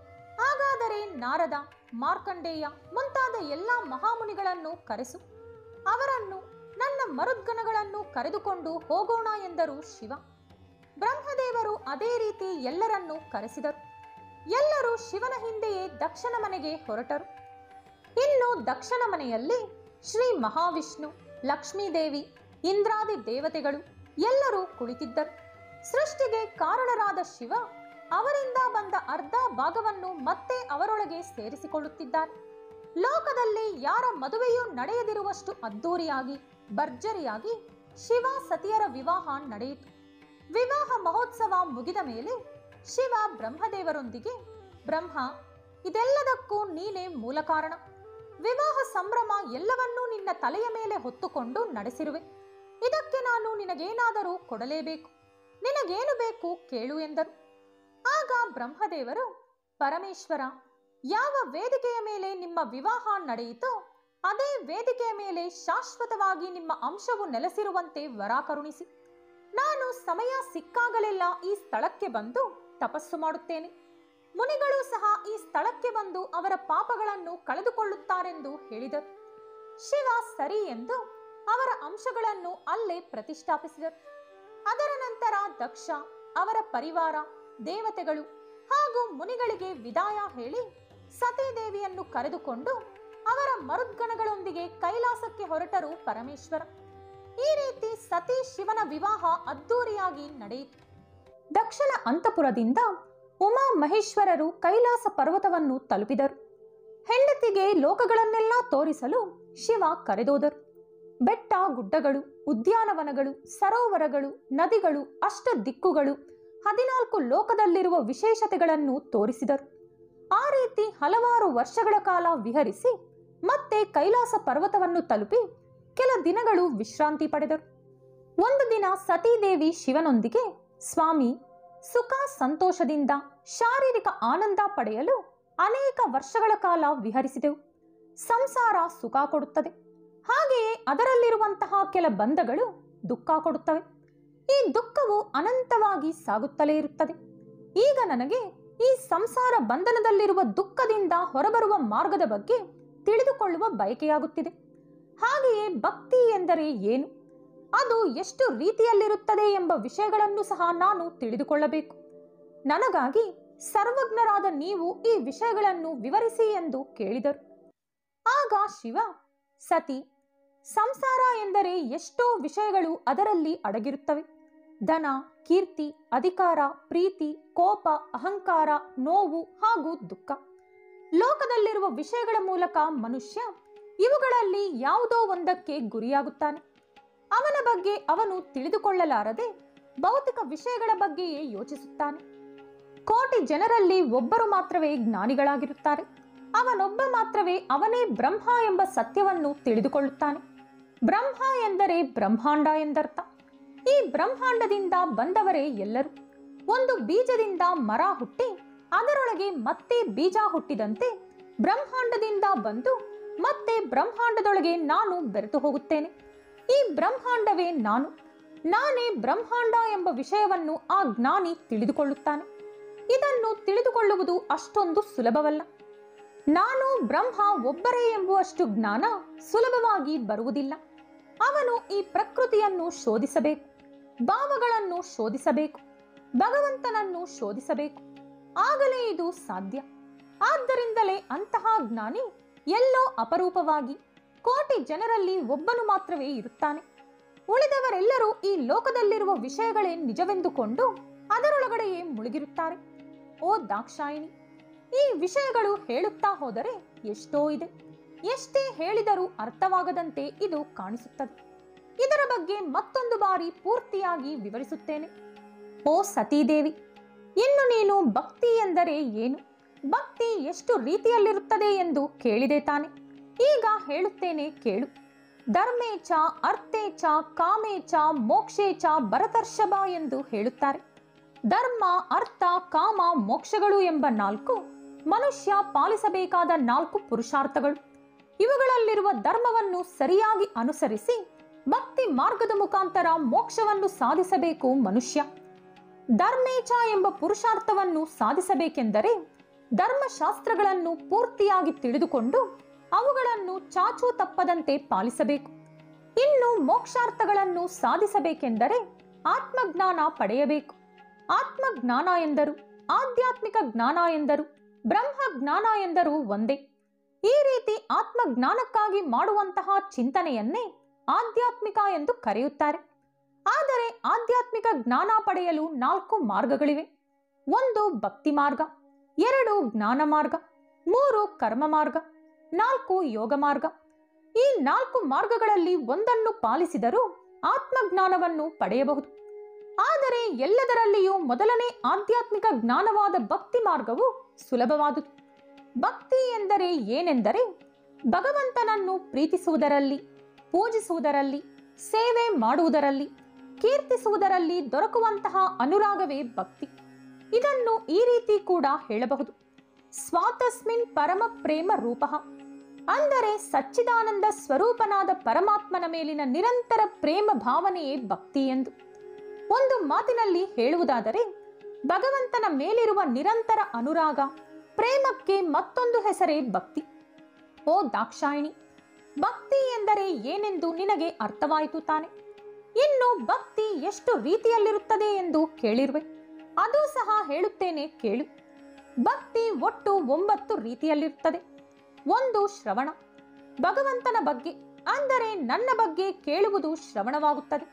ಹಾಗಾದರೆ ನಾರದ ಮಾರ್ಕಂಡೇಯ ಮುಂತಾದ ಎಲ್ಲ ಮಹಾಮುನಿಗಳನ್ನು ಕರೆಸು ಅವರನ್ನು ನನ್ನ ಮರುದ್ಗಣಗಳನ್ನು ಕರೆದುಕೊಂಡು ಹೋಗೋಣ ಎಂದರು ಶಿವ ಬ್ರಹ್ಮದೇವರು ಅದೇ ರೀತಿ ಎಲ್ಲರನ್ನೂ ಕರೆಸಿದರು ಎಲ್ಲರೂ ಶಿವನ ಹಿಂದೆಯೇ ದಕ್ಷನ ಮನೆಗೆ ಹೊರಟರು ಇನ್ನು ದಕ್ಷನ ಮನೆಯಲ್ಲಿ ಶ್ರೀ ಮಹಾವಿಷ್ಣು ಲಕ್ಷ್ಮೀದೇವಿ ಇಂದ್ರಾದಿ ದೇವತೆಗಳು ಎಲ್ಲರೂ ಕುಳಿತಿದ್ದರು ಸೃಷ್ಟಿಗೆ ಕಾರಣರಾದ ಶಿವ ಅವರಿಂದ ಬಂದ ಅರ್ಧ ಭಾಗವನ್ನು ಮತ್ತೆ ಅವರೊಳಗೆ ಸೇರಿಸಿಕೊಳ್ಳುತ್ತಿದ್ದಾರೆ ಲೋಕದಲ್ಲಿ ಯಾರ ಮದುವೆಯೂ ನಡೆಯದಿರುವಷ್ಟು ಅದ್ದೂರಿಯಾಗಿ ಭರ್ಜರಿಯಾಗಿ ಶಿವ ಸತಿಯರ ವಿವಾಹ ನಡೆಯಿತು ವಿವಾಹ ಮಹೋತ್ಸವ ಮುಗಿದ ಮೇಲೆ ಶಿವ ಬ್ರಹ್ಮದೇವರೊಂದಿಗೆ ಬ್ರಹ್ಮ ಇದೆಲ್ಲದಕ್ಕೂ ನೀನೇ ಮೂಲ ಕಾರಣ ವಿವಾಹ ಸಂಭ್ರಮ ಎಲ್ಲವನ್ನೂ ನಿನ್ನ ತಲೆಯ ಮೇಲೆ ಹೊತ್ತುಕೊಂಡು ನಡೆಸಿರುವೆ ಇದಕ್ಕೆ ನಾನು ನಿನಗೇನಾದರೂ ಕೊಡಲೇಬೇಕು ನಿನಗೇನು ಬೇಕು ಕೇಳು ಎಂದರು ಆಗ ಬ್ರಹ್ಮದೇವರು ಪರಮೇಶ್ವರ ಯಾವ ವೇದಿಕೆಯ ಮೇಲೆ ನಿಮ್ಮ ವಿವಾಹ ನಡೆಯಿತೋ ಅದೇ ವೇದಿಕೆಯ ಮೇಲೆ ಶಾಶ್ವತವಾಗಿ ನಿಮ್ಮ ಅಂಶವು ನೆಲೆಸಿರುವಂತೆ ವರ ಕರುಣಿಸಿ ನಾನು ಸಮಯ ಸಿಕ್ಕಾಗಲೆಲ್ಲ ಈ ಸ್ಥಳಕ್ಕೆ ಬಂದು ತಪಸ್ಸು ಮಾಡುತ್ತೇನೆ ಮುನಿಗಳು ಸಹ ಈ ಸ್ಥಳಕ್ಕೆ ಬಂದು ಅವರ ಪಾಪಗಳನ್ನು ಕಳೆದುಕೊಳ್ಳುತ್ತಾರೆಂದು ಹೇಳಿದರು ಶಿವ ಸರಿ ಎಂದು ಅವರ ಅಂಶಗಳನ್ನು ಅಲ್ಲೇ ಪ್ರತಿಷ್ಠಾಪಿಸಿದರು ಅದರ ನಂತರ ದಕ್ಷ ಅವರ ಪರಿವಾರ ದೇವತೆಗಳು ಹಾಗೂ ಮುನಿಗಳಿಗೆ ವಿದಾಯ ಹೇಳಿ ಸತೀದೇವಿಯನ್ನು ಕರೆದುಕೊಂಡು ಅವರ ಮರುದ್ಗಣಗಳೊಂದಿಗೆ ಕೈಲಾಸಕ್ಕೆ ಹೊರಟರು ಪರಮೇಶ್ವರ ಈ ರೀತಿ ಸತಿ ಶಿವನ ವಿವಾಹ ಅದ್ದೂರಿಯಾಗಿ ನಡೆಯಿತು ದಕ್ಷಿಣ ಅಂತಪುರದಿಂದ ಉಮಾ ಮಹೇಶ್ವರರು ಕೈಲಾಸ ಪರ್ವತವನ್ನು ತಲುಪಿದರು ಹೆಂಡತಿಗೆ ಲೋಕಗಳನ್ನೆಲ್ಲ ತೋರಿಸಲು ಶಿವ ಕರೆದೋದರು ಬೆಟ್ಟ ಗುಡ್ಡಗಳು ಉದ್ಯಾನವನಗಳು ಸರೋವರಗಳು ನದಿಗಳು ಅಷ್ಟ ದಿಕ್ಕುಗಳು ಹದಿನಾಲ್ಕು ಲೋಕದಲ್ಲಿರುವ ವಿಶೇಷತೆಗಳನ್ನು ತೋರಿಸಿದರು ಆ ರೀತಿ ಹಲವಾರು ವರ್ಷಗಳ ಕಾಲ ವಿಹರಿಸಿ ಮತ್ತೆ ಕೈಲಾಸ ಪರ್ವತವನ್ನು ತಲುಪಿ ಕೆಲ ದಿನಗಳು ವಿಶ್ರಾಂತಿ ಪಡೆದರು ಒಂದು ದಿನ ಸತೀದೇವಿ ಶಿವನೊಂದಿಗೆ ಸ್ವಾಮಿ ಸುಖ ಸಂತೋಷದಿಂದ ಶಾರೀರಿಕ ಆನಂದ ಪಡೆಯಲು ಅನೇಕ ವರ್ಷಗಳ ಕಾಲ ವಿಹರಿಸಿದೆವು ಸಂಸಾರ ಸುಖ ಕೊಡುತ್ತದೆ ಹಾಗೆಯೇ ಅದರಲ್ಲಿರುವಂತಹ ಕೆಲ ಬಂಧಗಳು ದುಃಖ ಕೊಡುತ್ತವೆ ಈ ದುಃಖವು ಅನಂತವಾಗಿ ಸಾಗುತ್ತಲೇ ಇರುತ್ತದೆ ಈಗ ನನಗೆ ಈ ಸಂಸಾರ ಬಂಧನದಲ್ಲಿರುವ ದುಃಖದಿಂದ ಹೊರಬರುವ ಮಾರ್ಗದ ಬಗ್ಗೆ ತಿಳಿದುಕೊಳ್ಳುವ ಬಯಕೆಯಾಗುತ್ತಿದೆ ಹಾಗೆಯೇ ಭಕ್ತಿ ಎಂದರೆ ಏನು ಅದು ಎಷ್ಟು ರೀತಿಯಲ್ಲಿರುತ್ತದೆ ಎಂಬ ವಿಷಯಗಳನ್ನು ಸಹ ನಾನು ತಿಳಿದುಕೊಳ್ಳಬೇಕು ನನಗಾಗಿ ಸರ್ವಜ್ಞರಾದ ನೀವು ಈ ವಿಷಯಗಳನ್ನು ವಿವರಿಸಿ ಎಂದು ಕೇಳಿದರು ಆಗ ಶಿವ ಸತಿ ಸಂಸಾರ ಎಂದರೆ ಎಷ್ಟೋ ವಿಷಯಗಳು ಅದರಲ್ಲಿ ಅಡಗಿರುತ್ತವೆ ಧನ ಕೀರ್ತಿ ಅಧಿಕಾರ ಪ್ರೀತಿ ಕೋಪ ಅಹಂಕಾರ ನೋವು ಹಾಗೂ ದುಃಖ ಲೋಕದಲ್ಲಿರುವ ವಿಷಯಗಳ ಮೂಲಕ ಮನುಷ್ಯ ಇವುಗಳಲ್ಲಿ ಯಾವುದೋ ಒಂದಕ್ಕೆ ಗುರಿಯಾಗುತ್ತಾನೆ ಅವನ ಬಗ್ಗೆ ಅವನು ತಿಳಿದುಕೊಳ್ಳಲಾರದೆ ಭೌತಿಕ ವಿಷಯಗಳ ಬಗ್ಗೆಯೇ ಯೋಚಿಸುತ್ತಾನೆ ಕೋಟಿ ಜನರಲ್ಲಿ ಒಬ್ಬರು ಮಾತ್ರವೇ ಜ್ಞಾನಿಗಳಾಗಿರುತ್ತಾರೆ ಅವನೊಬ್ಬ ಮಾತ್ರವೇ ಅವನೇ ಬ್ರಹ್ಮ ಎಂಬ ಸತ್ಯವನ್ನು ತಿಳಿದುಕೊಳ್ಳುತ್ತಾನೆ ಬ್ರಹ್ಮ ಎಂದರೆ ಬ್ರಹ್ಮಾಂಡ ಎಂದರ್ಥ ಈ ಬ್ರಹ್ಮಾಂಡದಿಂದ ಬಂದವರೇ ಎಲ್ಲರೂ ಒಂದು ಬೀಜದಿಂದ ಮರ ಹುಟ್ಟಿ ಅದರೊಳಗೆ ಮತ್ತೆ ಬೀಜ ಹುಟ್ಟಿದಂತೆ ಬ್ರಹ್ಮಾಂಡದಿಂದ ಬಂದು ಮತ್ತೆ ಬ್ರಹ್ಮಾಂಡದೊಳಗೆ ನಾನು ಬೆರೆತು ಹೋಗುತ್ತೇನೆ ಈ ಬ್ರಹ್ಮಾಂಡವೇ ನಾನು ನಾನೇ ಬ್ರಹ್ಮಾಂಡ ಎಂಬ ವಿಷಯವನ್ನು ಆ ಜ್ಞಾನಿ ತಿಳಿದುಕೊಳ್ಳುತ್ತಾನೆ ಇದನ್ನು ತಿಳಿದುಕೊಳ್ಳುವುದು ಅಷ್ಟೊಂದು ಸುಲಭವಲ್ಲ ನಾನು ಬ್ರಹ್ಮ ಒಬ್ಬರೇ ಎಂಬುವಷ್ಟು ಜ್ಞಾನ ಸುಲಭವಾಗಿ ಬರುವುದಿಲ್ಲ ಅವನು ಈ ಪ್ರಕೃತಿಯನ್ನು ಶೋಧಿಸಬೇಕು ಭಾವಗಳನ್ನು ಶೋಧಿಸಬೇಕು ಭಗವಂತನನ್ನು ಶೋಧಿಸಬೇಕು ಆಗಲೇ ಇದು ಸಾಧ್ಯ ಆದ್ದರಿಂದಲೇ ಅಂತಹ ಜ್ಞಾನಿ ಎಲ್ಲೋ ಅಪರೂಪವಾಗಿ ಕೋಟಿ ಜನರಲ್ಲಿ ಒಬ್ಬನು ಮಾತ್ರವೇ ಇರುತ್ತಾನೆ ಉಳಿದವರೆಲ್ಲರೂ ಈ ಲೋಕದಲ್ಲಿರುವ ವಿಷಯಗಳೇ ನಿಜವೆಂದುಕೊಂಡು ಅದರೊಳಗಡೆಯೇ ಮುಳುಗಿರುತ್ತಾರೆ ಓ ದಾಕ್ಷಾಯಿಣಿ ಈ ವಿಷಯಗಳು ಹೇಳುತ್ತಾ ಹೋದರೆ ಎಷ್ಟೋ ಇದೆ ಎಷ್ಟೇ ಹೇಳಿದರೂ ಅರ್ಥವಾಗದಂತೆ ಇದು ಕಾಣಿಸುತ್ತದೆ ಇದರ ಬಗ್ಗೆ ಮತ್ತೊಂದು ಬಾರಿ ಪೂರ್ತಿಯಾಗಿ ವಿವರಿಸುತ್ತೇನೆ ಓ ಸತೀದೇವಿ ಇನ್ನು ನೀನು ಭಕ್ತಿ ಎಂದರೆ ಏನು ಭಕ್ತಿ ಎಷ್ಟು ರೀತಿಯಲ್ಲಿರುತ್ತದೆ ಎಂದು ಕೇಳಿದೆ ತಾನೆ ಈಗ ಹೇಳುತ್ತೇನೆ ಕೇಳು ಧರ್ಮೇಚ ಅರ್ಥೇಚ ಕಾಮೇಚ ಮೋಕ್ಷೇಚ ಭರತರ್ಷಭ ಎಂದು ಹೇಳುತ್ತಾರೆ ಧರ್ಮ ಅರ್ಥ ಕಾಮ ಮೋಕ್ಷಗಳು ಎಂಬ ನಾಲ್ಕು ಮನುಷ್ಯ ಪಾಲಿಸಬೇಕಾದ ನಾಲ್ಕು ಪುರುಷಾರ್ಥಗಳು ಇವುಗಳಲ್ಲಿರುವ ಧರ್ಮವನ್ನು ಸರಿಯಾಗಿ ಅನುಸರಿಸಿ ಭಕ್ತಿ ಮಾರ್ಗದ ಮುಖಾಂತರ ಮೋಕ್ಷವನ್ನು ಸಾಧಿಸಬೇಕು ಮನುಷ್ಯ ಧರ್ಮೇಚ ಎಂಬ ಪುರುಷಾರ್ಥವನ್ನು ಸಾಧಿಸಬೇಕೆಂದರೆ ಧರ್ಮಶಾಸ್ತ್ರಗಳನ್ನು ಪೂರ್ತಿಯಾಗಿ ತಿಳಿದುಕೊಂಡು ಅವುಗಳನ್ನು ಚಾಚೂ ತಪ್ಪದಂತೆ ಪಾಲಿಸಬೇಕು ಇನ್ನು ಮೋಕ್ಷಾರ್ಥಗಳನ್ನು ಸಾಧಿಸಬೇಕೆಂದರೆ ಆತ್ಮಜ್ಞಾನ ಪಡೆಯಬೇಕು ಆತ್ಮಜ್ಞಾನ ಎಂದರು ಆಧ್ಯಾತ್ಮಿಕ ಜ್ಞಾನ ಎಂದರು ಬ್ರಹ್ಮ ಜ್ಞಾನ ಎಂದರು ಒಂದೇ ಈ ರೀತಿ ಆತ್ಮಜ್ಞಾನಕ್ಕಾಗಿ ಮಾಡುವಂತಹ ಚಿಂತನೆಯನ್ನೇ ಆಧ್ಯಾತ್ಮಿಕ ಎಂದು ಕರೆಯುತ್ತಾರೆ ಆದರೆ ಆಧ್ಯಾತ್ಮಿಕ ಜ್ಞಾನ ಪಡೆಯಲು ನಾಲ್ಕು ಮಾರ್ಗಗಳಿವೆ ಒಂದು ಭಕ್ತಿ ಮಾರ್ಗ ಎರಡು ಜ್ಞಾನ ಮಾರ್ಗ ಮೂರು ಕರ್ಮ ಮಾರ್ಗ ನಾಲ್ಕು ಯೋಗ ಮಾರ್ಗ ಈ ನಾಲ್ಕು ಮಾರ್ಗಗಳಲ್ಲಿ ಒಂದನ್ನು ಪಾಲಿಸಿದರೂ ಆತ್ಮಜ್ಞಾನವನ್ನು ಪಡೆಯಬಹುದು ಆದರೆ ಎಲ್ಲದರಲ್ಲಿಯೂ ಮೊದಲನೇ ಆಧ್ಯಾತ್ಮಿಕ ಜ್ಞಾನವಾದ ಭಕ್ತಿ ಮಾರ್ಗವು ಸುಲಭವಾದುದು ಭಕ್ತಿ ಎಂದರೆ ಏನೆಂದರೆ ಭಗವಂತನನ್ನು ಪ್ರೀತಿಸುವುದರಲ್ಲಿ ಪೂಜಿಸುವುದರಲ್ಲಿ ಸೇವೆ ಮಾಡುವುದರಲ್ಲಿ ಕೀರ್ತಿಸುವುದರಲ್ಲಿ ದೊರಕುವಂತಹ ಅನುರಾಗವೇ ಭಕ್ತಿ ಇದನ್ನು ಈ ರೀತಿ ಕೂಡ ಹೇಳಬಹುದು ಸ್ವಾತಸ್ಮಿನ್ ಪರಮ ಪ್ರೇಮ ರೂಪ ಅಂದರೆ ಸಚ್ಚಿದಾನಂದ ಸ್ವರೂಪನಾದ ಪರಮಾತ್ಮನ ಮೇಲಿನ ನಿರಂತರ ಪ್ರೇಮ ಭಾವನೆಯೇ ಭಕ್ತಿ ಎಂದು ಒಂದು ಮಾತಿನಲ್ಲಿ ಹೇಳುವುದಾದರೆ ಭಗವಂತನ ಮೇಲಿರುವ ನಿರಂತರ ಅನುರಾಗ ಪ್ರೇಮಕ್ಕೆ ಮತ್ತೊಂದು ಹೆಸರೇ ಭಕ್ತಿ ಓ ದಾಕ್ಷಾಯಿಣಿ ಭಕ್ತಿ ಎಂದರೆ ಏನೆಂದು ನಿನಗೆ ಅರ್ಥವಾಯಿತು ತಾನೆ ಇನ್ನು ಭಕ್ತಿ ಎಷ್ಟು ರೀತಿಯಲ್ಲಿರುತ್ತದೆ ಎಂದು ಕೇಳಿರುವೆ ಅದು ಸಹ ಹೇಳುತ್ತೇನೆ ಕೇಳು ಭಕ್ತಿ ಒಟ್ಟು ಒಂಬತ್ತು ರೀತಿಯಲ್ಲಿರುತ್ತದೆ ಒಂದು ಶ್ರವಣ ಭಗವಂತನ ಬಗ್ಗೆ ಅಂದರೆ ನನ್ನ ಬಗ್ಗೆ ಕೇಳುವುದು ಶ್ರವಣವಾಗುತ್ತದೆ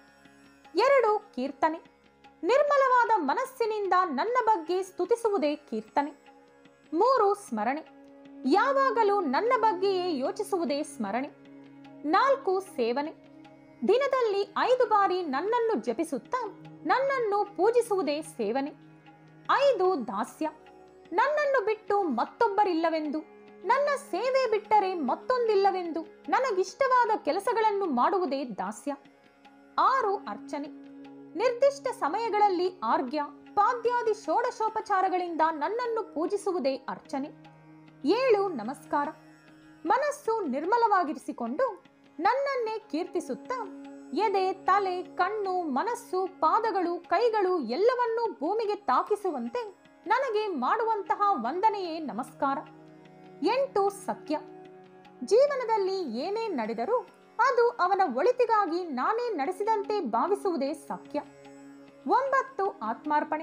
ಎರಡು ಕೀರ್ತನೆ ನಿರ್ಮಲವಾದ ಮನಸ್ಸಿನಿಂದ ನನ್ನ ಬಗ್ಗೆ ಸ್ತುತಿಸುವುದೇ ಕೀರ್ತನೆ ಮೂರು ಸ್ಮರಣೆ ಯಾವಾಗಲೂ ನನ್ನ ಬಗ್ಗೆಯೇ ಯೋಚಿಸುವುದೇ ಸ್ಮರಣೆ ನಾಲ್ಕು ಸೇವನೆ ದಿನದಲ್ಲಿ ಐದು ಬಾರಿ ನನ್ನನ್ನು ಜಪಿಸುತ್ತಾ ನನ್ನನ್ನು ಪೂಜಿಸುವುದೇ ಸೇವನೆ ಐದು ದಾಸ್ಯ ನನ್ನನ್ನು ಬಿಟ್ಟು ಮತ್ತೊಬ್ಬರಿಲ್ಲವೆಂದು ನನ್ನ ಸೇವೆ ಬಿಟ್ಟರೆ ಮತ್ತೊಂದಿಲ್ಲವೆಂದು ನನಗಿಷ್ಟವಾದ ಕೆಲಸಗಳನ್ನು ಮಾಡುವುದೇ ದಾಸ್ಯ ಆರು ಅರ್ಚನೆ ನಿರ್ದಿಷ್ಟ ಸಮಯಗಳಲ್ಲಿ ಆರ್ಗ್ಯ ಪಾದ್ಯಾದಿ ಷೋಡಶೋಪಚಾರಗಳಿಂದ ನನ್ನನ್ನು ಪೂಜಿಸುವುದೇ ಅರ್ಚನೆ ಏಳು ನಮಸ್ಕಾರ ಮನಸ್ಸು ನಿರ್ಮಲವಾಗಿರಿಸಿಕೊಂಡು ನನ್ನನ್ನೇ ಕೀರ್ತಿಸುತ್ತಾ ಎದೆ ತಲೆ ಕಣ್ಣು ಮನಸ್ಸು ಪಾದಗಳು ಕೈಗಳು ಎಲ್ಲವನ್ನೂ ಭೂಮಿಗೆ ತಾಕಿಸುವಂತೆ ನನಗೆ ಮಾಡುವಂತಹ ವಂದನೆಯೇ ನಮಸ್ಕಾರ ಎಂಟು ಸತ್ಯ ಜೀವನದಲ್ಲಿ ಏನೇ ನಡೆದರೂ ಅದು ಅವನ ಒಳಿತಿಗಾಗಿ ನಾನೇ ನಡೆಸಿದಂತೆ ಭಾವಿಸುವುದೇ ಸತ್ಯ ಒಂಬತ್ತು ಆತ್ಮಾರ್ಪಣೆ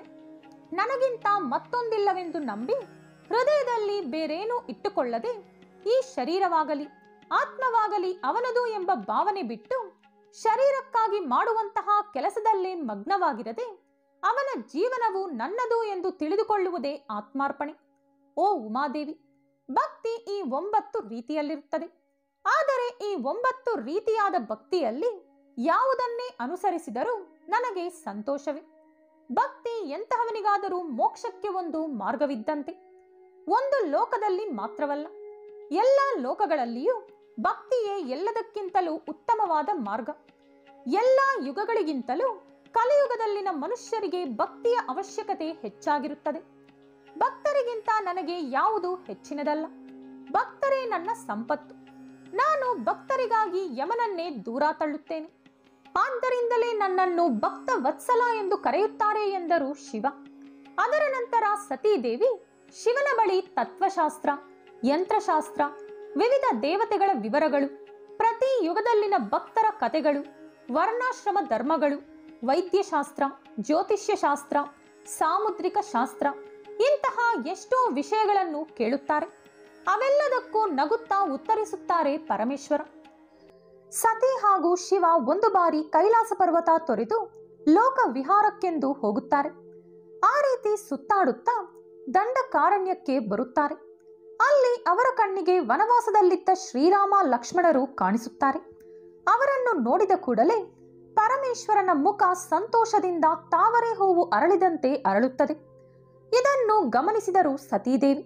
ನನಗಿಂತ ಮತ್ತೊಂದಿಲ್ಲವೆಂದು ನಂಬಿ ಹೃದಯದಲ್ಲಿ ಬೇರೇನೂ ಇಟ್ಟುಕೊಳ್ಳದೆ ಈ ಶರೀರವಾಗಲಿ ಆತ್ಮವಾಗಲಿ ಅವನದು ಎಂಬ ಭಾವನೆ ಬಿಟ್ಟು ಶರೀರಕ್ಕಾಗಿ ಮಾಡುವಂತಹ ಕೆಲಸದಲ್ಲೇ ಮಗ್ನವಾಗಿರದೆ ಅವನ ಜೀವನವು ನನ್ನದು ಎಂದು ತಿಳಿದುಕೊಳ್ಳುವುದೇ ಆತ್ಮಾರ್ಪಣೆ ಓ ಉಮಾದೇವಿ ಭಕ್ತಿ ಈ ಒಂಬತ್ತು ರೀತಿಯಲ್ಲಿರುತ್ತದೆ ಆದರೆ ಈ ಒಂಬತ್ತು ರೀತಿಯಾದ ಭಕ್ತಿಯಲ್ಲಿ ಯಾವುದನ್ನೇ ಅನುಸರಿಸಿದರೂ ನನಗೆ ಸಂತೋಷವೇ ಭಕ್ತಿ ಎಂತಹವನಿಗಾದರೂ ಮೋಕ್ಷಕ್ಕೆ ಒಂದು ಮಾರ್ಗವಿದ್ದಂತೆ ಒಂದು ಲೋಕದಲ್ಲಿ ಮಾತ್ರವಲ್ಲ ಎಲ್ಲ ಲೋಕಗಳಲ್ಲಿಯೂ ಭಕ್ತಿಯೇ ಎಲ್ಲದಕ್ಕಿಂತಲೂ ಉತ್ತಮವಾದ ಮಾರ್ಗ ಎಲ್ಲ ಯುಗಗಳಿಗಿಂತಲೂ ಕಲಿಯುಗದಲ್ಲಿನ ಮನುಷ್ಯರಿಗೆ ಭಕ್ತಿಯ ಅವಶ್ಯಕತೆ ಹೆಚ್ಚಾಗಿರುತ್ತದೆ ಭಕ್ತರಿಗಿಂತ ನನಗೆ ಯಾವುದು ಹೆಚ್ಚಿನದಲ್ಲ ಭಕ್ತರೇ ನನ್ನ ಸಂಪತ್ತು ನಾನು ಭಕ್ತರಿಗಾಗಿ ಯಮನನ್ನೇ ದೂರ ತಳ್ಳುತ್ತೇನೆ ಆದ್ದರಿಂದಲೇ ನನ್ನನ್ನು ಭಕ್ತ ವತ್ಸಲ ಎಂದು ಕರೆಯುತ್ತಾರೆ ಎಂದರು ಶಿವ ಅದರ ನಂತರ ಸತೀದೇವಿ ಶಿವನ ಬಳಿ ತತ್ವಶಾಸ್ತ್ರ ಯಂತ್ರಶಾಸ್ತ್ರ ವಿವಿಧ ದೇವತೆಗಳ ವಿವರಗಳು ಪ್ರತಿ ಯುಗದಲ್ಲಿನ ಭಕ್ತರ ಕಥೆಗಳು ವರ್ಣಾಶ್ರಮ ಧರ್ಮಗಳು ವೈದ್ಯಶಾಸ್ತ್ರ ಜ್ಯೋತಿಷ್ಯ ಶಾಸ್ತ್ರ ಸಾಮುದ್ರಿಕ ಶಾಸ್ತ್ರ ಇಂತಹ ಎಷ್ಟೋ ವಿಷಯಗಳನ್ನು ಕೇಳುತ್ತಾರೆ ಅವೆಲ್ಲದಕ್ಕೂ ನಗುತ್ತಾ ಉತ್ತರಿಸುತ್ತಾರೆ ಪರಮೇಶ್ವರ ಸತಿ ಹಾಗೂ ಶಿವ ಒಂದು ಬಾರಿ ಕೈಲಾಸ ಪರ್ವತ ತೊರೆದು ಲೋಕ ವಿಹಾರಕ್ಕೆಂದು ಹೋಗುತ್ತಾರೆ ಆ ರೀತಿ ಸುತ್ತಾಡುತ್ತಾ ದಂಡಕಾರಣ್ಯಕ್ಕೆ ಬರುತ್ತಾರೆ ಅಲ್ಲಿ ಅವರ ಕಣ್ಣಿಗೆ ವನವಾಸದಲ್ಲಿದ್ದ ಶ್ರೀರಾಮ ಲಕ್ಷ್ಮಣರು ಕಾಣಿಸುತ್ತಾರೆ ಅವರನ್ನು ನೋಡಿದ ಕೂಡಲೇ ಪರಮೇಶ್ವರನ ಮುಖ ಸಂತೋಷದಿಂದ ತಾವರೆ ಹೂವು ಅರಳಿದಂತೆ ಅರಳುತ್ತದೆ ಇದನ್ನು ಗಮನಿಸಿದರು ಸತೀದೇವಿ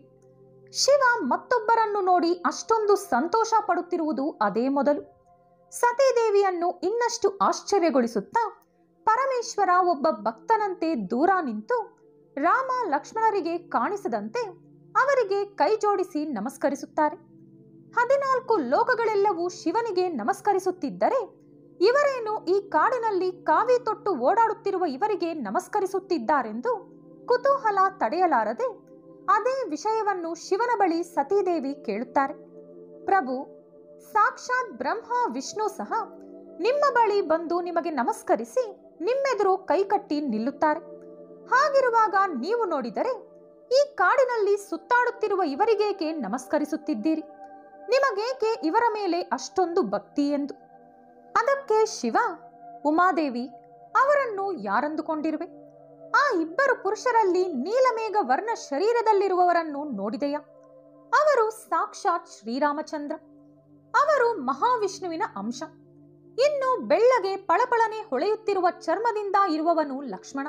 ಶಿವ ಮತ್ತೊಬ್ಬರನ್ನು ನೋಡಿ ಅಷ್ಟೊಂದು ಸಂತೋಷ ಪಡುತ್ತಿರುವುದು ಅದೇ ಮೊದಲು ಸತೀದೇವಿಯನ್ನು ಇನ್ನಷ್ಟು ಆಶ್ಚರ್ಯಗೊಳಿಸುತ್ತಾ ಪರಮೇಶ್ವರ ಒಬ್ಬ ಭಕ್ತನಂತೆ ದೂರ ನಿಂತು ರಾಮ ಲಕ್ಷ್ಮಣರಿಗೆ ಕಾಣಿಸದಂತೆ ಅವರಿಗೆ ಕೈ ಜೋಡಿಸಿ ನಮಸ್ಕರಿಸುತ್ತಾರೆ ಹದಿನಾಲ್ಕು ಲೋಕಗಳೆಲ್ಲವೂ ಶಿವನಿಗೆ ನಮಸ್ಕರಿಸುತ್ತಿದ್ದರೆ ಇವರೇನು ಈ ಕಾಡಿನಲ್ಲಿ ಕಾವಿ ತೊಟ್ಟು ಓಡಾಡುತ್ತಿರುವ ಇವರಿಗೆ ನಮಸ್ಕರಿಸುತ್ತಿದ್ದಾರೆಂದು ಕುತೂಹಲ ತಡೆಯಲಾರದೆ ಅದೇ ವಿಷಯವನ್ನು ಶಿವನ ಬಳಿ ಸತೀದೇವಿ ಕೇಳುತ್ತಾರೆ ಪ್ರಭು ಸಾಕ್ಷಾತ್ ಬ್ರಹ್ಮ ವಿಷ್ಣು ಸಹ ನಿಮ್ಮ ಬಳಿ ಬಂದು ನಿಮಗೆ ನಮಸ್ಕರಿಸಿ ನಿಮ್ಮೆದುರು ಕೈಕಟ್ಟಿ ನಿಲ್ಲುತ್ತಾರೆ ಹಾಗಿರುವಾಗ ನೀವು ನೋಡಿದರೆ ಈ ಕಾಡಿನಲ್ಲಿ ಸುತ್ತಾಡುತ್ತಿರುವ ಇವರಿಗೇಕೆ ನಮಸ್ಕರಿಸುತ್ತಿದ್ದೀರಿ ನಿಮಗೇಕೆ ಇವರ ಮೇಲೆ ಅಷ್ಟೊಂದು ಭಕ್ತಿ ಎಂದು ಅದಕ್ಕೆ ಶಿವ ಉಮಾದೇವಿ ಅವರನ್ನು ಯಾರಂದುಕೊಂಡಿರುವೆ ಆ ಇಬ್ಬರು ಪುರುಷರಲ್ಲಿ ನೀಲಮೇಘ ವರ್ಣ ಶರೀರದಲ್ಲಿರುವವರನ್ನು ನೋಡಿದೆಯಾ ಅವರು ಸಾಕ್ಷಾತ್ ಶ್ರೀರಾಮಚಂದ್ರ ಅವರು ಮಹಾವಿಷ್ಣುವಿನ ಅಂಶ ಇನ್ನು ಬೆಳ್ಳಗೆ ಪಳಪಳನೆ ಹೊಳೆಯುತ್ತಿರುವ ಚರ್ಮದಿಂದ ಇರುವವನು ಲಕ್ಷ್ಮಣ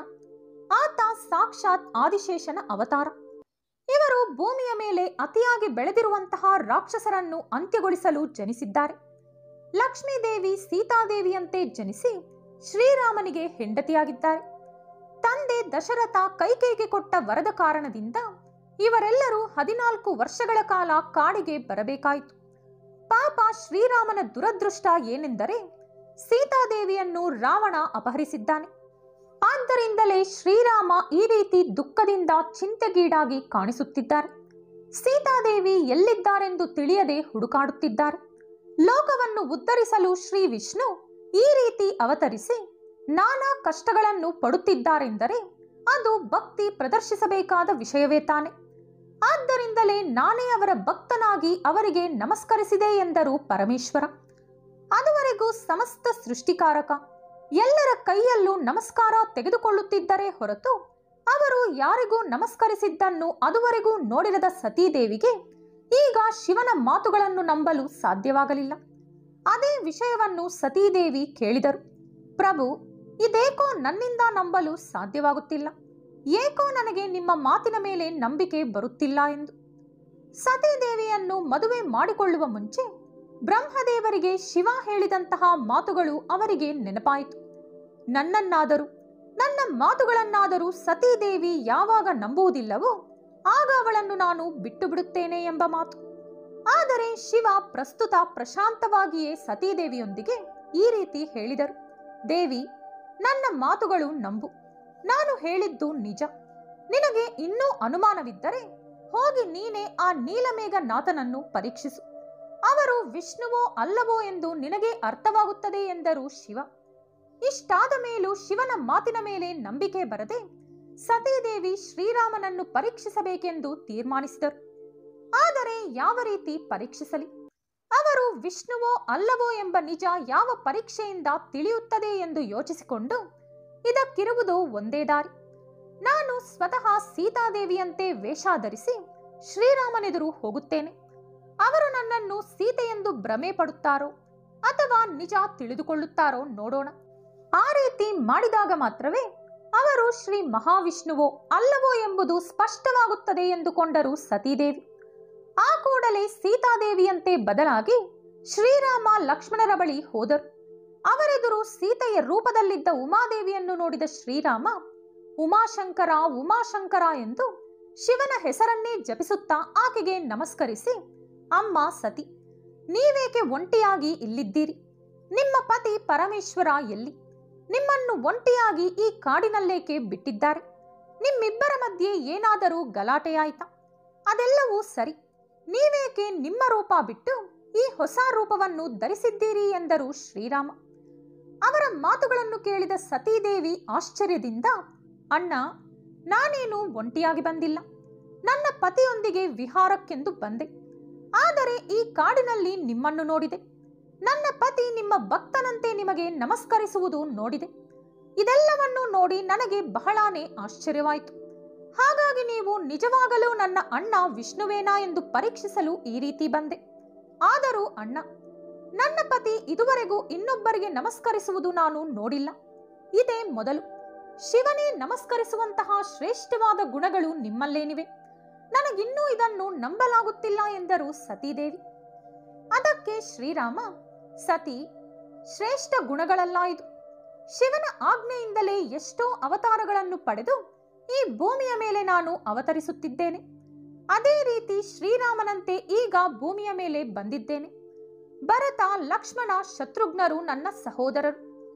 ಆತ ಸಾಕ್ಷಾತ್ ಆದಿಶೇಷನ ಅವತಾರ ಇವರು ಭೂಮಿಯ ಮೇಲೆ ಅತಿಯಾಗಿ ಬೆಳೆದಿರುವಂತಹ ರಾಕ್ಷಸರನ್ನು ಅಂತ್ಯಗೊಳಿಸಲು ಜನಿಸಿದ್ದಾರೆ ಲಕ್ಷ್ಮೀದೇವಿ ಸೀತಾದೇವಿಯಂತೆ ಜನಿಸಿ ಶ್ರೀರಾಮನಿಗೆ ಹೆಂಡತಿಯಾಗಿದ್ದಾರೆ ತಂದೆ ದಶರಥ ಕೈಕೇಯಿಗೆ ಕೊಟ್ಟ ವರದ ಕಾರಣದಿಂದ ಇವರೆಲ್ಲರೂ ಹದಿನಾಲ್ಕು ವರ್ಷಗಳ ಕಾಲ ಕಾಡಿಗೆ ಬರಬೇಕಾಯಿತು ಪಾಪ ಶ್ರೀರಾಮನ ದುರದೃಷ್ಟ ಏನೆಂದರೆ ಸೀತಾದೇವಿಯನ್ನು ರಾವಣ ಅಪಹರಿಸಿದ್ದಾನೆ ಆದ್ದರಿಂದಲೇ ಶ್ರೀರಾಮ ಈ ರೀತಿ ದುಃಖದಿಂದ ಚಿಂತೆಗೀಡಾಗಿ ಕಾಣಿಸುತ್ತಿದ್ದಾರೆ ಸೀತಾದೇವಿ ಎಲ್ಲಿದ್ದಾರೆಂದು ತಿಳಿಯದೆ ಹುಡುಕಾಡುತ್ತಿದ್ದಾರೆ ಲೋಕವನ್ನು ಉದ್ಧರಿಸಲು ಶ್ರೀ ವಿಷ್ಣು ಈ ರೀತಿ ಅವತರಿಸಿ ನಾನಾ ಕಷ್ಟಗಳನ್ನು ಪಡುತ್ತಿದ್ದಾರೆಂದರೆ ಅದು ಭಕ್ತಿ ಪ್ರದರ್ಶಿಸಬೇಕಾದ ವಿಷಯವೇ ತಾನೆ ಆದ್ದರಿಂದಲೇ ನಾನೇ ಅವರ ಭಕ್ತನಾಗಿ ಅವರಿಗೆ ನಮಸ್ಕರಿಸಿದೆ ಎಂದರು ಪರಮೇಶ್ವರ ಅದುವರೆಗೂ ಸಮಸ್ತ ಸೃಷ್ಟಿಕಾರಕ ಎಲ್ಲರ ಕೈಯಲ್ಲೂ ನಮಸ್ಕಾರ ತೆಗೆದುಕೊಳ್ಳುತ್ತಿದ್ದರೆ ಹೊರತು ಅವರು ಯಾರಿಗೂ ನಮಸ್ಕರಿಸಿದ್ದನ್ನು ಅದುವರೆಗೂ ನೋಡಿರದ ಸತೀದೇವಿಗೆ ಈಗ ಶಿವನ ಮಾತುಗಳನ್ನು ನಂಬಲು ಸಾಧ್ಯವಾಗಲಿಲ್ಲ ಅದೇ ವಿಷಯವನ್ನು ಸತೀದೇವಿ ಕೇಳಿದರು ಪ್ರಭು ಇದೇಕೋ ನನ್ನಿಂದ ನಂಬಲು ಸಾಧ್ಯವಾಗುತ್ತಿಲ್ಲ ಏಕೋ ನನಗೆ ನಿಮ್ಮ ಮಾತಿನ ಮೇಲೆ ನಂಬಿಕೆ ಬರುತ್ತಿಲ್ಲ ಎಂದು ಸತೀದೇವಿಯನ್ನು ಮದುವೆ ಮಾಡಿಕೊಳ್ಳುವ ಮುಂಚೆ ಬ್ರಹ್ಮದೇವರಿಗೆ ಶಿವ ಹೇಳಿದಂತಹ ಮಾತುಗಳು ಅವರಿಗೆ ನೆನಪಾಯಿತು ನನ್ನನ್ನಾದರೂ ನನ್ನ ಮಾತುಗಳನ್ನಾದರೂ ಸತೀದೇವಿ ಯಾವಾಗ ನಂಬುವುದಿಲ್ಲವೋ ಆಗ ಅವಳನ್ನು ನಾನು ಬಿಟ್ಟು ಬಿಡುತ್ತೇನೆ ಎಂಬ ಮಾತು ಆದರೆ ಶಿವ ಪ್ರಸ್ತುತ ಪ್ರಶಾಂತವಾಗಿಯೇ ಸತೀದೇವಿಯೊಂದಿಗೆ ಈ ರೀತಿ ಹೇಳಿದರು ದೇವಿ ನನ್ನ ಮಾತುಗಳು ನಂಬು ನಾನು ಹೇಳಿದ್ದು ನಿಜ ನಿನಗೆ ಇನ್ನೂ ಅನುಮಾನವಿದ್ದರೆ ಹೋಗಿ ನೀನೇ ಆ ನೀಲಮೇಘ ನಾಥನನ್ನು ಪರೀಕ್ಷಿಸು ಅವರು ವಿಷ್ಣುವೋ ಅಲ್ಲವೋ ಎಂದು ನಿನಗೆ ಅರ್ಥವಾಗುತ್ತದೆ ಎಂದರು ಶಿವ ಇಷ್ಟಾದ ಮೇಲೂ ಶಿವನ ಮಾತಿನ ಮೇಲೆ ನಂಬಿಕೆ ಬರದೆ ಸತೀದೇವಿ ಶ್ರೀರಾಮನನ್ನು ಪರೀಕ್ಷಿಸಬೇಕೆಂದು ತೀರ್ಮಾನಿಸಿದರು ಆದರೆ ಯಾವ ರೀತಿ ಪರೀಕ್ಷಿಸಲಿ ಅವರು ವಿಷ್ಣುವೋ ಅಲ್ಲವೋ ಎಂಬ ನಿಜ ಯಾವ ಪರೀಕ್ಷೆಯಿಂದ ತಿಳಿಯುತ್ತದೆ ಎಂದು ಯೋಚಿಸಿಕೊಂಡು ಇದಕ್ಕಿರುವುದು ಒಂದೇ ದಾರಿ ನಾನು ಸ್ವತಃ ಸೀತಾದೇವಿಯಂತೆ ವೇಷ ಧರಿಸಿ ಶ್ರೀರಾಮನೆದುರು ಹೋಗುತ್ತೇನೆ ಅವರು ನನ್ನನ್ನು ಸೀತೆಯೆಂದು ಭ್ರಮೆ ಪಡುತ್ತಾರೋ ಅಥವಾ ನಿಜ ತಿಳಿದುಕೊಳ್ಳುತ್ತಾರೋ ನೋಡೋಣ ಆ ರೀತಿ ಮಾಡಿದಾಗ ಮಾತ್ರವೇ ಅವರು ಶ್ರೀ ಮಹಾವಿಷ್ಣುವೋ ಅಲ್ಲವೋ ಎಂಬುದು ಸ್ಪಷ್ಟವಾಗುತ್ತದೆ ಎಂದುಕೊಂಡರು ಸತೀದೇವಿ ಆ ಕೂಡಲೇ ಸೀತಾದೇವಿಯಂತೆ ಬದಲಾಗಿ ಶ್ರೀರಾಮ ಲಕ್ಷ್ಮಣರ ಬಳಿ ಹೋದರು ಅವರೆದುರು ಸೀತೆಯ ರೂಪದಲ್ಲಿದ್ದ ಉಮಾದೇವಿಯನ್ನು ನೋಡಿದ ಶ್ರೀರಾಮ ಉಮಾಶಂಕರ ಉಮಾಶಂಕರ ಎಂದು ಶಿವನ ಹೆಸರನ್ನೇ ಜಪಿಸುತ್ತಾ ಆಕೆಗೆ ನಮಸ್ಕರಿಸಿ ಅಮ್ಮ ಸತಿ ನೀವೇಕೆ ಒಂಟಿಯಾಗಿ ಇಲ್ಲಿದ್ದೀರಿ ನಿಮ್ಮ ಪತಿ ಪರಮೇಶ್ವರ ಎಲ್ಲಿ ನಿಮ್ಮನ್ನು ಒಂಟಿಯಾಗಿ ಈ ಕಾಡಿನಲ್ಲೇಕೆ ಬಿಟ್ಟಿದ್ದಾರೆ ನಿಮ್ಮಿಬ್ಬರ ಮಧ್ಯೆ ಏನಾದರೂ ಗಲಾಟೆಯಾಯಿತಾ ಅದೆಲ್ಲವೂ ಸರಿ ನೀವೇಕೆ ನಿಮ್ಮ ರೂಪ ಬಿಟ್ಟು ಈ ಹೊಸ ರೂಪವನ್ನು ಧರಿಸಿದ್ದೀರಿ ಎಂದರು ಶ್ರೀರಾಮ ಅವರ ಮಾತುಗಳನ್ನು ಕೇಳಿದ ಸತೀದೇವಿ ಆಶ್ಚರ್ಯದಿಂದ ಅಣ್ಣ ನಾನೇನು ಒಂಟಿಯಾಗಿ ಬಂದಿಲ್ಲ ನನ್ನ ಪತಿಯೊಂದಿಗೆ ವಿಹಾರಕ್ಕೆಂದು ಬಂದೆ ಆದರೆ ಈ ಕಾಡಿನಲ್ಲಿ ನಿಮ್ಮನ್ನು ನೋಡಿದೆ ನನ್ನ ಪತಿ ನಿಮ್ಮ ಭಕ್ತನಂತೆ ನಿಮಗೆ ನಮಸ್ಕರಿಸುವುದು ನೋಡಿದೆ ಇದೆಲ್ಲವನ್ನು ನೋಡಿ ನನಗೆ ಬಹಳಾನೇ ಆಶ್ಚರ್ಯವಾಯಿತು ಹಾಗಾಗಿ ನೀವು ನಿಜವಾಗಲೂ ನನ್ನ ಅಣ್ಣ ವಿಷ್ಣುವೇನಾ ಎಂದು ಪರೀಕ್ಷಿಸಲು ಈ ರೀತಿ ಬಂದೆ ಆದರೂ ಅಣ್ಣ ನನ್ನ ಪತಿ ಇದುವರೆಗೂ ಇನ್ನೊಬ್ಬರಿಗೆ ನಮಸ್ಕರಿಸುವುದು ನಾನು ನೋಡಿಲ್ಲ ಇದೇ ಮೊದಲು ಶಿವನೇ ನಮಸ್ಕರಿಸುವಂತಹ ಶ್ರೇಷ್ಠವಾದ ಗುಣಗಳು ನಿಮ್ಮಲ್ಲೇನಿವೆ ನನಗಿನ್ನೂ ಇದನ್ನು ನಂಬಲಾಗುತ್ತಿಲ್ಲ ಎಂದರು ಸತೀದೇವಿ ಅದಕ್ಕೆ ಶ್ರೀರಾಮ ಸತಿ ಶ್ರೇಷ್ಠ ಗುಣಗಳಲ್ಲ ಇದು ಶಿವನ ಆಜ್ಞೆಯಿಂದಲೇ ಎಷ್ಟೋ ಅವತಾರಗಳನ್ನು ಪಡೆದು ಈ ಭೂಮಿಯ ಮೇಲೆ ನಾನು ಅವತರಿಸುತ್ತಿದ್ದೇನೆ ಅದೇ ರೀತಿ ಶ್ರೀರಾಮನಂತೆ ಈಗ ಭೂಮಿಯ ಮೇಲೆ ಬಂದಿದ್ದೇನೆ ಭರತ ಲಕ್ಷ್ಮಣ ಶತ್ರುಘ್ನರು ನನ್ನ ಸಹೋದರರು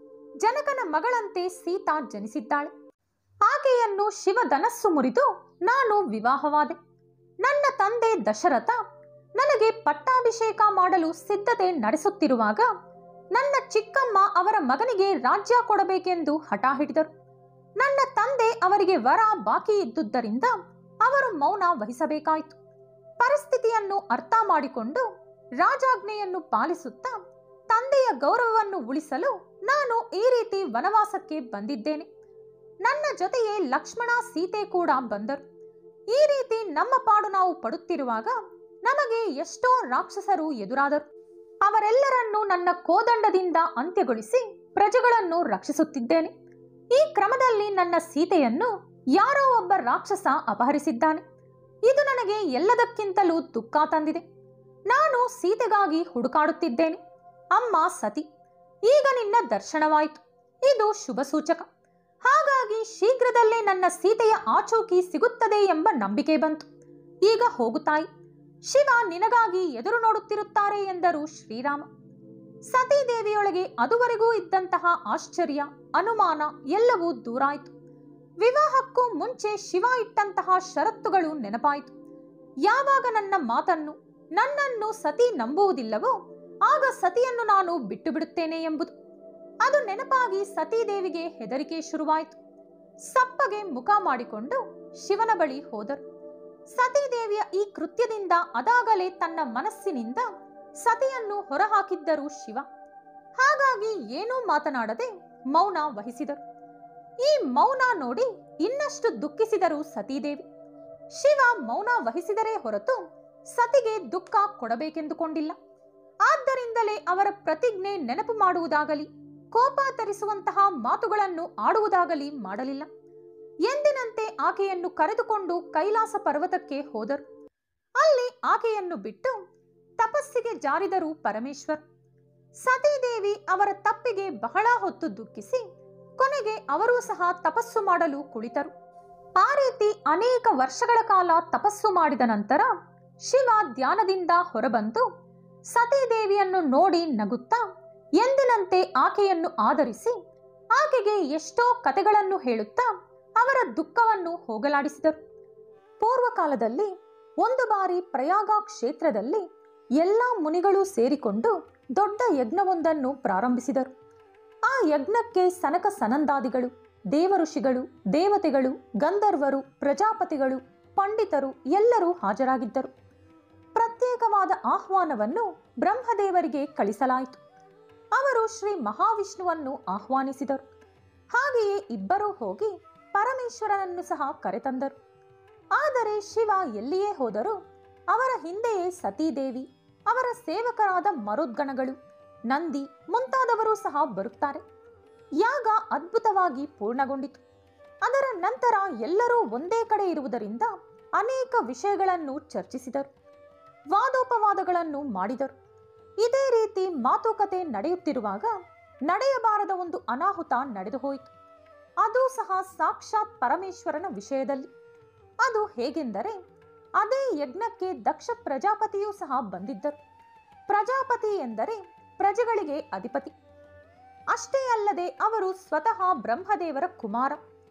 ಜನಕನ ಮಗಳಂತೆ ಸೀತಾ ಜನಿಸಿದ್ದಾಳೆ ಆಕೆಯನ್ನು ಶಿವಧನಸ್ಸು ಮುರಿದು ನಾನು ವಿವಾಹವಾದೆ ನನ್ನ ತಂದೆ ದಶರಥ ನನಗೆ ಪಟ್ಟಾಭಿಷೇಕ ಮಾಡಲು ಸಿದ್ಧತೆ ನಡೆಸುತ್ತಿರುವಾಗ ನನ್ನ ಚಿಕ್ಕಮ್ಮ ಅವರ ಮಗನಿಗೆ ರಾಜ್ಯ ಕೊಡಬೇಕೆಂದು ಹಠ ಹಿಡಿದರು ನನ್ನ ತಂದೆ ಅವರಿಗೆ ವರ ಬಾಕಿ ಇದ್ದುದರಿಂದ ಅವರು ಮೌನ ವಹಿಸಬೇಕಾಯಿತು ಪರಿಸ್ಥಿತಿಯನ್ನು ಅರ್ಥ ಮಾಡಿಕೊಂಡು ರಾಜಾಜ್ಞೆಯನ್ನು ಪಾಲಿಸುತ್ತಾ ತಂದೆಯ ಗೌರವವನ್ನು ಉಳಿಸಲು ನಾನು ಈ ರೀತಿ ವನವಾಸಕ್ಕೆ ಬಂದಿದ್ದೇನೆ ನನ್ನ ಜೊತೆಯೇ ಲಕ್ಷ್ಮಣ ಸೀತೆ ಕೂಡ ಬಂದರು ಈ ರೀತಿ ನಮ್ಮ ಪಾಡು ನಾವು ಪಡುತ್ತಿರುವಾಗ ನಮಗೆ ಎಷ್ಟೋ ರಾಕ್ಷಸರು ಎದುರಾದರು ಅವರೆಲ್ಲರನ್ನೂ ನನ್ನ ಕೋದಂಡದಿಂದ ಅಂತ್ಯಗೊಳಿಸಿ ಪ್ರಜೆಗಳನ್ನು ರಕ್ಷಿಸುತ್ತಿದ್ದೇನೆ ಈ ಕ್ರಮದಲ್ಲಿ ನನ್ನ ಸೀತೆಯನ್ನು ಯಾರೋ ಒಬ್ಬ ರಾಕ್ಷಸ ಅಪಹರಿಸಿದ್ದಾನೆ ಇದು ನನಗೆ ಎಲ್ಲದಕ್ಕಿಂತಲೂ ದುಃಖ ತಂದಿದೆ ನಾನು ಸೀತೆಗಾಗಿ ಹುಡುಕಾಡುತ್ತಿದ್ದೇನೆ ಅಮ್ಮ ಸತಿ ಈಗ ನಿನ್ನ ದರ್ಶನವಾಯಿತು ಇದು ಶುಭ ಸೂಚಕ ಹಾಗಾಗಿ ಶೀಘ್ರದಲ್ಲೇ ನನ್ನ ಸೀತೆಯ ಆಚೂಕಿ ಸಿಗುತ್ತದೆ ಎಂಬ ನಂಬಿಕೆ ಬಂತು ಈಗ ಹೋಗುತ್ತಾಯಿ ಶಿವ ನಿನಗಾಗಿ ಎದುರು ನೋಡುತ್ತಿರುತ್ತಾರೆ ಎಂದರು ಶ್ರೀರಾಮ ಸತೀದೇವಿಯೊಳಗೆ ಅದುವರೆಗೂ ಇದ್ದಂತಹ ಆಶ್ಚರ್ಯ ಅನುಮಾನ ಎಲ್ಲವೂ ದೂರಾಯಿತು ವಿವಾಹಕ್ಕೂ ಮುಂಚೆ ಶಿವ ಇಟ್ಟಂತಹ ಷರತ್ತುಗಳು ನೆನಪಾಯಿತು ಯಾವಾಗ ನನ್ನ ಮಾತನ್ನು ನನ್ನನ್ನು ಸತಿ ನಂಬುವುದಿಲ್ಲವೋ ಆಗ ಸತಿಯನ್ನು ನಾನು ಬಿಟ್ಟು ಬಿಡುತ್ತೇನೆ ಎಂಬುದು ಅದು ನೆನಪಾಗಿ ಸತೀದೇವಿಗೆ ಹೆದರಿಕೆ ಶುರುವಾಯಿತು ಸಪ್ಪಗೆ ಮುಖ ಮಾಡಿಕೊಂಡು ಶಿವನ ಬಳಿ ಹೋದರು ಸತೀದೇವಿಯ ಈ ಕೃತ್ಯದಿಂದ ಅದಾಗಲೇ ತನ್ನ ಮನಸ್ಸಿನಿಂದ ಸತಿಯನ್ನು ಹೊರಹಾಕಿದ್ದರು ಶಿವ ಹಾಗಾಗಿ ಏನೂ ಮಾತನಾಡದೆ ಮೌನ ವಹಿಸಿದರು ಈ ಮೌನ ನೋಡಿ ಇನ್ನಷ್ಟು ದುಃಖಿಸಿದರು ಸತೀದೇವಿ ಶಿವ ಮೌನ ವಹಿಸಿದರೇ ಹೊರತು ಸತಿಗೆ ದುಃಖ ಕೊಡಬೇಕೆಂದುಕೊಂಡಿಲ್ಲ ಆದ್ದರಿಂದಲೇ ಅವರ ಪ್ರತಿಜ್ಞೆ ನೆನಪು ಮಾಡುವುದಾಗಲಿ ಕೋಪ ತರಿಸುವಂತಹ ಮಾತುಗಳನ್ನು ಆಡುವುದಾಗಲಿ ಮಾಡಲಿಲ್ಲ ಎಂದಿನಂತೆ ಆಕೆಯನ್ನು ಕರೆದುಕೊಂಡು ಕೈಲಾಸ ಪರ್ವತಕ್ಕೆ ಹೋದರು ಅಲ್ಲಿ ಆಕೆಯನ್ನು ಬಿಟ್ಟು ತಪಸ್ಸಿಗೆ ಜಾರಿದರು ಪರಮೇಶ್ವರ್ ಸತೀದೇವಿ ಅವರ ತಪ್ಪಿಗೆ ಬಹಳ ಹೊತ್ತು ದುಃಖಿಸಿ ಕೊನೆಗೆ ಅವರೂ ಸಹ ತಪಸ್ಸು ಮಾಡಲು ಕುಳಿತರು ಆ ರೀತಿ ಅನೇಕ ವರ್ಷಗಳ ಕಾಲ ತಪಸ್ಸು ಮಾಡಿದ ನಂತರ ಶಿವ ಧ್ಯಾನದಿಂದ ಹೊರಬಂದು ಸತೀದೇವಿಯನ್ನು ನೋಡಿ ನಗುತ್ತಾ ಎಂದಿನಂತೆ ಆಕೆಯನ್ನು ಆದರಿಸಿ ಆಕೆಗೆ ಎಷ್ಟೋ ಕತೆಗಳನ್ನು ಹೇಳುತ್ತಾ ಅವರ ದುಃಖವನ್ನು ಹೋಗಲಾಡಿಸಿದರು ಪೂರ್ವಕಾಲದಲ್ಲಿ ಒಂದು ಬಾರಿ ಪ್ರಯಾಗ ಕ್ಷೇತ್ರದಲ್ಲಿ ಎಲ್ಲ ಮುನಿಗಳು ಸೇರಿಕೊಂಡು ದೊಡ್ಡ ಯಜ್ಞವೊಂದನ್ನು ಪ್ರಾರಂಭಿಸಿದರು ಆ ಯಜ್ಞಕ್ಕೆ ಸನಕ ಸನಂದಾದಿಗಳು ದೇವಋಷಿಗಳು ದೇವತೆಗಳು ಗಂಧರ್ವರು ಪ್ರಜಾಪತಿಗಳು ಪಂಡಿತರು ಎಲ್ಲರೂ ಹಾಜರಾಗಿದ್ದರು ಪ್ರತ್ಯೇಕವಾದ ಆಹ್ವಾನವನ್ನು ಬ್ರಹ್ಮದೇವರಿಗೆ ಕಳಿಸಲಾಯಿತು ಅವರು ಶ್ರೀ ಮಹಾವಿಷ್ಣುವನ್ನು ಆಹ್ವಾನಿಸಿದರು ಹಾಗೆಯೇ ಇಬ್ಬರೂ ಹೋಗಿ ಪರಮೇಶ್ವರನನ್ನು ಸಹ ಕರೆತಂದರು ಆದರೆ ಶಿವ ಎಲ್ಲಿಯೇ ಹೋದರೂ ಅವರ ಹಿಂದೆಯೇ ಸತೀದೇವಿ ಅವರ ಸೇವಕರಾದ ಮರುದ್ಗಣಗಳು ನಂದಿ ಮುಂತಾದವರು ಸಹ ಬರುತ್ತಾರೆ ಯಾಗ ಅದ್ಭುತವಾಗಿ ಪೂರ್ಣಗೊಂಡಿತು ಅದರ ನಂತರ ಎಲ್ಲರೂ ಒಂದೇ ಕಡೆ ಇರುವುದರಿಂದ ಅನೇಕ ವಿಷಯಗಳನ್ನು ಚರ್ಚಿಸಿದರು ವಾದೋಪವಾದಗಳನ್ನು ಮಾಡಿದರು ಇದೇ ರೀತಿ ಮಾತುಕತೆ ನಡೆಯುತ್ತಿರುವಾಗ ನಡೆಯಬಾರದ ಒಂದು ಅನಾಹುತ ನಡೆದು ಹೋಯಿತು ಅದು ಸಹ ಸಾಕ್ಷಾತ್ ಪರಮೇಶ್ವರನ ವಿಷಯದಲ್ಲಿ ಅದು ಹೇಗೆಂದರೆ ಅದೇ ಯಜ್ಞಕ್ಕೆ ದಕ್ಷ ಪ್ರಜಾಪತಿಯೂ ಸಹ ಬಂದಿದ್ದರು ಪ್ರಜಾಪತಿ ಎಂದರೆ ಪ್ರಜೆಗಳಿಗೆ ಅಧಿಪತಿ ಅಷ್ಟೇ ಅಲ್ಲದೆ ಅವರು ಸ್ವತಃ ಬ್ರಹ್ಮದೇವರ ಕುಮಾರ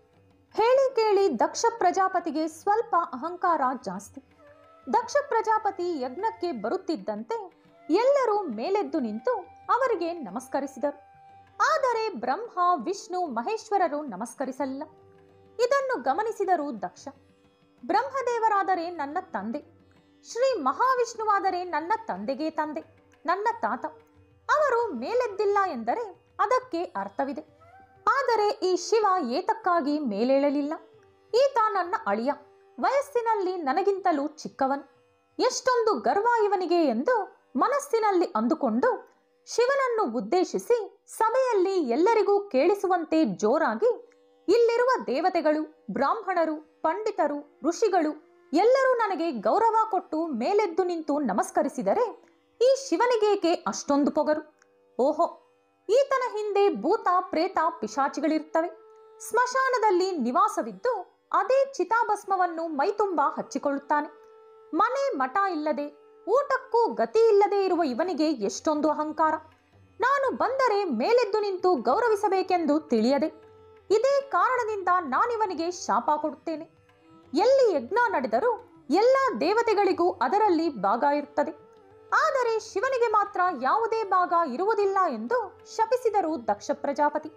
ಹೇಳಿ ಕೇಳಿ ದಕ್ಷ ಪ್ರಜಾಪತಿಗೆ ಸ್ವಲ್ಪ ಅಹಂಕಾರ ಜಾಸ್ತಿ ದಕ್ಷ ಪ್ರಜಾಪತಿ ಯಜ್ಞಕ್ಕೆ ಬರುತ್ತಿದ್ದಂತೆ ಎಲ್ಲರೂ ಮೇಲೆದ್ದು ನಿಂತು ಅವರಿಗೆ ನಮಸ್ಕರಿಸಿದರು ಆದರೆ ಬ್ರಹ್ಮ ವಿಷ್ಣು ಮಹೇಶ್ವರರು ನಮಸ್ಕರಿಸಲಿಲ್ಲ ಇದನ್ನು ಗಮನಿಸಿದರು ದಕ್ಷ ಬ್ರಹ್ಮದೇವರಾದರೆ ನನ್ನ ತಂದೆ ಶ್ರೀ ಮಹಾವಿಷ್ಣುವಾದರೆ ನನ್ನ ತಂದೆಗೆ ತಂದೆ ನನ್ನ ತಾತ ಅವರು ಮೇಲೆದ್ದಿಲ್ಲ ಎಂದರೆ ಅದಕ್ಕೆ ಅರ್ಥವಿದೆ ಆದರೆ ಈ ಶಿವ ಏತಕ್ಕಾಗಿ ಮೇಲೇಳಲಿಲ್ಲ ಈತ ನನ್ನ ಅಳಿಯ ವಯಸ್ಸಿನಲ್ಲಿ ನನಗಿಂತಲೂ ಚಿಕ್ಕವನು ಎಷ್ಟೊಂದು ಗರ್ವ ಇವನಿಗೆ ಎಂದು ಮನಸ್ಸಿನಲ್ಲಿ ಅಂದುಕೊಂಡು ಶಿವನನ್ನು ಉದ್ದೇಶಿಸಿ ಸಭೆಯಲ್ಲಿ ಎಲ್ಲರಿಗೂ ಕೇಳಿಸುವಂತೆ ಜೋರಾಗಿ ಇಲ್ಲಿರುವ ದೇವತೆಗಳು ಬ್ರಾಹ್ಮಣರು ಪಂಡಿತರು ಋಷಿಗಳು ಎಲ್ಲರೂ ನನಗೆ ಗೌರವ ಕೊಟ್ಟು ಮೇಲೆದ್ದು ನಿಂತು ನಮಸ್ಕರಿಸಿದರೆ ಈ ಶಿವನಿಗೇಕೆ ಅಷ್ಟೊಂದು ಪೊಗರು ಓಹೋ ಈತನ ಹಿಂದೆ ಭೂತ ಪ್ರೇತ ಪಿಶಾಚಿಗಳಿರ್ತವೆ ಸ್ಮಶಾನದಲ್ಲಿ ನಿವಾಸವಿದ್ದು ಅದೇ ಚಿತಾಭಸ್ಮವನ್ನು ಮೈತುಂಬ ಹಚ್ಚಿಕೊಳ್ಳುತ್ತಾನೆ ಮನೆ ಮಠ ಇಲ್ಲದೆ ಊಟಕ್ಕೂ ಗತಿ ಇಲ್ಲದೆ ಇರುವ ಇವನಿಗೆ ಎಷ್ಟೊಂದು ಅಹಂಕಾರ ನಾನು ಬಂದರೆ ಮೇಲೆದ್ದು ನಿಂತು ಗೌರವಿಸಬೇಕೆಂದು ತಿಳಿಯದೆ ಇದೇ ಕಾರಣದಿಂದ ನಾನಿವನಿಗೆ ಶಾಪ ಕೊಡುತ್ತೇನೆ ಎಲ್ಲಿ ಯಜ್ಞ ನಡೆದರೂ ಎಲ್ಲ ದೇವತೆಗಳಿಗೂ ಅದರಲ್ಲಿ ಭಾಗ ಇರುತ್ತದೆ ಆದರೆ ಶಿವನಿಗೆ ಮಾತ್ರ ಯಾವುದೇ ಭಾಗ ಇರುವುದಿಲ್ಲ ಎಂದು ಶಪಿಸಿದರು ದಕ್ಷ ಪ್ರಜಾಪತಿ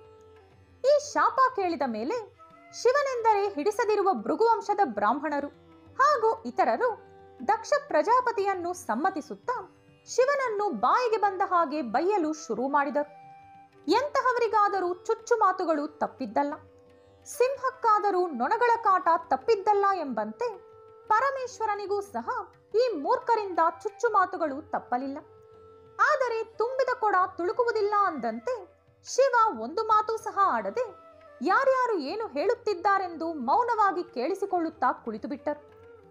ಈ ಶಾಪ ಕೇಳಿದ ಮೇಲೆ ಶಿವನೆಂದರೆ ಹಿಡಿಸದಿರುವ ಭೃಗುವಂಶದ ಬ್ರಾಹ್ಮಣರು ಹಾಗೂ ಇತರರು ದಕ್ಷ ಪ್ರಜಾಪತಿಯನ್ನು ಸಮ್ಮತಿಸುತ್ತಾ ಶಿವನನ್ನು ಬಾಯಿಗೆ ಬಂದ ಹಾಗೆ ಬೈಯಲು ಶುರು ಮಾಡಿದರು ಎಂತಹವರಿಗಾದರೂ ಚುಚ್ಚು ಮಾತುಗಳು ತಪ್ಪಿದ್ದಲ್ಲ ಸಿಂಹಕ್ಕಾದರೂ ನೊಣಗಳ ಕಾಟ ತಪ್ಪಿದ್ದಲ್ಲ ಎಂಬಂತೆ ಪರಮೇಶ್ವರನಿಗೂ ಸಹ ಈ ಮೂರ್ಖರಿಂದ ಚುಚ್ಚು ಮಾತುಗಳು ತಪ್ಪಲಿಲ್ಲ ಆದರೆ ತುಂಬಿದ ಕೊಡ ತುಳುಕುವುದಿಲ್ಲ ಅಂದಂತೆ ಶಿವ ಒಂದು ಮಾತು ಸಹ ಆಡದೆ ಯಾರ್ಯಾರು ಏನು ಹೇಳುತ್ತಿದ್ದಾರೆಂದು ಮೌನವಾಗಿ ಕೇಳಿಸಿಕೊಳ್ಳುತ್ತಾ ಕುಳಿತುಬಿಟ್ಟರು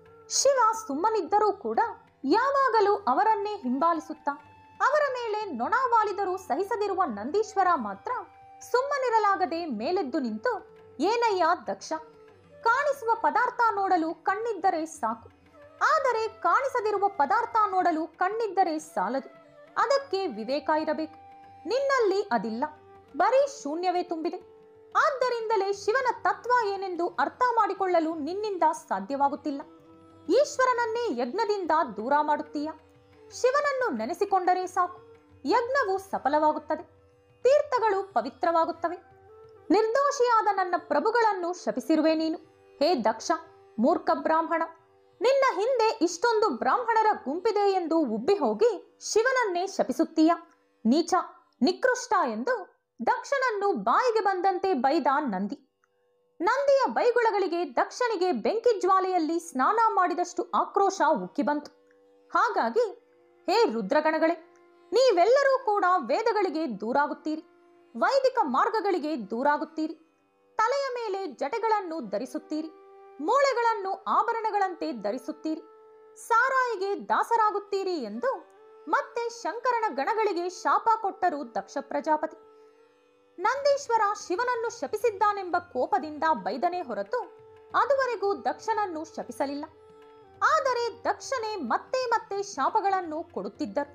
ಶಿವ ಸುಮ್ಮನಿದ್ದರೂ ಕೂಡ ಯಾವಾಗಲೂ ಅವರನ್ನೇ ಹಿಂಬಾಲಿಸುತ್ತಾ ಅವರ ಮೇಲೆ ನೊಣ ವಾಲಿದರೂ ಸಹಿಸದಿರುವ ನಂದೀಶ್ವರ ಮಾತ್ರ ಸುಮ್ಮನಿರಲಾಗದೆ ಮೇಲೆದ್ದು ನಿಂತು ಏನಯ್ಯ ದಕ್ಷ ಕಾಣಿಸುವ ಪದಾರ್ಥ ನೋಡಲು ಕಣ್ಣಿದ್ದರೆ ಸಾಕು ಆದರೆ ಕಾಣಿಸದಿರುವ ಪದಾರ್ಥ ನೋಡಲು ಕಣ್ಣಿದ್ದರೆ ಸಾಲದು ಅದಕ್ಕೆ ವಿವೇಕ ಇರಬೇಕು ನಿನ್ನಲ್ಲಿ ಅದಿಲ್ಲ ಬರೀ ಶೂನ್ಯವೇ ತುಂಬಿದೆ ಆದ್ದರಿಂದಲೇ ಶಿವನ ತತ್ವ ಏನೆಂದು ಅರ್ಥ ಮಾಡಿಕೊಳ್ಳಲು ನಿನ್ನಿಂದ ಸಾಧ್ಯವಾಗುತ್ತಿಲ್ಲ ಈಶ್ವರನನ್ನೇ ಯಜ್ಞದಿಂದ ದೂರ ಮಾಡುತ್ತೀಯ ಶಿವನನ್ನು ನೆನೆಸಿಕೊಂಡರೆ ಸಾಕು ಯಜ್ಞವು ಸಫಲವಾಗುತ್ತದೆ ತೀರ್ಥಗಳು ಪವಿತ್ರವಾಗುತ್ತವೆ ನಿರ್ದೋಷಿಯಾದ ನನ್ನ ಪ್ರಭುಗಳನ್ನು ಶಪಿಸಿರುವೆ ನೀನು ಹೇ ದಕ್ಷ ಮೂರ್ಖ ಬ್ರಾಹ್ಮಣ ನಿನ್ನ ಹಿಂದೆ ಇಷ್ಟೊಂದು ಬ್ರಾಹ್ಮಣರ ಗುಂಪಿದೆ ಎಂದು ಉಬ್ಬಿ ಹೋಗಿ ಶಿವನನ್ನೇ ಶಪಿಸುತ್ತೀಯ ನೀಚ ನಿಕೃಷ್ಟ ಎಂದು ದಕ್ಷನನ್ನು ಬಾಯಿಗೆ ಬಂದಂತೆ ಬೈದ ನಂದಿ ನಂದಿಯ ಬೈಗುಳಗಳಿಗೆ ದಕ್ಷನಿಗೆ ಬೆಂಕಿ ಜ್ವಾಲೆಯಲ್ಲಿ ಸ್ನಾನ ಮಾಡಿದಷ್ಟು ಆಕ್ರೋಶ ಉಕ್ಕಿ ಬಂತು ಹಾಗಾಗಿ ಹೇ ರುದ್ರಗಣಗಳೇ ನೀವೆಲ್ಲರೂ ಕೂಡ ವೇದಗಳಿಗೆ ದೂರಾಗುತ್ತೀರಿ ವೈದಿಕ ಮಾರ್ಗಗಳಿಗೆ ದೂರಾಗುತ್ತೀರಿ ತಲೆಯ ಮೇಲೆ ಜಟೆಗಳನ್ನು ಧರಿಸುತ್ತೀರಿ ಮೂಳೆಗಳನ್ನು ಆಭರಣಗಳಂತೆ ಧರಿಸುತ್ತೀರಿ ಸಾರಾಯಿಗೆ ದಾಸರಾಗುತ್ತೀರಿ ಎಂದು ಮತ್ತೆ ಶಂಕರನ ಗಣಗಳಿಗೆ ಶಾಪ ಕೊಟ್ಟರು ದಕ್ಷ ಪ್ರಜಾಪತಿ ನಂದೀಶ್ವರ ಶಿವನನ್ನು ಶಪಿಸಿದ್ದಾನೆಂಬ ಕೋಪದಿಂದ ಬೈದನೇ ಹೊರತು ಅದುವರೆಗೂ ದಕ್ಷನನ್ನು ಶಪಿಸಲಿಲ್ಲ ಆದರೆ ದಕ್ಷನೇ ಮತ್ತೆ ಮತ್ತೆ ಶಾಪಗಳನ್ನು ಕೊಡುತ್ತಿದ್ದರು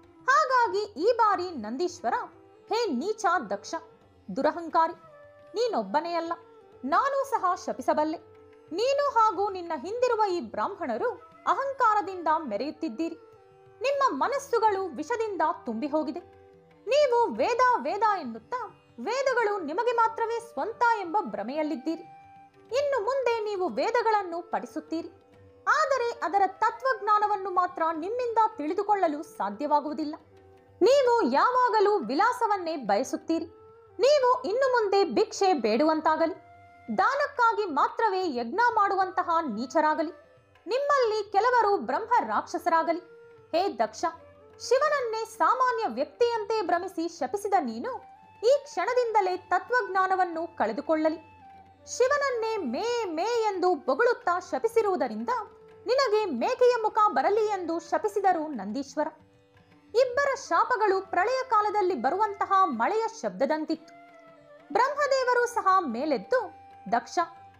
ಹಾಗಾಗಿ ಈ ಬಾರಿ ನಂದೀಶ್ವರ ಹೇ ನೀಚ ದಕ್ಷ ದುರಹಂಕಾರಿ ನೀನೊಬ್ಬನೇ ಅಲ್ಲ ನಾನೂ ಸಹ ಶಪಿಸಬಲ್ಲೆ ನೀನು ಹಾಗೂ ನಿನ್ನ ಹಿಂದಿರುವ ಈ ಬ್ರಾಹ್ಮಣರು ಅಹಂಕಾರದಿಂದ ಮೆರೆಯುತ್ತಿದ್ದೀರಿ ನಿಮ್ಮ ಮನಸ್ಸುಗಳು ವಿಷದಿಂದ ತುಂಬಿ ಹೋಗಿದೆ ನೀವು ವೇದ ವೇದ ಎನ್ನುತ್ತಾ ವೇದಗಳು ನಿಮಗೆ ಮಾತ್ರವೇ ಸ್ವಂತ ಎಂಬ ಭ್ರಮೆಯಲ್ಲಿದ್ದೀರಿ ಇನ್ನು ಮುಂದೆ ನೀವು ವೇದಗಳನ್ನು ಪಠಿಸುತ್ತೀರಿ ಆದರೆ ಅದರ ತತ್ವಜ್ಞಾನವನ್ನು ಮಾತ್ರ ನಿಮ್ಮಿಂದ ತಿಳಿದುಕೊಳ್ಳಲು ಸಾಧ್ಯವಾಗುವುದಿಲ್ಲ ನೀವು ಯಾವಾಗಲೂ ವಿಲಾಸವನ್ನೇ ಬಯಸುತ್ತೀರಿ ನೀವು ಇನ್ನು ಮುಂದೆ ಭಿಕ್ಷೆ ಬೇಡುವಂತಾಗಲಿ ದಾನಕ್ಕಾಗಿ ಮಾತ್ರವೇ ಯಜ್ಞ ಮಾಡುವಂತಹ ನೀಚರಾಗಲಿ ನಿಮ್ಮಲ್ಲಿ ಕೆಲವರು ಬ್ರಹ್ಮ ರಾಕ್ಷಸರಾಗಲಿ ಹೇ ದಕ್ಷ ಶಿವನನ್ನೇ ಸಾಮಾನ್ಯ ವ್ಯಕ್ತಿಯಂತೆ ಭ್ರಮಿಸಿ ಶಪಿಸಿದ ನೀನು ಈ ಕ್ಷಣದಿಂದಲೇ ತತ್ವಜ್ಞಾನವನ್ನು ಕಳೆದುಕೊಳ್ಳಲಿ ಶಿವನನ್ನೇ ಮೇ ಮೇ ಎಂದು ಬೊಗಳುತ್ತಾ ಶಪಿಸಿರುವುದರಿಂದ ನಿನಗೆ ಮೇಕೆಯ ಮುಖ ಬರಲಿ ಎಂದು ಶಪಿಸಿದರು ನಂದೀಶ್ವರ ಇಬ್ಬರ ಶಾಪಗಳು ಪ್ರಳಯ ಕಾಲದಲ್ಲಿ ಬರುವಂತಹ ಮಳೆಯ ಶಬ್ದದಂತಿತ್ತು ಬ್ರಹ್ಮದೇವರು ಸಹ ಮೇಲೆದ್ದು ದಕ್ಷ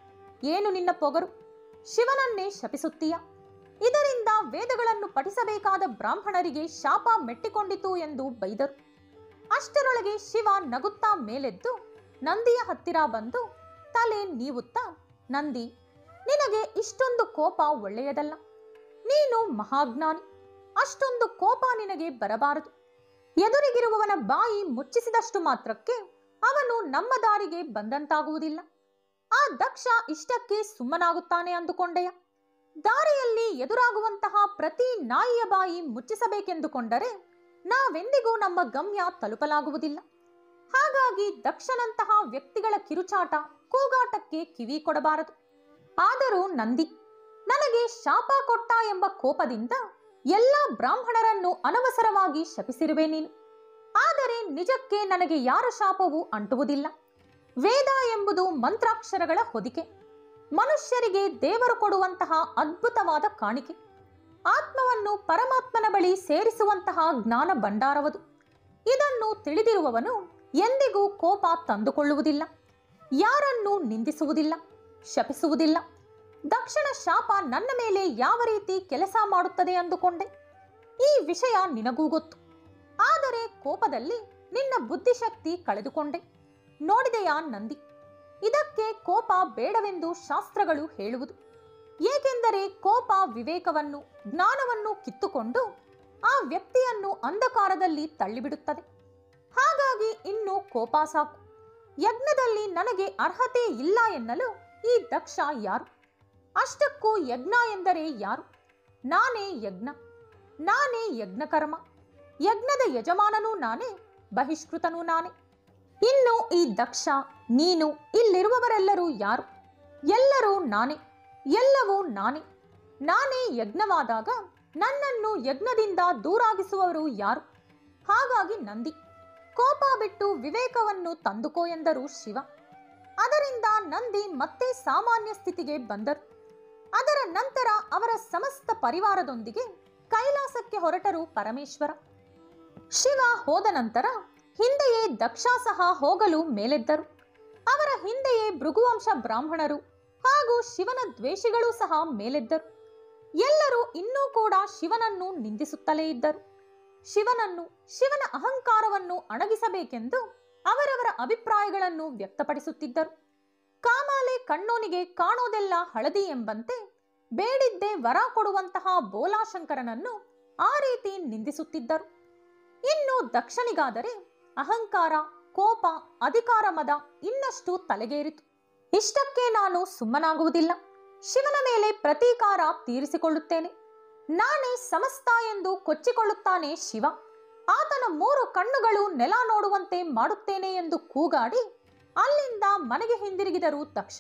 ಏನು ನಿನ್ನ ಪೊಗರು ಶಿವನನ್ನೇ ಶಪಿಸುತ್ತೀಯ ಇದರಿಂದ ವೇದಗಳನ್ನು ಪಠಿಸಬೇಕಾದ ಬ್ರಾಹ್ಮಣರಿಗೆ ಶಾಪ ಮೆಟ್ಟಿಕೊಂಡಿತು ಎಂದು ಬೈದರು ಅಷ್ಟರೊಳಗೆ ಶಿವ ನಗುತ್ತಾ ಮೇಲೆದ್ದು ನಂದಿಯ ಹತ್ತಿರ ಬಂದು ತಲೆ ನೀವುತ್ತಾ ನಂದಿ ನಿನಗೆ ಇಷ್ಟೊಂದು ಕೋಪ ಒಳ್ಳೆಯದಲ್ಲ ನೀನು ಮಹಾಜ್ಞಾನಿ ಅಷ್ಟೊಂದು ಕೋಪ ನಿನಗೆ ಬರಬಾರದು ಎದುರಿಗಿರುವವನ ಬಾಯಿ ಮುಚ್ಚಿಸಿದಷ್ಟು ಮಾತ್ರಕ್ಕೆ ಅವನು ನಮ್ಮ ದಾರಿಗೆ ಬಂದಂತಾಗುವುದಿಲ್ಲ ಆ ದಕ್ಷ ಇಷ್ಟಕ್ಕೆ ಸುಮ್ಮನಾಗುತ್ತಾನೆ ಅಂದುಕೊಂಡೆಯ ದಾರಿಯಲ್ಲಿ ಎದುರಾಗುವಂತಹ ಪ್ರತಿ ನಾಯಿಯ ಬಾಯಿ ಮುಚ್ಚಿಸಬೇಕೆಂದುಕೊಂಡರೆ ನಾವೆಂದಿಗೂ ನಮ್ಮ ಗಮ್ಯ ತಲುಪಲಾಗುವುದಿಲ್ಲ ಹಾಗಾಗಿ ದಕ್ಷನಂತಹ ವ್ಯಕ್ತಿಗಳ ಕಿರುಚಾಟ ಕೂಗಾಟಕ್ಕೆ ಕಿವಿ ಕೊಡಬಾರದು ಆದರೂ ನಂದಿ ನನಗೆ ಶಾಪ ಕೊಟ್ಟ ಎಂಬ ಕೋಪದಿಂದ ಎಲ್ಲ ಬ್ರಾಹ್ಮಣರನ್ನು ಅನವಸರವಾಗಿ ಶಪಿಸಿರುವೆ ನೀನು ಆದರೆ ನಿಜಕ್ಕೆ ನನಗೆ ಯಾರ ಶಾಪವೂ ಅಂಟುವುದಿಲ್ಲ ವೇದ ಎಂಬುದು ಮಂತ್ರಾಕ್ಷರಗಳ ಹೊದಿಕೆ ಮನುಷ್ಯರಿಗೆ ದೇವರು ಕೊಡುವಂತಹ ಅದ್ಭುತವಾದ ಕಾಣಿಕೆ ಆತ್ಮವನ್ನು ಪರಮಾತ್ಮನ ಬಳಿ ಸೇರಿಸುವಂತಹ ಜ್ಞಾನ ಭಂಡಾರವದು ಇದನ್ನು ತಿಳಿದಿರುವವನು ಎಂದಿಗೂ ಕೋಪ ತಂದುಕೊಳ್ಳುವುದಿಲ್ಲ ಯಾರನ್ನೂ ನಿಂದಿಸುವುದಿಲ್ಲ ಶಪಿಸುವುದಿಲ್ಲ ದಕ್ಷಿಣ ಶಾಪ ನನ್ನ ಮೇಲೆ ಯಾವ ರೀತಿ ಕೆಲಸ ಮಾಡುತ್ತದೆ ಅಂದುಕೊಂಡೆ ಈ ವಿಷಯ ನಿನಗೂ ಗೊತ್ತು ಆದರೆ ಕೋಪದಲ್ಲಿ ನಿನ್ನ ಬುದ್ಧಿಶಕ್ತಿ ಕಳೆದುಕೊಂಡೆ ನೋಡಿದೆಯಾ ನಂದಿ ಇದಕ್ಕೆ ಕೋಪ ಬೇಡವೆಂದು ಶಾಸ್ತ್ರಗಳು ಹೇಳುವುದು ಏಕೆಂದರೆ ಕೋಪ ವಿವೇಕವನ್ನು ಜ್ಞಾನವನ್ನು ಕಿತ್ತುಕೊಂಡು ಆ ವ್ಯಕ್ತಿಯನ್ನು ಅಂಧಕಾರದಲ್ಲಿ ತಳ್ಳಿಬಿಡುತ್ತದೆ ಹಾಗಾಗಿ ಇನ್ನು ಕೋಪ ಸಾಕು ಯಜ್ಞದಲ್ಲಿ ನನಗೆ ಅರ್ಹತೆ ಇಲ್ಲ ಎನ್ನಲು ಈ ದಕ್ಷ ಯಾರು ಅಷ್ಟಕ್ಕೂ ಯಜ್ಞ ಎಂದರೆ ಯಾರು ನಾನೇ ಯಜ್ಞ ನಾನೇ ಯಜ್ಞಕರ್ಮ ಯಜ್ಞದ ಯಜಮಾನನೂ ನಾನೇ ಬಹಿಷ್ಕೃತನೂ ನಾನೇ ಇನ್ನು ಈ ದಕ್ಷ ನೀನು ಇಲ್ಲಿರುವವರೆಲ್ಲರೂ ಯಾರು ಎಲ್ಲರೂ ನಾನೇ ಎಲ್ಲವೂ ನಾನೇ ನಾನೇ ಯಜ್ಞವಾದಾಗ ನನ್ನನ್ನು ಯಜ್ಞದಿಂದ ದೂರಾಗಿಸುವವರು ಯಾರು ಹಾಗಾಗಿ ನಂದಿ ಕೋಪ ಬಿಟ್ಟು ವಿವೇಕವನ್ನು ತಂದುಕೋ ಎಂದರು ಶಿವ ಅದರಿಂದ ನಂದಿ ಮತ್ತೆ ಸಾಮಾನ್ಯ ಸ್ಥಿತಿಗೆ ಬಂದರು ಅದರ ನಂತರ ಅವರ ಸಮಸ್ತ ಪರಿವಾರದೊಂದಿಗೆ ಕೈಲಾಸಕ್ಕೆ ಹೊರಟರು ಪರಮೇಶ್ವರ ಶಿವ ಹೋದ ನಂತರ ಹಿಂದೆಯೇ ದಕ್ಷ ಸಹ ಹೋಗಲು ಮೇಲೆದ್ದರು ಅವರ ಹಿಂದೆಯೇ ಭೃಗುವಂಶ ಬ್ರಾಹ್ಮಣರು ಹಾಗೂ ಶಿವನ ದ್ವೇಷಿಗಳೂ ಸಹ ಮೇಲೆದ್ದರು ಎಲ್ಲರೂ ಇನ್ನೂ ಕೂಡ ಶಿವನನ್ನು ನಿಂದಿಸುತ್ತಲೇ ಇದ್ದರು ಶಿವನನ್ನು ಶಿವನ ಅಹಂಕಾರವನ್ನು ಅಣಗಿಸಬೇಕೆಂದು ಅವರವರ ಅಭಿಪ್ರಾಯಗಳನ್ನು ವ್ಯಕ್ತಪಡಿಸುತ್ತಿದ್ದರು ಕಾಮಾಲೆ ಕಣ್ಣೋನಿಗೆ ಕಾಣೋದೆಲ್ಲ ಹಳದಿ ಎಂಬಂತೆ ಬೇಡಿದ್ದೇ ವರ ಕೊಡುವಂತಹ ಬೋಲಾಶಂಕರನನ್ನು ಆ ರೀತಿ ನಿಂದಿಸುತ್ತಿದ್ದರು ಇನ್ನು ದಕ್ಷನಿಗಾದರೆ ಅಹಂಕಾರ ಕೋಪ ಅಧಿಕಾರ ಮದ ಇನ್ನಷ್ಟು ತಲೆಗೇರಿತು ಇಷ್ಟಕ್ಕೆ ನಾನು ಸುಮ್ಮನಾಗುವುದಿಲ್ಲ ಶಿವನ ಮೇಲೆ ಪ್ರತೀಕಾರ ತೀರಿಸಿಕೊಳ್ಳುತ್ತೇನೆ ನಾನೇ ಸಮಸ್ತ ಎಂದು ಕೊಚ್ಚಿಕೊಳ್ಳುತ್ತಾನೆ ಶಿವ ಆತನ ಮೂರು ಕಣ್ಣುಗಳು ನೆಲ ನೋಡುವಂತೆ ಮಾಡುತ್ತೇನೆ ಎಂದು ಕೂಗಾಡಿ ಅಲ್ಲಿಂದ ಮನೆಗೆ ಹಿಂದಿರುಗಿದರು ದಕ್ಷ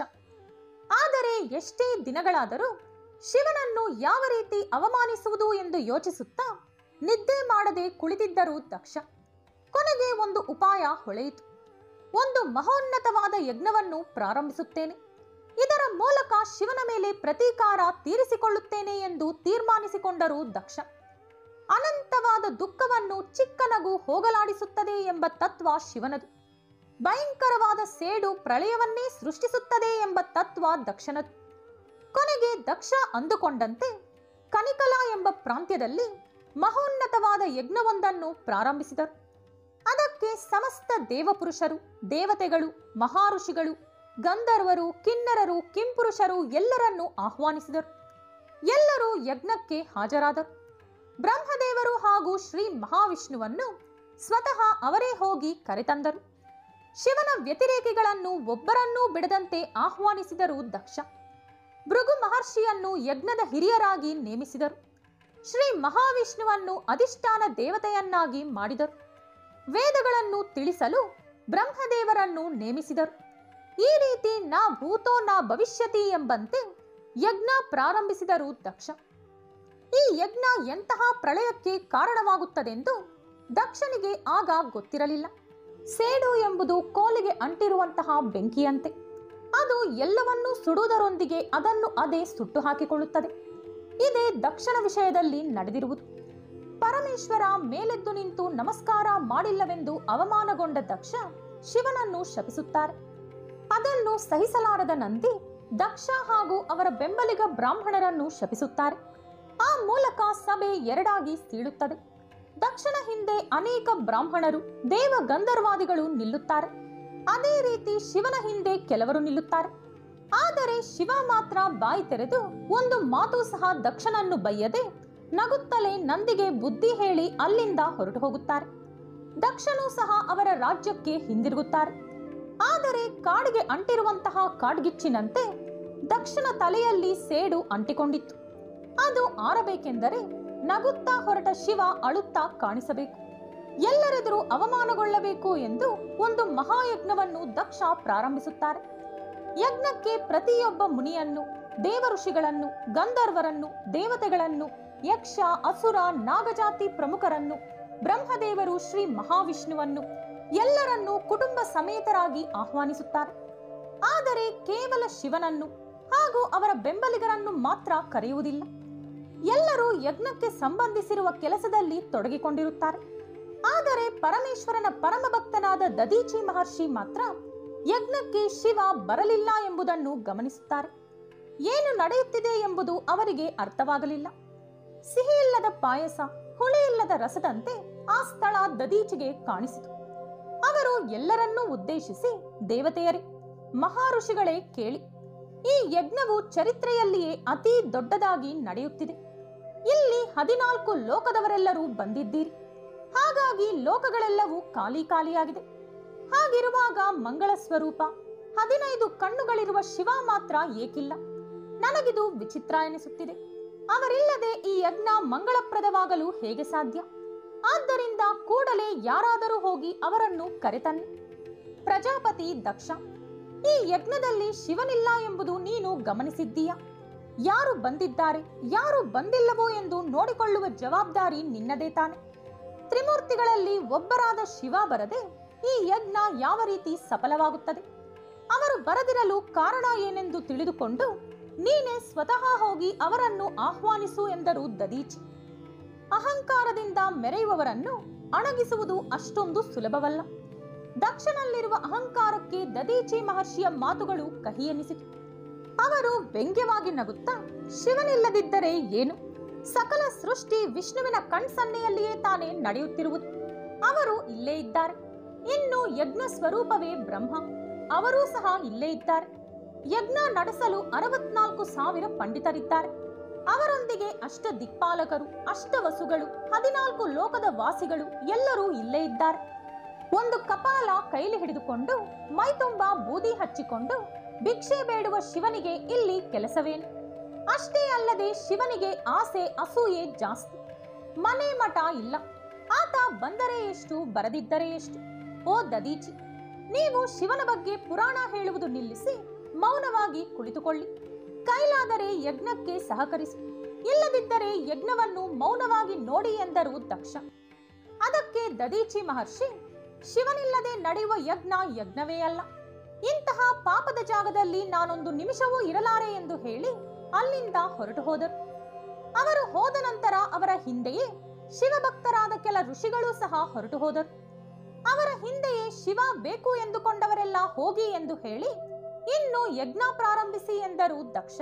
ಆದರೆ ಎಷ್ಟೇ ದಿನಗಳಾದರೂ ಶಿವನನ್ನು ಯಾವ ರೀತಿ ಅವಮಾನಿಸುವುದು ಎಂದು ಯೋಚಿಸುತ್ತಾ ನಿದ್ದೆ ಮಾಡದೆ ಕುಳಿತಿದ್ದರು ದಕ್ಷ ಕೊನೆಗೆ ಒಂದು ಉಪಾಯ ಹೊಳೆಯಿತು ಒಂದು ಮಹೋನ್ನತವಾದ ಯಜ್ಞವನ್ನು ಪ್ರಾರಂಭಿಸುತ್ತೇನೆ ಇದರ ಮೂಲಕ ಶಿವನ ಮೇಲೆ ಪ್ರತೀಕಾರ ತೀರಿಸಿಕೊಳ್ಳುತ್ತೇನೆ ಎಂದು ತೀರ್ಮಾನಿಸಿಕೊಂಡರು ದಕ್ಷ ಅನಂತವಾದ ದುಃಖವನ್ನು ಚಿಕ್ಕ ನಗು ಹೋಗಲಾಡಿಸುತ್ತದೆ ಎಂಬ ತತ್ವ ಶಿವನದು ಭಯಂಕರವಾದ ಸೇಡು ಪ್ರಳಯವನ್ನೇ ಸೃಷ್ಟಿಸುತ್ತದೆ ಎಂಬ ತತ್ವ ದಕ್ಷನದು ಕೊನೆಗೆ ದಕ್ಷ ಅಂದುಕೊಂಡಂತೆ ಕನಿಕಲ ಎಂಬ ಪ್ರಾಂತ್ಯದಲ್ಲಿ ಮಹೋನ್ನತವಾದ ಯಜ್ಞವೊಂದನ್ನು ಪ್ರಾರಂಭಿಸಿದರು ಅದಕ್ಕೆ ಸಮಸ್ತ ದೇವಪುರುಷರು ದೇವತೆಗಳು ಮಹಾಋಷಿಗಳು ಗಂಧರ್ವರು ಕಿನ್ನರರು ಕಿಂಪುರುಷರು ಎಲ್ಲರನ್ನೂ ಆಹ್ವಾನಿಸಿದರು ಎಲ್ಲರೂ ಯಜ್ಞಕ್ಕೆ ಹಾಜರಾದರು ಬ್ರಹ್ಮದೇವರು ಹಾಗೂ ಶ್ರೀ ಮಹಾವಿಷ್ಣುವನ್ನು ಸ್ವತಃ ಅವರೇ ಹೋಗಿ ಕರೆತಂದರು ಶಿವನ ವ್ಯತಿರೇಕಿಗಳನ್ನು ಒಬ್ಬರನ್ನೂ ಬಿಡದಂತೆ ಆಹ್ವಾನಿಸಿದರು ದಕ್ಷ ಭೃಗು ಮಹರ್ಷಿಯನ್ನು ಯಜ್ಞದ ಹಿರಿಯರಾಗಿ ನೇಮಿಸಿದರು ಶ್ರೀ ಮಹಾವಿಷ್ಣುವನ್ನು ಅಧಿಷ್ಠಾನ ದೇವತೆಯನ್ನಾಗಿ ಮಾಡಿದರು ವೇದಗಳನ್ನು ತಿಳಿಸಲು ಬ್ರಹ್ಮದೇವರನ್ನು ನೇಮಿಸಿದರು ಈ ರೀತಿ ನಾ ಭೂತೋ ನಾ ಭವಿಷ್ಯತಿ ಎಂಬಂತೆ ಯಜ್ಞ ಪ್ರಾರಂಭಿಸಿದರು ದಕ್ಷ ಈ ಯಜ್ಞ ಎಂತಹ ಪ್ರಳಯಕ್ಕೆ ಕಾರಣವಾಗುತ್ತದೆಂದು ದಕ್ಷನಿಗೆ ಆಗ ಗೊತ್ತಿರಲಿಲ್ಲ ಸೇಡು ಎಂಬುದು ಕೋಲಿಗೆ ಅಂಟಿರುವಂತಹ ಬೆಂಕಿಯಂತೆ ಅದು ಎಲ್ಲವನ್ನೂ ಸುಡುವುದರೊಂದಿಗೆ ಅದನ್ನು ಅದೇ ಸುಟ್ಟು ಹಾಕಿಕೊಳ್ಳುತ್ತದೆ ಇದೇ ದಕ್ಷಿಣ ವಿಷಯದಲ್ಲಿ ನಡೆದಿರುವುದು ಪರಮೇಶ್ವರ ಮೇಲೆದ್ದು ನಿಂತು ನಮಸ್ಕಾರ ಮಾಡಿಲ್ಲವೆಂದು ಅವಮಾನಗೊಂಡ ದಕ್ಷ ಶಿವನನ್ನು ಶಪಿಸುತ್ತಾರೆ ಅದನ್ನು ಸಹಿಸಲಾರದ ನಂದಿ ದಕ್ಷ ಹಾಗೂ ಅವರ ಬೆಂಬಲಿಗ ಬ್ರಾಹ್ಮಣರನ್ನು ಶಪಿಸುತ್ತಾರೆ ಆ ಮೂಲಕ ಸಭೆ ಎರಡಾಗಿ ಸೀಳುತ್ತದೆ ದಕ್ಷಿಣ ಹಿಂದೆ ಅನೇಕ ಬ್ರಾಹ್ಮಣರು ದೇವ ಗಂಧರ್ವಾದಿಗಳು ನಿಲ್ಲುತ್ತಾರೆ ಅದೇ ರೀತಿ ಶಿವನ ಹಿಂದೆ ಕೆಲವರು ನಿಲ್ಲುತ್ತಾರೆ ಆದರೆ ಶಿವ ಮಾತ್ರ ಬಾಯಿ ತೆರೆದು ಒಂದು ಮಾತು ಸಹ ದಕ್ಷನನ್ನು ಬೈಯದೆ ನಗುತ್ತಲೇ ನಂದಿಗೆ ಬುದ್ಧಿ ಹೇಳಿ ಅಲ್ಲಿಂದ ಹೊರಟು ಹೋಗುತ್ತಾರೆ ದಕ್ಷನು ಸಹ ಅವರ ರಾಜ್ಯಕ್ಕೆ ಹಿಂದಿರುಗುತ್ತಾರೆ ಆದರೆ ಕಾಡಿಗೆ ಅಂಟಿರುವಂತಹ ಕಾಡ್ಗಿಚ್ಚಿನಂತೆ ದಕ್ಷನ ತಲೆಯಲ್ಲಿ ಸೇಡು ಅಂಟಿಕೊಂಡಿತ್ತು ಅದು ಆರಬೇಕೆಂದರೆ ನಗುತ್ತಾ ಹೊರಟ ಶಿವ ಅಳುತ್ತಾ ಕಾಣಿಸಬೇಕು ಎಲ್ಲರೆದುರು ಅವಮಾನಗೊಳ್ಳಬೇಕು ಎಂದು ಒಂದು ಮಹಾಯಜ್ಞವನ್ನು ದಕ್ಷ ಪ್ರಾರಂಭಿಸುತ್ತಾರೆ ಯಜ್ಞಕ್ಕೆ ಪ್ರತಿಯೊಬ್ಬ ಮುನಿಯನ್ನು ದೇವಋಷಿಗಳನ್ನು ಗಂಧರ್ವರನ್ನು ದೇವತೆಗಳನ್ನು ಯಕ್ಷ ಅಸುರ ನಾಗಜಾತಿ ಪ್ರಮುಖರನ್ನು ಬ್ರಹ್ಮದೇವರು ಶ್ರೀ ಮಹಾವಿಷ್ಣುವನ್ನು ಎಲ್ಲರನ್ನೂ ಕುಟುಂಬ ಸಮೇತರಾಗಿ ಆಹ್ವಾನಿಸುತ್ತಾರೆ ಆದರೆ ಕೇವಲ ಶಿವನನ್ನು ಹಾಗೂ ಅವರ ಬೆಂಬಲಿಗರನ್ನು ಮಾತ್ರ ಕರೆಯುವುದಿಲ್ಲ ಎಲ್ಲರೂ ಯಜ್ಞಕ್ಕೆ ಸಂಬಂಧಿಸಿರುವ ಕೆಲಸದಲ್ಲಿ ತೊಡಗಿಕೊಂಡಿರುತ್ತಾರೆ ಆದರೆ ಪರಮೇಶ್ವರನ ಪರಮ ಭಕ್ತನಾದ ದದೀಚಿ ಮಹರ್ಷಿ ಮಾತ್ರ ಯಜ್ಞಕ್ಕೆ ಶಿವ ಬರಲಿಲ್ಲ ಎಂಬುದನ್ನು ಗಮನಿಸುತ್ತಾರೆ ಏನು ನಡೆಯುತ್ತಿದೆ ಎಂಬುದು ಅವರಿಗೆ ಅರ್ಥವಾಗಲಿಲ್ಲ ಸಿಹಿಯಿಲ್ಲದ ಪಾಯಸ ಹುಳಿಯಿಲ್ಲದ ರಸದಂತೆ ಆ ಸ್ಥಳ ದದೀಚಿಗೆ ಕಾಣಿಸಿತು ಅವರು ಎಲ್ಲರನ್ನೂ ಉದ್ದೇಶಿಸಿ ದೇವತೆಯರೇ ಮಹಾಋಷಿಗಳೇ ಕೇಳಿ ಈ ಯಜ್ಞವು ಚರಿತ್ರೆಯಲ್ಲಿಯೇ ಅತಿ ದೊಡ್ಡದಾಗಿ ನಡೆಯುತ್ತಿದೆ ಇಲ್ಲಿ ಹದಿನಾಲ್ಕು ಲೋಕದವರೆಲ್ಲರೂ ಬಂದಿದ್ದೀರಿ ಹಾಗಾಗಿ ಲೋಕಗಳೆಲ್ಲವೂ ಖಾಲಿ ಖಾಲಿಯಾಗಿದೆ ಹಾಗಿರುವಾಗ ಮಂಗಳ ಸ್ವರೂಪ ಹದಿನೈದು ಕಣ್ಣುಗಳಿರುವ ಶಿವ ಮಾತ್ರ ಏಕಿಲ್ಲ ನನಗಿದು ವಿಚಿತ್ರ ಎನಿಸುತ್ತಿದೆ ಅವರಿಲ್ಲದೆ ಈ ಯಜ್ಞ ಮಂಗಳಪ್ರದವಾಗಲು ಹೇಗೆ ಸಾಧ್ಯ ಆದ್ದರಿಂದ ಕೂಡಲೇ ಯಾರಾದರೂ ಹೋಗಿ ಅವರನ್ನು ಕರೆತನ್ನಿ ಪ್ರಜಾಪತಿ ದಕ್ಷ ಈ ಯಜ್ಞದಲ್ಲಿ ಶಿವನಿಲ್ಲ ಎಂಬುದು ನೀನು ಗಮನಿಸಿದ್ದೀಯಾ ಯಾರು ಬಂದಿದ್ದಾರೆ ಯಾರು ಬಂದಿಲ್ಲವೋ ಎಂದು ನೋಡಿಕೊಳ್ಳುವ ಜವಾಬ್ದಾರಿ ನಿನ್ನದೇ ತಾನೆ ತ್ರಿಮೂರ್ತಿಗಳಲ್ಲಿ ಒಬ್ಬರಾದ ಶಿವ ಬರದೆ ಈ ಯಜ್ಞ ಯಾವ ರೀತಿ ಸಫಲವಾಗುತ್ತದೆ ಅವರು ಬರದಿರಲು ಕಾರಣ ಏನೆಂದು ತಿಳಿದುಕೊಂಡು ನೀನೇ ಸ್ವತಃ ಹೋಗಿ ಅವರನ್ನು ಆಹ್ವಾನಿಸು ಎಂದರು ದದೀಚಿ ಅಹಂಕಾರದಿಂದ ಮೆರೆಯುವವರನ್ನು ಅಣಗಿಸುವುದು ಅಷ್ಟೊಂದು ಸುಲಭವಲ್ಲ ದಕ್ಷನಲ್ಲಿರುವ ಅಹಂಕಾರಕ್ಕೆ ದದೀಚಿ ಮಹರ್ಷಿಯ ಮಾತುಗಳು ಕಹಿ ಎನಿಸಿತು ಅವರು ವ್ಯಂಗ್ಯವಾಗಿ ನಗುತ್ತಾ ಶಿವನಿಲ್ಲದಿದ್ದರೆ ಏನು ಸಕಲ ಸೃಷ್ಟಿ ವಿಷ್ಣುವಿನ ಕಣ್ಸನ್ನೆಯಲ್ಲಿಯೇ ತಾನೇ ನಡೆಯುತ್ತಿರುವುದು ಅವರು ಇಲ್ಲೇ ಇದ್ದಾರೆ ಇನ್ನು ಯಜ್ಞ ಸ್ವರೂಪವೇ ಬ್ರಹ್ಮ ಅವರೂ ಸಹ ಇಲ್ಲೇ ಇದ್ದಾರೆ ಯಜ್ಞ ನಡೆಸಲು ಅರವತ್ನಾಲ್ಕು ಸಾವಿರ ಪಂಡಿತರಿದ್ದಾರೆ ಅವರೊಂದಿಗೆ ಅಷ್ಟ ದಿಕ್ಪಾಲಕರು ಅಷ್ಟವಸುಗಳು ಹದಿನಾಲ್ಕು ಲೋಕದ ವಾಸಿಗಳು ಎಲ್ಲರೂ ಇಲ್ಲೇ ಇದ್ದಾರೆ ಒಂದು ಕಪಾಲ ಕೈಲಿ ಹಿಡಿದುಕೊಂಡು ಮೈತುಂಬ ಬೂದಿ ಹಚ್ಚಿಕೊಂಡು ಭಿಕ್ಷೆ ಬೇಡುವ ಶಿವನಿಗೆ ಇಲ್ಲಿ ಕೆಲಸವೇನು ಅಷ್ಟೇ ಅಲ್ಲದೆ ಶಿವನಿಗೆ ಆಸೆ ಅಸೂಯೆ ಜಾಸ್ತಿ ಮನೆ ಮಠ ಇಲ್ಲ ಆತ ಬಂದರೆ ಎಷ್ಟು ಬರದಿದ್ದರೆ ಎಷ್ಟು ಓ ದದೀಚಿ ನೀವು ಶಿವನ ಬಗ್ಗೆ ಪುರಾಣ ಹೇಳುವುದು ನಿಲ್ಲಿಸಿ ಮೌನವಾಗಿ ಕುಳಿತುಕೊಳ್ಳಿ ಕೈಲಾದರೆ ಯಜ್ಞಕ್ಕೆ ಸಹಕರಿಸಿ ಇಲ್ಲದಿದ್ದರೆ ಯಜ್ಞವನ್ನು ಮೌನವಾಗಿ ನೋಡಿ ಎಂದರು ದಕ್ಷ ಅದಕ್ಕೆ ದದೀಚಿ ಮಹರ್ಷಿ ಶಿವನಿಲ್ಲದೆ ನಡೆಯುವ ಯಜ್ಞ ಯಜ್ಞವೇ ಅಲ್ಲ ಇಂತಹ ಪಾಪದ ಜಾಗದಲ್ಲಿ ನಾನೊಂದು ನಿಮಿಷವೂ ಇರಲಾರೆ ಎಂದು ಹೇಳಿ ಅಲ್ಲಿಂದ ಹೊರಟು ಹೋದರು ಅವರು ಹೋದ ನಂತರ ಅವರ ಹಿಂದೆಯೇ ಶಿವಭಕ್ತರಾದ ಕೆಲ ಋಷಿಗಳು ಸಹ ಹೊರಟು ಹೋದರು ಅವರ ಹಿಂದೆಯೇ ಶಿವ ಬೇಕು ಎಂದುಕೊಂಡವರೆಲ್ಲ ಹೋಗಿ ಎಂದು ಹೇಳಿ ಇನ್ನು ಯಜ್ಞ ಪ್ರಾರಂಭಿಸಿ ಎಂದರು ದಕ್ಷ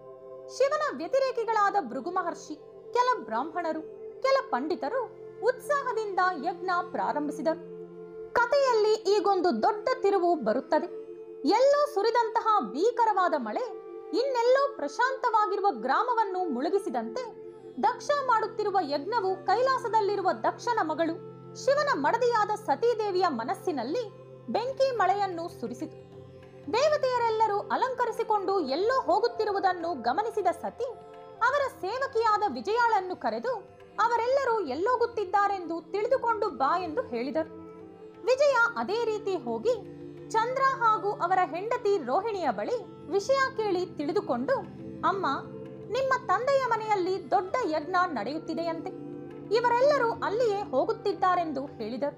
ಶಿವನ ವ್ಯತಿರೇಕಿಗಳಾದ ಭೃಗು ಮಹರ್ಷಿ ಕೆಲ ಬ್ರಾಹ್ಮಣರು ಕೆಲ ಪಂಡಿತರು ಉತ್ಸಾಹದಿಂದ ಯಜ್ಞ ಪ್ರಾರಂಭಿಸಿದರು ಕಥೆಯಲ್ಲಿ ಈಗೊಂದು ದೊಡ್ಡ ತಿರುವು ಬರುತ್ತದೆ ಎಲ್ಲೋ ಸುರಿದಂತಹ ಭೀಕರವಾದ ಮಳೆ ಇನ್ನೆಲ್ಲೋ ಪ್ರಶಾಂತವಾಗಿರುವ ಗ್ರಾಮವನ್ನು ಮುಳುಗಿಸಿದಂತೆ ದಕ್ಷ ಮಾಡುತ್ತಿರುವ ಯಜ್ಞವು ಕೈಲಾಸದಲ್ಲಿರುವ ದಕ್ಷನ ಮಗಳು ಶಿವನ ಮಡದಿಯಾದ ಸತೀದೇವಿಯ ಮನಸ್ಸಿನಲ್ಲಿ ಬೆಂಕಿ ಮಳೆಯನ್ನು ಸುರಿಸಿತು ದೇವತೆಯರೆಲ್ಲರೂ ಅಲಂಕರಿಸಿಕೊಂಡು ಎಲ್ಲೋ ಹೋಗುತ್ತಿರುವುದನ್ನು ಗಮನಿಸಿದ ಸತಿ ಅವರ ಸೇವಕಿಯಾದ ವಿಜಯಾಳನ್ನು ಕರೆದು ಅವರೆಲ್ಲರೂ ಎಲ್ಲೋಗುತ್ತಿದ್ದಾರೆಂದು ತಿಳಿದುಕೊಂಡು ಬಾ ಎಂದು ಹೇಳಿದರು ವಿಜಯ ಅದೇ ರೀತಿ ಹೋಗಿ ಚಂದ್ರ ಹಾಗೂ ಅವರ ಹೆಂಡತಿ ರೋಹಿಣಿಯ ಬಳಿ ವಿಷಯ ಕೇಳಿ ತಿಳಿದುಕೊಂಡು ಅಮ್ಮ ನಿಮ್ಮ ತಂದೆಯ ಮನೆಯಲ್ಲಿ ದೊಡ್ಡ ಯಜ್ಞ ನಡೆಯುತ್ತಿದೆಯಂತೆ ಇವರೆಲ್ಲರೂ ಅಲ್ಲಿಯೇ ಹೋಗುತ್ತಿದ್ದಾರೆಂದು ಹೇಳಿದರು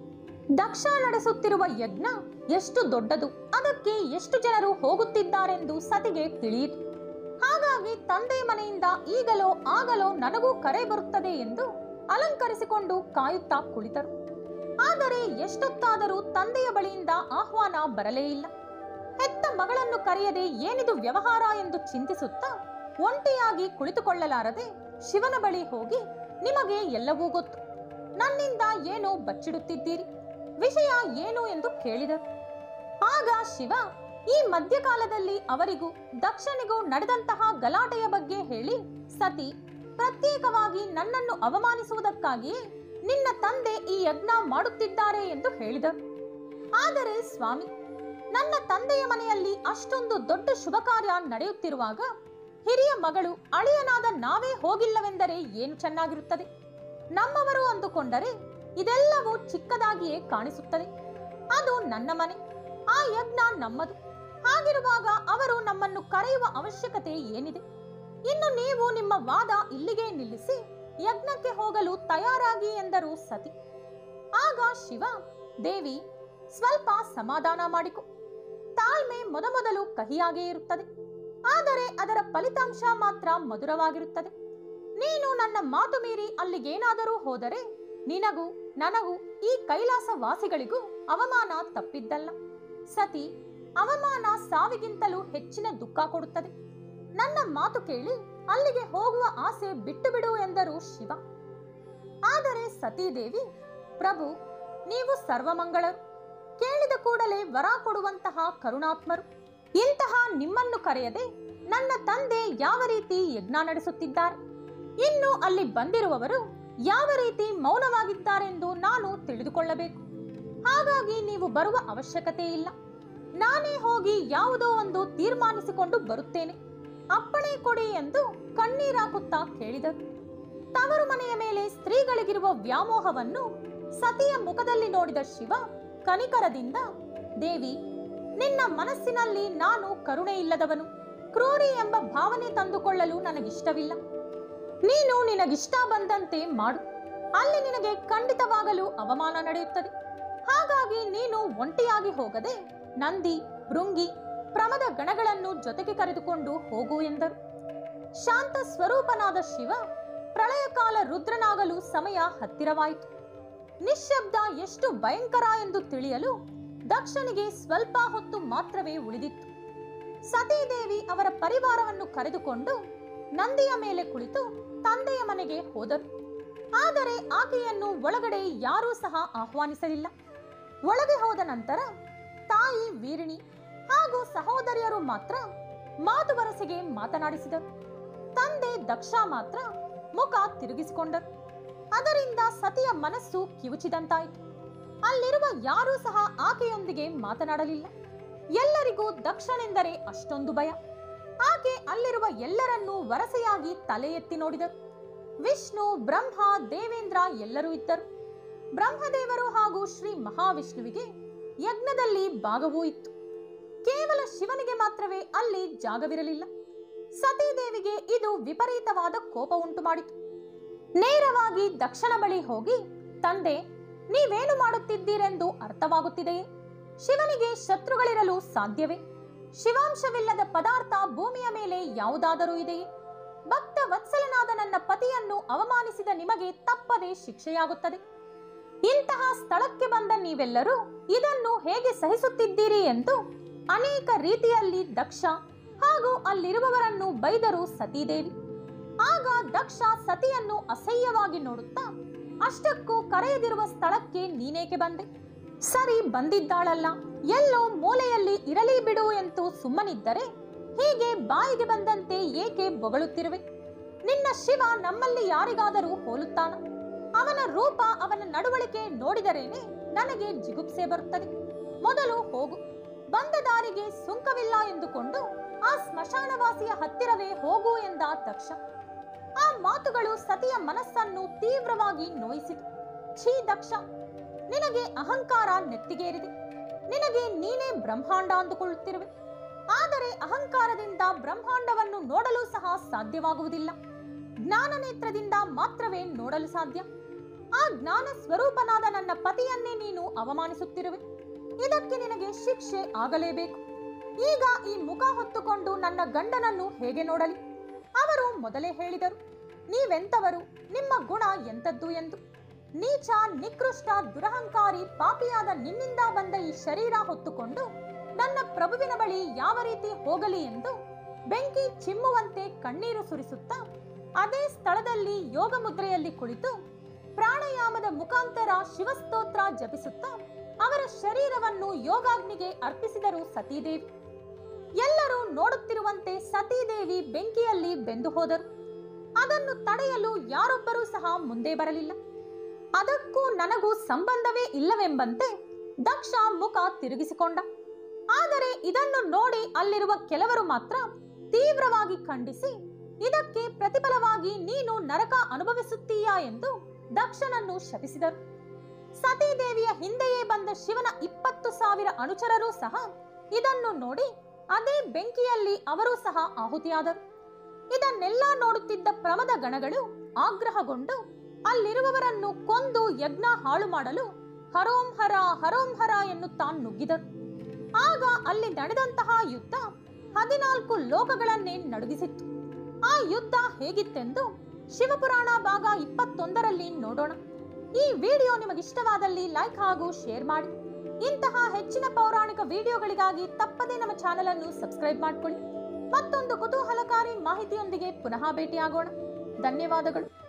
ದಕ್ಷ ನಡೆಸುತ್ತಿರುವ ಯಜ್ಞ ಎಷ್ಟು ದೊಡ್ಡದು ಅದಕ್ಕೆ ಎಷ್ಟು ಜನರು ಹೋಗುತ್ತಿದ್ದಾರೆಂದು ಸತಿಗೆ ತಿಳಿಯಿತು ಹಾಗಾಗಿ ತಂದೆ ಮನೆಯಿಂದ ಈಗಲೋ ಆಗಲೋ ನನಗೂ ಕರೆ ಬರುತ್ತದೆ ಎಂದು ಅಲಂಕರಿಸಿಕೊಂಡು ಕಾಯುತ್ತಾ ಕುಳಿತರು ಆದರೆ ಎಷ್ಟೊತ್ತಾದರೂ ತಂದೆಯ ಬಳಿಯಿಂದ ಆಹ್ವಾನ ಬರಲೇ ಇಲ್ಲ ಹೆತ್ತ ಮಗಳನ್ನು ಕರೆಯದೆ ಏನಿದು ವ್ಯವಹಾರ ಎಂದು ಚಿಂತಿಸುತ್ತಾ ಒಂಟಿಯಾಗಿ ಕುಳಿತುಕೊಳ್ಳಲಾರದೆ ಶಿವನ ಬಳಿ ಹೋಗಿ ನಿಮಗೆ ಎಲ್ಲವೂ ಗೊತ್ತು ನನ್ನಿಂದ ಏನೋ ಬಚ್ಚಿಡುತ್ತಿದ್ದೀರಿ ವಿಷಯ ಏನು ಎಂದು ಕೇಳಿದರು ಆಗ ಶಿವ ಈ ಮಧ್ಯಕಾಲದಲ್ಲಿ ಅವರಿಗೂ ದಕ್ಷನಿಗೂ ನಡೆದಂತಹ ಗಲಾಟೆಯ ಬಗ್ಗೆ ಹೇಳಿ ಸತಿ ಪ್ರತ್ಯೇಕವಾಗಿ ನನ್ನನ್ನು ಅವಮಾನಿಸುವುದಕ್ಕಾಗಿಯೇ ನಿನ್ನ ತಂದೆ ಈ ಯಜ್ಞ ಮಾಡುತ್ತಿದ್ದಾರೆ ಎಂದು ಹೇಳಿದರು ಆದರೆ ಸ್ವಾಮಿ ನನ್ನ ತಂದೆಯ ಮನೆಯಲ್ಲಿ ಅಷ್ಟೊಂದು ದೊಡ್ಡ ಶುಭ ಕಾರ್ಯ ನಡೆಯುತ್ತಿರುವಾಗ ಹಿರಿಯ ಮಗಳು ಅಳಿಯನಾದ ನಾವೇ ಹೋಗಿಲ್ಲವೆಂದರೆ ಏನು ಚೆನ್ನಾಗಿರುತ್ತದೆ ನಮ್ಮವರು ಅಂದುಕೊಂಡರೆ ಇದೆಲ್ಲವೂ ಚಿಕ್ಕದಾಗಿಯೇ ಕಾಣಿಸುತ್ತದೆ ಅದು ನನ್ನ ಮನೆ ಆ ಯಜ್ಞ ನಮ್ಮದು ಹಾಗಿರುವಾಗ ಅವರು ನಮ್ಮನ್ನು ಕರೆಯುವ ಅವಶ್ಯಕತೆ ಏನಿದೆ ಇನ್ನು ನೀವು ನಿಮ್ಮ ವಾದ ಇಲ್ಲಿಗೆ ನಿಲ್ಲಿಸಿ ಯಜ್ಞಕ್ಕೆ ಹೋಗಲು ತಯಾರಾಗಿ ಎಂದರು ಸತಿ ಆಗ ಶಿವ ದೇವಿ ಸ್ವಲ್ಪ ಸಮಾಧಾನ ಮಾಡಿಕೊ ತಾಳ್ಮೆ ಮೊದಮೊದಲು ಕಹಿಯಾಗೇ ಇರುತ್ತದೆ ಆದರೆ ಅದರ ಫಲಿತಾಂಶ ಮಾತ್ರ ಮಧುರವಾಗಿರುತ್ತದೆ ನೀನು ನನ್ನ ಮಾತು ಮೀರಿ ಅಲ್ಲಿಗೇನಾದರೂ ಹೋದರೆ ನಿನಗೂ ನನಗೂ ಈ ಕೈಲಾಸ ವಾಸಿಗಳಿಗೂ ಅವಮಾನ ತಪ್ಪಿದ್ದಲ್ಲ ಸತಿ ಅವಮಾನ ಸಾವಿಗಿಂತಲೂ ಹೆಚ್ಚಿನ ದುಃಖ ಕೊಡುತ್ತದೆ ನನ್ನ ಮಾತು ಕೇಳಿ ಅಲ್ಲಿಗೆ ಹೋಗುವ ಆಸೆ ಬಿಟ್ಟು ಬಿಡು ಎಂದರು ಶಿವ ಆದರೆ ಸತೀದೇವಿ ಪ್ರಭು ನೀವು ಸರ್ವಮಂಗಳರು ಕೇಳಿದ ಕೂಡಲೇ ವರ ಕೊಡುವಂತಹ ಕರುಣಾತ್ಮರು ಇಂತಹ ನಿಮ್ಮನ್ನು ಕರೆಯದೆ ನನ್ನ ತಂದೆ ಯಾವ ರೀತಿ ಯಜ್ಞ ನಡೆಸುತ್ತಿದ್ದಾರೆ ಇನ್ನು ಅಲ್ಲಿ ಬಂದಿರುವವರು ಯಾವ ರೀತಿ ಮೌನವಾಗಿದ್ದಾರೆಂದು ನಾನು ತಿಳಿದುಕೊಳ್ಳಬೇಕು ಹಾಗಾಗಿ ನೀವು ಬರುವ ಅವಶ್ಯಕತೆ ಇಲ್ಲ ನಾನೇ ಹೋಗಿ ಯಾವುದೋ ಒಂದು ತೀರ್ಮಾನಿಸಿಕೊಂಡು ಬರುತ್ತೇನೆ ಅಪ್ಪಣೆ ಕೊಡಿ ಎಂದು ಕಣ್ಣೀರಾಕುತ್ತಾ ಕೇಳಿದರು ತವರು ಮನೆಯ ಮೇಲೆ ಸ್ತ್ರೀಗಳಿಗಿರುವ ವ್ಯಾಮೋಹವನ್ನು ಸತಿಯ ಮುಖದಲ್ಲಿ ನೋಡಿದ ಶಿವ ಕನಿಕರದಿಂದ ದೇವಿ ನಿನ್ನ ಮನಸ್ಸಿನಲ್ಲಿ ನಾನು ಕರುಣೆ ಇಲ್ಲದವನು ಕ್ರೂರಿ ಎಂಬ ಭಾವನೆ ತಂದುಕೊಳ್ಳಲು ನನಗಿಷ್ಟವಿಲ್ಲ ನೀನು ನಿನಗಿಷ್ಟ ಬಂದಂತೆ ಮಾಡು ಅಲ್ಲಿ ನಿನಗೆ ಖಂಡಿತವಾಗಲು ಅವಮಾನ ನಡೆಯುತ್ತದೆ ಹಾಗಾಗಿ ನೀನು ಒಂಟಿಯಾಗಿ ಹೋಗದೆ ನಂದಿ ಭೃಂಗಿ ಪ್ರಮದ ಗಣಗಳನ್ನು ಜೊತೆಗೆ ಕರೆದುಕೊಂಡು ಹೋಗು ಎಂದರು ಶಾಂತ ಸ್ವರೂಪನಾದ ಶಿವ ಪ್ರಳಯಕಾಲ ರುದ್ರನಾಗಲು ಸಮಯ ಹತ್ತಿರವಾಯಿತು ನಿಶ್ಶಬ್ದ ಎಷ್ಟು ಭಯಂಕರ ಎಂದು ತಿಳಿಯಲು ದಕ್ಷನಿಗೆ ಸ್ವಲ್ಪ ಹೊತ್ತು ಮಾತ್ರವೇ ಉಳಿದಿತ್ತು ಸತೀದೇವಿ ಅವರ ಪರಿವಾರವನ್ನು ಕರೆದುಕೊಂಡು ನಂದಿಯ ಮೇಲೆ ಕುಳಿತು ತಂದೆಯ ಮನೆಗೆ ಹೋದರು ಆದರೆ ಆಕೆಯನ್ನು ಒಳಗಡೆ ಯಾರೂ ಸಹ ಆಹ್ವಾನಿಸಲಿಲ್ಲ ಒಳಗೆ ಹೋದ ನಂತರ ತಾಯಿ ವೀರಿಣಿ ಹಾಗೂ ಸಹೋದರಿಯರು ಮಾತ್ರ ಮಾತು ವರಸೆಗೆ ಮಾತನಾಡಿಸಿದರು ತಂದೆ ದಕ್ಷ ಮಾತ್ರ ಮುಖ ತಿರುಗಿಸಿಕೊಂಡರು ಅದರಿಂದ ಸತಿಯ ಮನಸ್ಸು ಕಿವುಚಿದಂತಾಯಿತು ಅಲ್ಲಿರುವ ಯಾರೂ ಸಹ ಆಕೆಯೊಂದಿಗೆ ಮಾತನಾಡಲಿಲ್ಲ ಎಲ್ಲರಿಗೂ ದಕ್ಷನೆಂದರೆ ಅಷ್ಟೊಂದು ಭಯ ಆಕೆ ಅಲ್ಲಿರುವ ಎಲ್ಲರನ್ನೂ ವರಸೆಯಾಗಿ ತಲೆ ಎತ್ತಿ ನೋಡಿದರು ವಿಷ್ಣು ಬ್ರಹ್ಮ ದೇವೇಂದ್ರ ಎಲ್ಲರೂ ಇದ್ದರು ಬ್ರಹ್ಮದೇವರು ಹಾಗೂ ಶ್ರೀ ಮಹಾವಿಷ್ಣುವಿಗೆ ಯಜ್ಞದಲ್ಲಿ ಭಾಗವೂ ಇತ್ತು ಕೇವಲ ಶಿವನಿಗೆ ಮಾತ್ರವೇ ಅಲ್ಲಿ ಜಾಗವಿರಲಿಲ್ಲ ಸತೀದೇವಿಗೆ ಇದು ವಿಪರೀತವಾದ ಕೋಪ ಉಂಟು ಮಾಡಿತು ನೇರವಾಗಿ ದಕ್ಷನ ಬಳಿ ಹೋಗಿ ತಂದೆ ನೀವೇನು ಮಾಡುತ್ತಿದ್ದೀರೆಂದು ಅರ್ಥವಾಗುತ್ತಿದೆಯೇ ಶಿವನಿಗೆ ಶತ್ರುಗಳಿರಲು ಸಾಧ್ಯವೇ ಶಿವಾಂಶವಿಲ್ಲದ ಪದಾರ್ಥ ಭೂಮಿಯ ಮೇಲೆ ಯಾವುದಾದರೂ ಇದೆಯೇ ಭಕ್ತ ವತ್ಸಲನಾದ ನನ್ನ ಪತಿಯನ್ನು ಅವಮಾನಿಸಿದ ನಿಮಗೆ ತಪ್ಪದೆ ಶಿಕ್ಷೆಯಾಗುತ್ತದೆ ಇಂತಹ ಸ್ಥಳಕ್ಕೆ ಬಂದ ನೀವೆಲ್ಲರೂ ಇದನ್ನು ಹೇಗೆ ಸಹಿಸುತ್ತಿದ್ದೀರಿ ಎಂದು ಅನೇಕ ರೀತಿಯಲ್ಲಿ ದಕ್ಷ ಹಾಗೂ ಅಲ್ಲಿರುವವರನ್ನು ಬೈದರು ಸತೀದೇವಿ ಆಗ ದಕ್ಷ ಸತಿಯನ್ನು ಅಸಹ್ಯವಾಗಿ ನೋಡುತ್ತಾ ಅಷ್ಟಕ್ಕೂ ಕರೆಯದಿರುವ ಸ್ಥಳಕ್ಕೆ ನೀನೇಕೆ ಬಂದೆ ಸರಿ ಬಂದಿದ್ದಾಳಲ್ಲ ಎಲ್ಲೋ ಮೂಲೆಯಲ್ಲಿ ಇರಲಿ ಬಿಡು ಎಂದು ಸುಮ್ಮನಿದ್ದರೆ ಹೀಗೆ ಬಾಯಿಗೆ ಬಂದಂತೆ ಏಕೆ ಬೊಗಳುತ್ತಿರುವೆ ನಿನ್ನ ಶಿವ ನಮ್ಮಲ್ಲಿ ಯಾರಿಗಾದರೂ ಹೋಲುತ್ತಾನ ಅವನ ರೂಪ ಅವನ ನಡವಳಿಕೆ ನೋಡಿದರೇನೆ ನನಗೆ ಜಿಗುಪ್ಸೆ ಬರುತ್ತದೆ ಮೊದಲು ಹೋಗು ಬಂದ ದಾರಿಗೆ ಸುಂಕವಿಲ್ಲ ಎಂದುಕೊಂಡು ಆ ಸ್ಮಶಾನವಾಸಿಯ ಹತ್ತಿರವೇ ಹೋಗು ಎಂದ ದಕ್ಷ ಆ ಮಾತುಗಳು ಸತಿಯ ಮನಸ್ಸನ್ನು ತೀವ್ರವಾಗಿ ನೋಯಿಸಿತು ಛೀ ದಕ್ಷ ನಿನಗೆ ಅಹಂಕಾರ ನೆತ್ತಿಗೇರಿದೆ ನಿನಗೆ ನೀನೇ ಬ್ರಹ್ಮಾಂಡ ಅಂದುಕೊಳ್ಳುತ್ತಿರುವೆ ಆದರೆ ಅಹಂಕಾರದಿಂದ ಬ್ರಹ್ಮಾಂಡವನ್ನು ನೋಡಲು ಸಹ ಸಾಧ್ಯವಾಗುವುದಿಲ್ಲ ಜ್ಞಾನ ನೇತ್ರದಿಂದ ಮಾತ್ರವೇ ನೋಡಲು ಸಾಧ್ಯ ಆ ಜ್ಞಾನ ಸ್ವರೂಪನಾದ ನನ್ನ ಪತಿಯನ್ನೇ ನೀನು ಅವಮಾನಿಸುತ್ತಿರುವೆ ಇದಕ್ಕೆ ನಿನಗೆ ಶಿಕ್ಷೆ ಆಗಲೇಬೇಕು ಈಗ ಈ ಮುಖ ಹೊತ್ತುಕೊಂಡು ನನ್ನ ಗಂಡನನ್ನು ಹೇಗೆ ನೋಡಲಿ ಅವರು ಮೊದಲೇ ಹೇಳಿದರು ನೀವೆಂತವರು ನಿಮ್ಮ ಗುಣ ಎಂತದ್ದು ಎಂದು ನೀಚ ನಿಕೃಷ್ಟ ದುರಹಂಕಾರಿ ಪಾಪಿಯಾದ ನಿನ್ನಿಂದ ಬಂದ ಈ ಶರೀರ ಹೊತ್ತುಕೊಂಡು ನನ್ನ ಪ್ರಭುವಿನ ಬಳಿ ಯಾವ ರೀತಿ ಹೋಗಲಿ ಎಂದು ಬೆಂಕಿ ಚಿಮ್ಮುವಂತೆ ಕಣ್ಣೀರು ಸುರಿಸುತ್ತಾ ಅದೇ ಸ್ಥಳದಲ್ಲಿ ಯೋಗ ಮುದ್ರೆಯಲ್ಲಿ ಕುಳಿತು ಪ್ರಾಣಾಯಾಮದ ಮುಖಾಂತರ ಶಿವಸ್ತೋತ್ರ ಜಪಿಸುತ್ತಾ ಅವರ ಶರೀರವನ್ನು ಯೋಗಾಗ್ನಿಗೆ ಅರ್ಪಿಸಿದರು ಸತೀದೇವಿ ಎಲ್ಲರೂ ನೋಡುತ್ತಿರುವಂತೆ ಸತೀದೇವಿ ಬೆಂಕಿಯಲ್ಲಿ ಬೆಂದು ಹೋದರು ಅದನ್ನು ತಡೆಯಲು ಯಾರೊಬ್ಬರೂ ಸಹ ಮುಂದೆ ಬರಲಿಲ್ಲ ಅದಕ್ಕೂ ನನಗೂ ಸಂಬಂಧವೇ ಇಲ್ಲವೆಂಬಂತೆ ದಕ್ಷ ಮುಖ ತಿರುಗಿಸಿಕೊಂಡ ಆದರೆ ಇದನ್ನು ನೋಡಿ ಅಲ್ಲಿರುವ ಕೆಲವರು ಮಾತ್ರ ತೀವ್ರವಾಗಿ ಖಂಡಿಸಿ ಇದಕ್ಕೆ ಪ್ರತಿಫಲವಾಗಿ ನೀನು ನರಕ ಅನುಭವಿಸುತ್ತೀಯಾ ಎಂದು ದಕ್ಷನನ್ನು ಶಪಿಸಿದರು ಸತೀದೇವಿಯ ಹಿಂದೆಯೇ ಬಂದ ಶಿವನ ಇಪ್ಪತ್ತು ಸಾವಿರ ಅನುಚರರೂ ಸಹ ಇದನ್ನು ನೋಡಿ ಅದೇ ಬೆಂಕಿಯಲ್ಲಿ ಅವರೂ ಸಹ ಆಹುತಿಯಾದರು ಇದನ್ನೆಲ್ಲ ನೋಡುತ್ತಿದ್ದ ಪ್ರಮದ ಗಣಗಳು ಆಗ್ರಹಗೊಂಡು ಅಲ್ಲಿರುವವರನ್ನು ಕೊಂದು ಯಜ್ಞ ಹಾಳು ಮಾಡಲು ಹರೋಂ ಹರ ಹರೋಂ ಹರ ಎನ್ನುತ್ತಾ ನುಗ್ಗಿದರು ಆಗ ಅಲ್ಲಿ ನಡೆದಂತಹ ಯುದ್ಧ ಹದಿನಾಲ್ಕು ಲೋಕಗಳನ್ನೇ ನಡುಗಿಸಿತ್ತು ಆ ಯುದ್ಧ ಹೇಗಿತ್ತೆಂದು ಶಿವಪುರಾಣ ಭಾಗ ಇಪ್ಪತ್ತೊಂದರಲ್ಲಿ ನೋಡೋಣ ಈ ವಿಡಿಯೋ ನಿಮಗಿಷ್ಟವಾದಲ್ಲಿ ಲೈಕ್ ಹಾಗೂ ಶೇರ್ ಮಾಡಿ ಇಂತಹ ಹೆಚ್ಚಿನ ಪೌರಾಣಿಕ ವಿಡಿಯೋಗಳಿಗಾಗಿ ತಪ್ಪದೇ ನಮ್ಮ ಚಾನೆಲ್ ಅನ್ನು ಸಬ್ಸ್ಕ್ರೈಬ್ ಮಾಡಿಕೊಳ್ಳಿ ಮತ್ತೊಂದು ಕುತೂಹಲಕಾರಿ ಮಾಹಿತಿಯೊಂದಿಗೆ ಪುನಃ ಭೇಟಿಯಾಗೋಣ ಧನ್ಯವಾದಗಳು